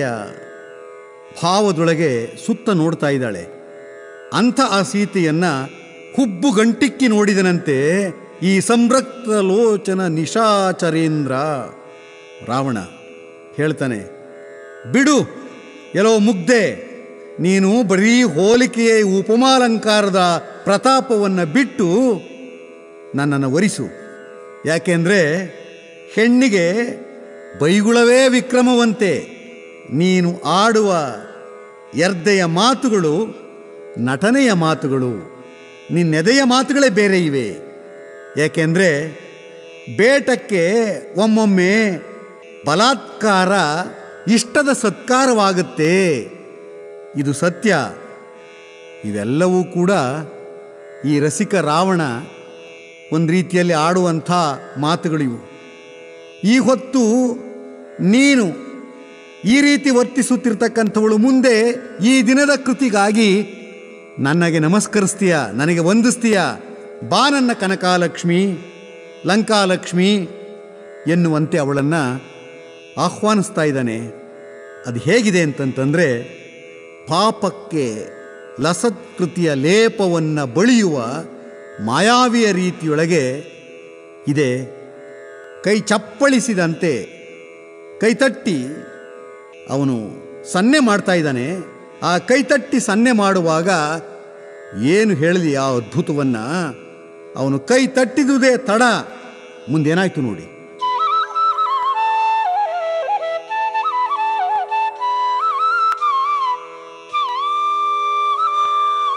ಭಾವದೊಳಗೆ ಸುತ್ತ ನೋಡ್ತಾ ಇದ್ದಾಳೆ ಅಂಥ ಆ ಸೀತೆಯನ್ನು ಹುಬ್ಬು ಗಂಟಿಕ್ಕಿ ನೋಡಿದನಂತೆ ಈ ಸಂರಕ್ತ ಲೋಚನ ನಿಶಾಚರೇಂದ್ರ ರಾವಣ ಹೇಳ್ತಾನೆ ಬಿಡು ಎಲ್ಲೋ ಮುಗ್ದೆ ನೀನು ಬರೀ ಹೋಲಿಕೆಯ ಉಪಮಾಲಂಕಾರದ ಪ್ರತಾಪವನ್ನು ಬಿಟ್ಟು ನನ್ನನ್ನು ವರಿಸು ಯಾಕೆಂದರೆ ಹೆಣ್ಣಿಗೆ ಬೈಗುಳವೇ ವಿಕ್ರಮವಂತೆ ನೀನು ಆಡುವ ಎರ್ದೆಯ ಮಾತುಗಳು ನಟನೆಯ ಮಾತುಗಳು ನಿನ್ನೆದೆಯ ಮಾತುಗಳೇ ಬೇರೆ ಇವೆ ಯಾಕೆಂದರೆ ಬೇಟಕ್ಕೆ ಒಮ್ಮೊಮ್ಮೆ ಬಲಾತ್ಕಾರ ಇಷ್ಟದ ಸತ್ಕಾರವಾಗುತ್ತೆ ಇದು ಸತ್ಯ ಇವೆಲ್ಲವೂ ಕೂಡ ಈ ರಸಿಕ ರಾವಣ ಒಂದು ರೀತಿಯಲ್ಲಿ ಆಡುವಂಥ ಮಾತುಗಳಿವು ಈ ಹೊತ್ತು ನೀನು ಈ ರೀತಿ ವರ್ತಿಸುತ್ತಿರ್ತಕ್ಕಂಥವಳು ಮುಂದೆ ಈ ದಿನದ ಕೃತಿಗಾಗಿ ನನಗೆ ನಮಸ್ಕರಿಸ್ತೀಯ ನನಗೆ ವಂದಿಸ್ತೀಯ ಬಾ ನನ್ನ ಕನಕಾಲಕ್ಷ್ಮಿ ಲಂಕಾಲಕ್ಷ್ಮಿ ಎನ್ನುವಂತೆ ಅವಳನ್ನು ಆಹ್ವಾನಿಸ್ತಾ ಇದ್ದಾನೆ ಅದು ಹೇಗಿದೆ ಅಂತಂತಂದರೆ ಪಾಪಕ್ಕೆ ಲಸತ್ಕೃತಿಯ ಲೇಪವನ್ನು ಬಳಿಯುವ ಮಾಯಾವಿಯ ರೀತಿಯೊಳಗೆ ಇದೆ ಕೈ ಚಪ್ಪಳಿಸಿದಂತೆ ಕೈತಟ್ಟಿ ಅವನು ಸನ್ನೆ ಮಾಡ್ತಾ ಇದ್ದಾನೆ ಆ ಕೈತಟ್ಟಿ ಸನ್ನೆ ಮಾಡುವಾಗ ಏನು ಹೇಳಲಿ ಆ ಅದ್ಭುತವನ್ನು ಅವನು ಕೈ ತಟ್ಟಿದುದೇ ತಡ ಮುಂದೇನಾಯ್ತು ನೋಡಿ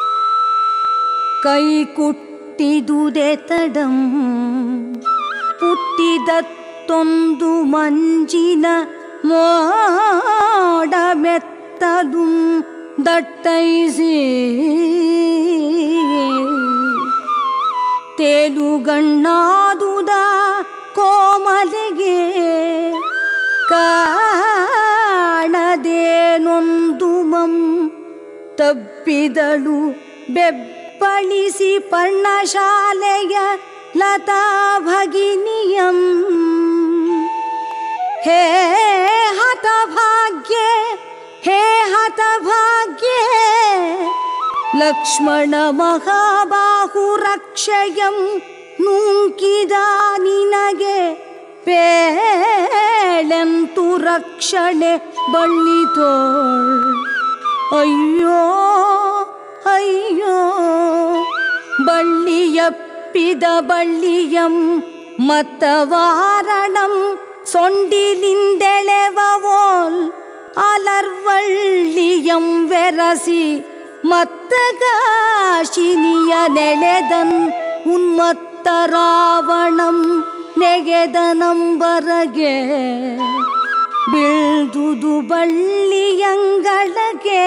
ಕೈ ಕುಟ್ಟಿದುದೆ ತಡಂ ಹುಟ್ಟಿದತ್ತೊಂದು ಮಂಜಿನ ಮೋಡ ಮೆತ್ತಲು ದಟ್ಟೈಸಿ ತೇಲುಗಣ್ಣಾದುದ ಕೋಮಲೆಗೆ ಕಾಣದೇನೊಂದು ಮಂ ತಪ್ಪಿದಳು ಬೆಪ್ಪಳಿಸಿ ಪರ್ಣಶಾಲೆಯ ಲತಾ ಭಗಿನಿಯಂ ಹೇ ಹತಭಾಗ್ಯೆ ಹೇ ಹತಭಾಗ್ಯೆ ಲಕ್ಷ್ಮಣ ಮಹಾಬಾಹು ರಕ್ಷಯಂ ನೂಂಕಿದ ನಿನಗೆ ಪೇಳೆಂತು ರಕ್ಷಣೆ ಬಳ್ಳಿತೋಳ್ ಅಯ್ಯೋ ಅಯ್ಯೋ ಬಳ್ಳಿಯಪ್ಪಿದ ಬಳ್ಳಿಯಂ ಮತ್ತವಾರಣಂ ಸೊಂಡಿಲಿಂದೆಳೆವವೋಲ್ ಅಲರ್ವಳ್ಳಿಯಂ வெரசி மத்தகாஷினிய நெಳೆದನ್ ಉನ್ಮತ್ತ ರಾವಣಂ ನೆಗೆದನಂಬರಗೆ ಬೀಳ್ದುದು ಬಳ್ಳಿಯಂಗಳಗೆ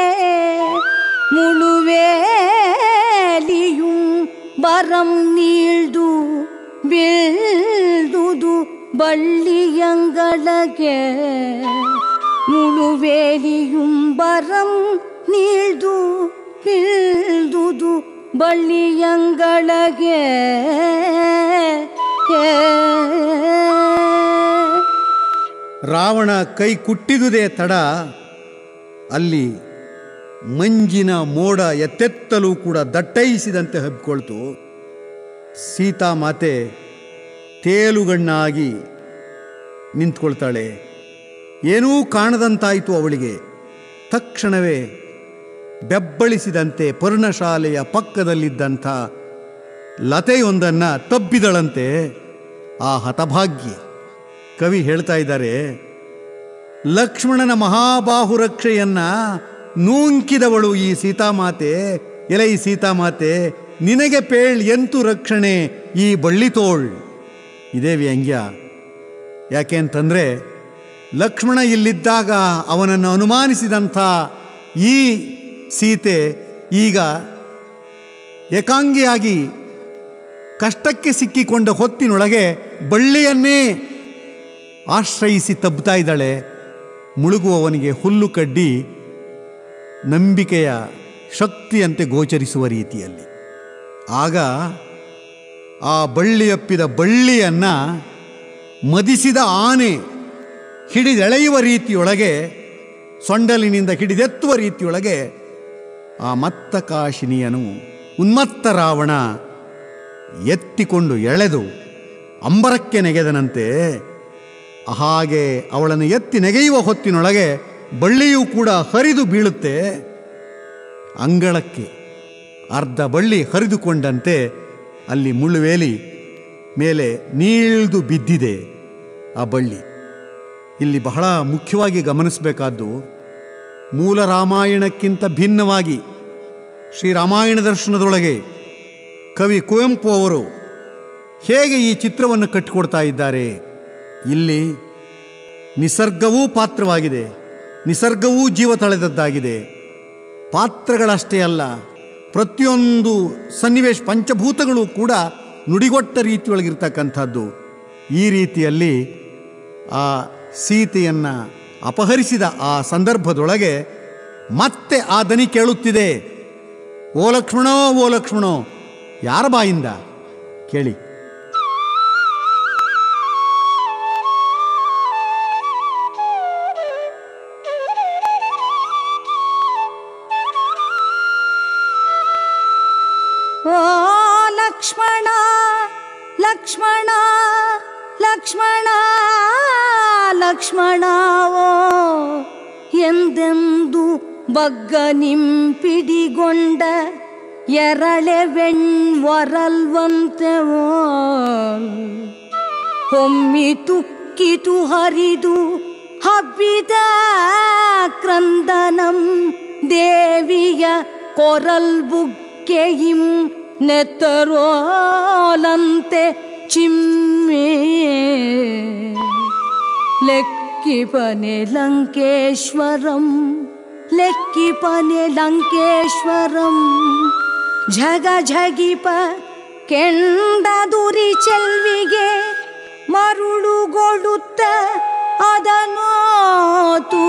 ಮುಳುವೇಲಿயும் ಬರಂ ನೀಳ್ದು ಬೀಳ್ದುದು ಬಳ್ಳಿಯಂಗಳಗೆ ಮುಳುವೇಲಿயும் ಬರಂ ನೀಳ್ದು ಬೀಳ್ದುದು ಬಳ್ಳಿಯಂಗಳಗೆ
ರಾವಣ ಕೈ ಕುಟ್ಟಿದುದೇ ತಡ ಅಲ್ಲಿ ಮಂಜಿನ ಮೋಡ ಎತ್ತೆತ್ತಲೂ ಕೂಡ ದಟ್ಟೈಸಿದಂತೆ ಹಬ್ಕೊಳ್ತು ಸೀತಾಮಾತೆ ತೇಲುಗಣ್ಣಾಗಿ ನಿಂತ್ಕೊಳ್ತಾಳೆ ಏನೂ ಕಾಣದಂತಾಯಿತು ಅವಳಿಗೆ ತಕ್ಷಣವೇ ಬೆಬ್ಬಳಿಸಿದಂತೆ ಪರ್ಣಶಾಲೆಯ ಪಕ್ಕದಲ್ಲಿದ್ದಂಥ ಲತೆಯೊಂದನ್ನು ತಬ್ಬಿದಳಂತೆ ಆ ಹತಭಾಗ್ಯ ಕವಿ ಹೇಳ್ತಾ ಇದ್ದಾರೆ ಲಕ್ಷ್ಮಣನ ಮಹಾಬಾಹು ರಕ್ಷೆಯನ್ನ ನೂಂಕಿದವಳು ಈ ಸೀತಾಮಾತೆ ಎಲೆ ಈ ಸೀತಾಮಾತೆ ನಿನಗೆ ಪೇಳ್ ಎಂತು ರಕ್ಷಣೆ ಈ ಬಳ್ಳಿತೋಳ್ ಇದೇ ವ್ಯಂಗ್ಯ ಯಾಕೆ ಅಂತಂದರೆ ಲಕ್ಷ್ಮಣ ಇಲ್ಲಿದ್ದಾಗ ಅವನನ್ನು ಅನುಮಾನಿಸಿದಂಥ ಈ ಸೀತೆ ಈಗ ಏಕಾಂಗಿಯಾಗಿ ಕಷ್ಟಕ್ಕೆ ಸಿಕ್ಕಿಕೊಂಡ ಹೊತ್ತಿನೊಳಗೆ ಬಳ್ಳಿಯನ್ನೇ ಆಶ್ರಯಿಸಿ ತಬ್ಬುತ್ತಾ ಇದ್ದಾಳೆ ಮುಳುಗುವವನಿಗೆ ಹುಲ್ಲು ಕಡ್ಡಿ ನಂಬಿಕೆಯ ಶಕ್ತಿಯಂತೆ ಗೋಚರಿಸುವ ರೀತಿಯಲ್ಲಿ ಆಗ ಆ ಬಳ್ಳಿಯಪ್ಪಿದ ಬಳ್ಳಿಯನ್ನ ಮದಿಸಿದ ಆನೆ ಹಿಡಿದೆಳೆಯುವ ರೀತಿಯೊಳಗೆ ಸೊಂಡಲಿನಿಂದ ಹಿಡಿದೆತ್ತುವ ರೀತಿಯೊಳಗೆ ಆ ಮತ್ತಕಾಶಿನಿಯನು ಉನ್ಮತ್ತ ರಾವಣ ಎತ್ತಿಕೊಂಡು ಎಳೆದು ಅಂಬರಕ್ಕೆ ನೆಗೆದನಂತೆ ಹಾಗೆ ಅವಳನ್ನು ಎತ್ತಿ ನೆಗೆಯುವ ಹೊತ್ತಿನೊಳಗೆ ಬಳ್ಳಿಯೂ ಕೂಡ ಹರಿದು ಬೀಳುತ್ತೆ ಅಂಗಳಕ್ಕೆ ಅರ್ಧ ಬಳ್ಳಿ ಹರಿದುಕೊಂಡಂತೆ ಅಲ್ಲಿ ಮುಳ್ಳುವೇಲಿ ಮೇಲೆ ನೀಳ್ದು ಬಿದ್ದಿದೆ ಆ ಬಳ್ಳಿ ಇಲ್ಲಿ ಬಹಳ ಮುಖ್ಯವಾಗಿ ಗಮನಿಸಬೇಕಾದ್ದು ಮೂಲ ರಾಮಾಯಣಕ್ಕಿಂತ ಭಿನ್ನವಾಗಿ ಶ್ರೀರಾಮಾಯಣ ದರ್ಶನದೊಳಗೆ ಕವಿ ಕುವೆಂಪು ಅವರು ಹೇಗೆ ಈ ಚಿತ್ರವನ್ನು ಕಟ್ಟಿಕೊಡ್ತಾ ಇದ್ದಾರೆ ಇಲ್ಲಿ ನಿಸರ್ಗವೂ ಪಾತ್ರವಾಗಿದೆ ನಿಸರ್ಗವೂ ಜೀವ ತಳೆದದ್ದಾಗಿದೆ ಪಾತ್ರಗಳಷ್ಟೇ ಅಲ್ಲ ಪ್ರತಿಯೊಂದು ಸನ್ನಿವೇಶ ಪಂಚಭೂತಗಳು ಕೂಡ ನುಡಿಗೊಟ್ಟ ರೀತಿಯೊಳಗಿರ್ತಕ್ಕಂಥದ್ದು ಈ ರೀತಿಯಲ್ಲಿ ಆ ಸೀತೆಯನ್ನು ಅಪಹರಿಸಿದ ಆ ಸಂದರ್ಭದೊಳಗೆ ಮತ್ತೆ ಆ ದನಿ ಕೇಳುತ್ತಿದೆ ಓ ಲಕ್ಷ್ಮಣೋ ಓ ಲಕ್ಷ್ಮಣೋ ಯಾರ ಬಾಯಿಂದ ಕೇಳಿ
ಓ ಲಕ್ಷ್ಮಣ ಲಕ್ಷ್ಮಣ ಲಕ್ಷ್ಮಣ ಲಕ್ಷ್ಮಣ ಓ ಎಂದೆಂದು ಬಗ್ಗ ನಿಂಪಿಡಿಗೊಂಡ ಎರಳೆ ವೆಣ್ವರಲ್ವಂತೆ ಓ ಹೊಮ್ಮಿ ತುಕ್ಕಿತು ಹರಿದು ಹಬ್ಬಿದ ಕ್ರಂದನಂ ದೇವಿಯ ಕೊರಲ್ ಬುಕ್ಕೆಯಿಂ ನೆತ್ತರೋಲಂತೆ ಚಿಮ್ಮೆ ಲೆಕ್ಕಿಪನೆ ಲಂಕೇಶ್ವರಂ ಲೆಕ್ಕಿಪನೆ ಲಂಕೇಶ್ವರಂ ಝಗ ಝಗಿಪ ಕೆಂಡದುರಿ ಚೆಲ್ವಿಗೆ ಮರುಳುಗೊಡುತ್ತ ಅದನೋತು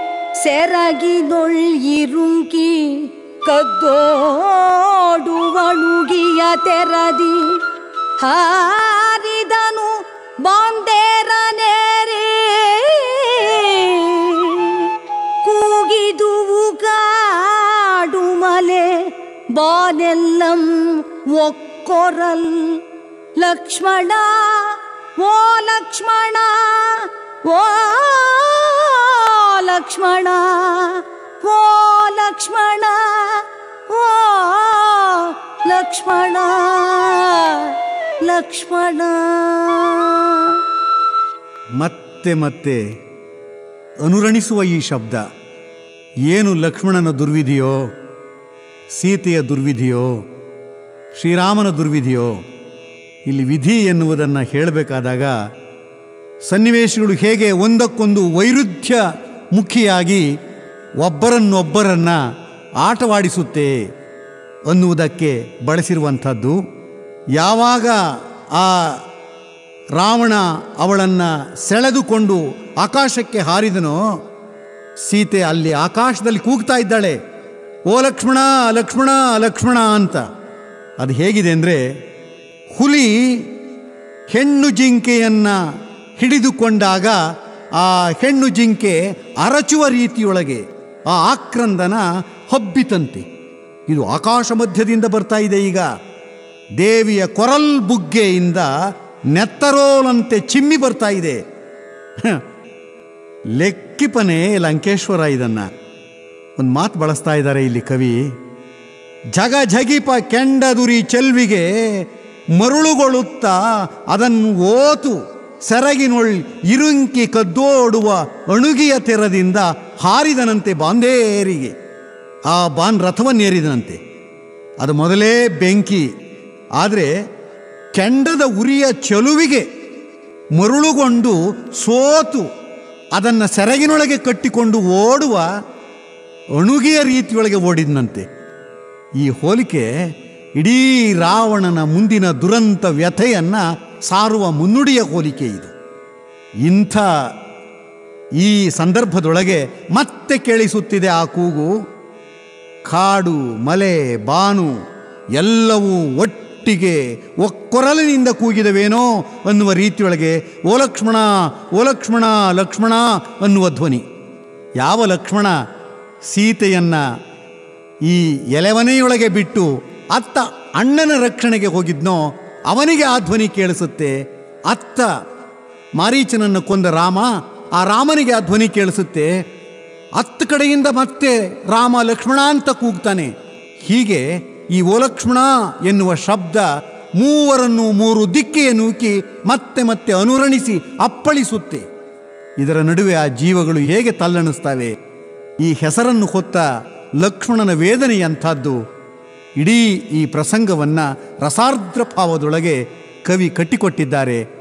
ಸೆರಗಿನೊಳ್ಳಿರುಂಕಿ ಕದ್ದೋಡುವಣುಗಿಯ ತೆರದಿ ಹಾರಿದನು ಬಾಂದೇರನೇರಿ ಕೂಗಿದುವು ಕಾಡು ಮಲೆ ಬಾನೆಲ್ಲಂ ಒಕ್ಕೊರಲ್ ಲಕ್ಷ್ಮಣ ಓ ಲಕ್ಷ್ಮಣ ಓ ಲಕ್ಷ್ಮಣ ಓ ಲಕ್ಷ್ಮಣ ಓ ಲಕ್ಷ್ಮಣ ಲಕ್ಷ್ಮಣ
ಮತ್ತೆ ಮತ್ತೆ ಅನುರಣಿಸುವ ಈ ಶಬ್ದ ಏನು ಲಕ್ಷ್ಮಣನ ದುರ್ವಿಧಿಯೋ ಸೀತೆಯ ದುರ್ವಿಧಿಯೋ ಶ್ರೀರಾಮನ ದುರ್ವಿಧಿಯೋ ಇಲ್ಲಿ ವಿಧಿ ಎನ್ನುವುದನ್ನು ಹೇಳಬೇಕಾದಾಗ ಸನ್ನಿವೇಶಗಳು ಹೇಗೆ ಒಂದಕ್ಕೊಂದು ವೈರುಧ್ಯ ಮುಖಿಯಾಗಿ ಒಬ್ಬರನ್ನೊಬ್ಬರನ್ನ ಆಟವಾಡಿಸುತ್ತೆ ಅನ್ನುವುದಕ್ಕೆ ಬಳಸಿರುವಂಥದ್ದು ಯಾವಾಗ ಆ ರಾವಣ ಅವಳನ್ನು ಸೆಳೆದುಕೊಂಡು ಆಕಾಶಕ್ಕೆ ಹಾರಿದನೋ ಸೀತೆ ಅಲ್ಲಿ ಆಕಾಶದಲ್ಲಿ ಕೂಗ್ತಾ ಇದ್ದಾಳೆ ಓ ಲಕ್ಷ್ಮಣ ಲಕ್ಷ್ಮಣ ಲಕ್ಷ್ಮಣ ಅಂತ ಅದು ಹೇಗಿದೆ ಅಂದರೆ ಹುಲಿ ಹೆಣ್ಣು ಜಿಂಕೆಯನ್ನು ಹಿಡಿದುಕೊಂಡಾಗ ಆ ಹೆಣ್ಣು ಜಿಂಕೆ ಅರಚುವ ರೀತಿಯೊಳಗೆ ಆ ಆಕ್ರಂದನ ಹಬ್ಬಿತಂತೆ ಇದು ಆಕಾಶ ಮಧ್ಯದಿಂದ ಬರ್ತಾ ಇದೆ ಈಗ ದೇವಿಯ ಕೊರಲ್ ಬುಗ್ಗೆಯಿಂದ ನೆತ್ತರೋಲಂತೆ ಚಿಮ್ಮಿ ಬರ್ತಾ ಇದೆ ಹ. ಲೆಕ್ಕಿಪನೆ ಲಂಕೇಶ್ವರ ಇದನ್ನ ಒಂದು ಮಾತು ಬಳಸ್ತಾ ಇದ್ದಾರೆ ಇಲ್ಲಿ ಕವಿ ಜಗ ಜಗಿಪ ಕೆಂಡದುರಿ ಚೆಲ್ವಿಗೆ ಮರುಳುಗೊಳ್ಳುತ್ತಾ ಅದನ್ನು ಓತು ಸೆರಗಿನೊಳ್ ಇರುಂಕಿ ಕದ್ದೋಡುವ ಅಣುಗಿಯ ತೆರದಿಂದ ಹಾರಿದನಂತೆ ಬಾಂದೇರಿಗೆ ಆ ಬಾನ್ ರಥವನ್ನೇರಿದನಂತೆ ಅದು ಮೊದಲೇ ಬೆಂಕಿ ಆದರೆ ಕೆಂಡದ ಉರಿಯ ಚೆಲುವಿಗೆ ಮರುಳುಗೊಂಡು ಸೋತು ಅದನ್ನು ಸೆರಗಿನೊಳಗೆ ಕಟ್ಟಿಕೊಂಡು ಓಡುವ ಅಣುಗಿಯ ರೀತಿಯೊಳಗೆ ಓಡಿದ್ನಂತೆ ಈ ಹೋಲಿಕೆ ಇಡೀ ರಾವಣನ ಮುಂದಿನ ದುರಂತ ವ್ಯಥೆಯನ್ನು ಸಾರುವ ಮುನ್ನುಡಿಯ ಹೋಲಿಕೆ ಇದು ಇಂಥ ಈ ಸಂದರ್ಭದೊಳಗೆ ಮತ್ತೆ ಕೇಳಿಸುತ್ತಿದೆ ಆ ಕೂಗು ಕಾಡು ಮಲೆ ಬಾನು ಎಲ್ಲವೂ ಒಟ್ಟಿಗೆ ಒಕ್ಕೊರಲಿನಿಂದ ಕೂಗಿದವೇನೋ ಅನ್ನುವ ರೀತಿಯೊಳಗೆ ಓ ಲಕ್ಷ್ಮಣ ಓ ಲಕ್ಷ್ಮಣ ಲಕ್ಷ್ಮಣ ಅನ್ನುವ ಧ್ವನಿ ಯಾವ ಲಕ್ಷ್ಮಣ ಸೀತೆಯನ್ನ ಈ ಎಲೆಮನೆಯೊಳಗೆ ಬಿಟ್ಟು ಅತ್ತ ಅಣ್ಣನ ರಕ್ಷಣೆಗೆ ಹೋಗಿದ್ನೋ ಅವನಿಗೆ ಆ ಧ್ವನಿ ಕೇಳಿಸುತ್ತೆ ಅತ್ತ ಮಾರೀಚನನ್ನು ಕೊಂದ ರಾಮ ಆ ರಾಮನಿಗೆ ಆ ಧ್ವನಿ ಕೇಳಿಸುತ್ತೆ ಹತ್ತು ಕಡೆಯಿಂದ ಮತ್ತೆ ರಾಮ ಲಕ್ಷ್ಮಣ ಅಂತ ಕೂಗ್ತಾನೆ ಹೀಗೆ ಈ ಓ ಲಕ್ಷ್ಮಣ ಎನ್ನುವ ಶಬ್ದ ಮೂವರನ್ನು ಮೂರು ದಿಕ್ಕಿಗೆ ನೂಕಿ ಮತ್ತೆ ಮತ್ತೆ ಅನುರಣಿಸಿ ಅಪ್ಪಳಿಸುತ್ತೆ ಇದರ ನಡುವೆ ಆ ಜೀವಗಳು ಹೇಗೆ ತಲ್ಲಣಿಸ್ತವೆ ಈ ಹೆಸರನ್ನು ಹೊತ್ತ ಲಕ್ಷ್ಮಣನ ವೇದನೆಯಂಥದ್ದು ಇಡೀ ಈ ಪ್ರಸಂಗವನ್ನು ರಸಾರ್ದ್ರ ಭಾವದೊಳಗೆ ಕವಿ ಕಟ್ಟಿಕೊಟ್ಟಿದ್ದಾರೆ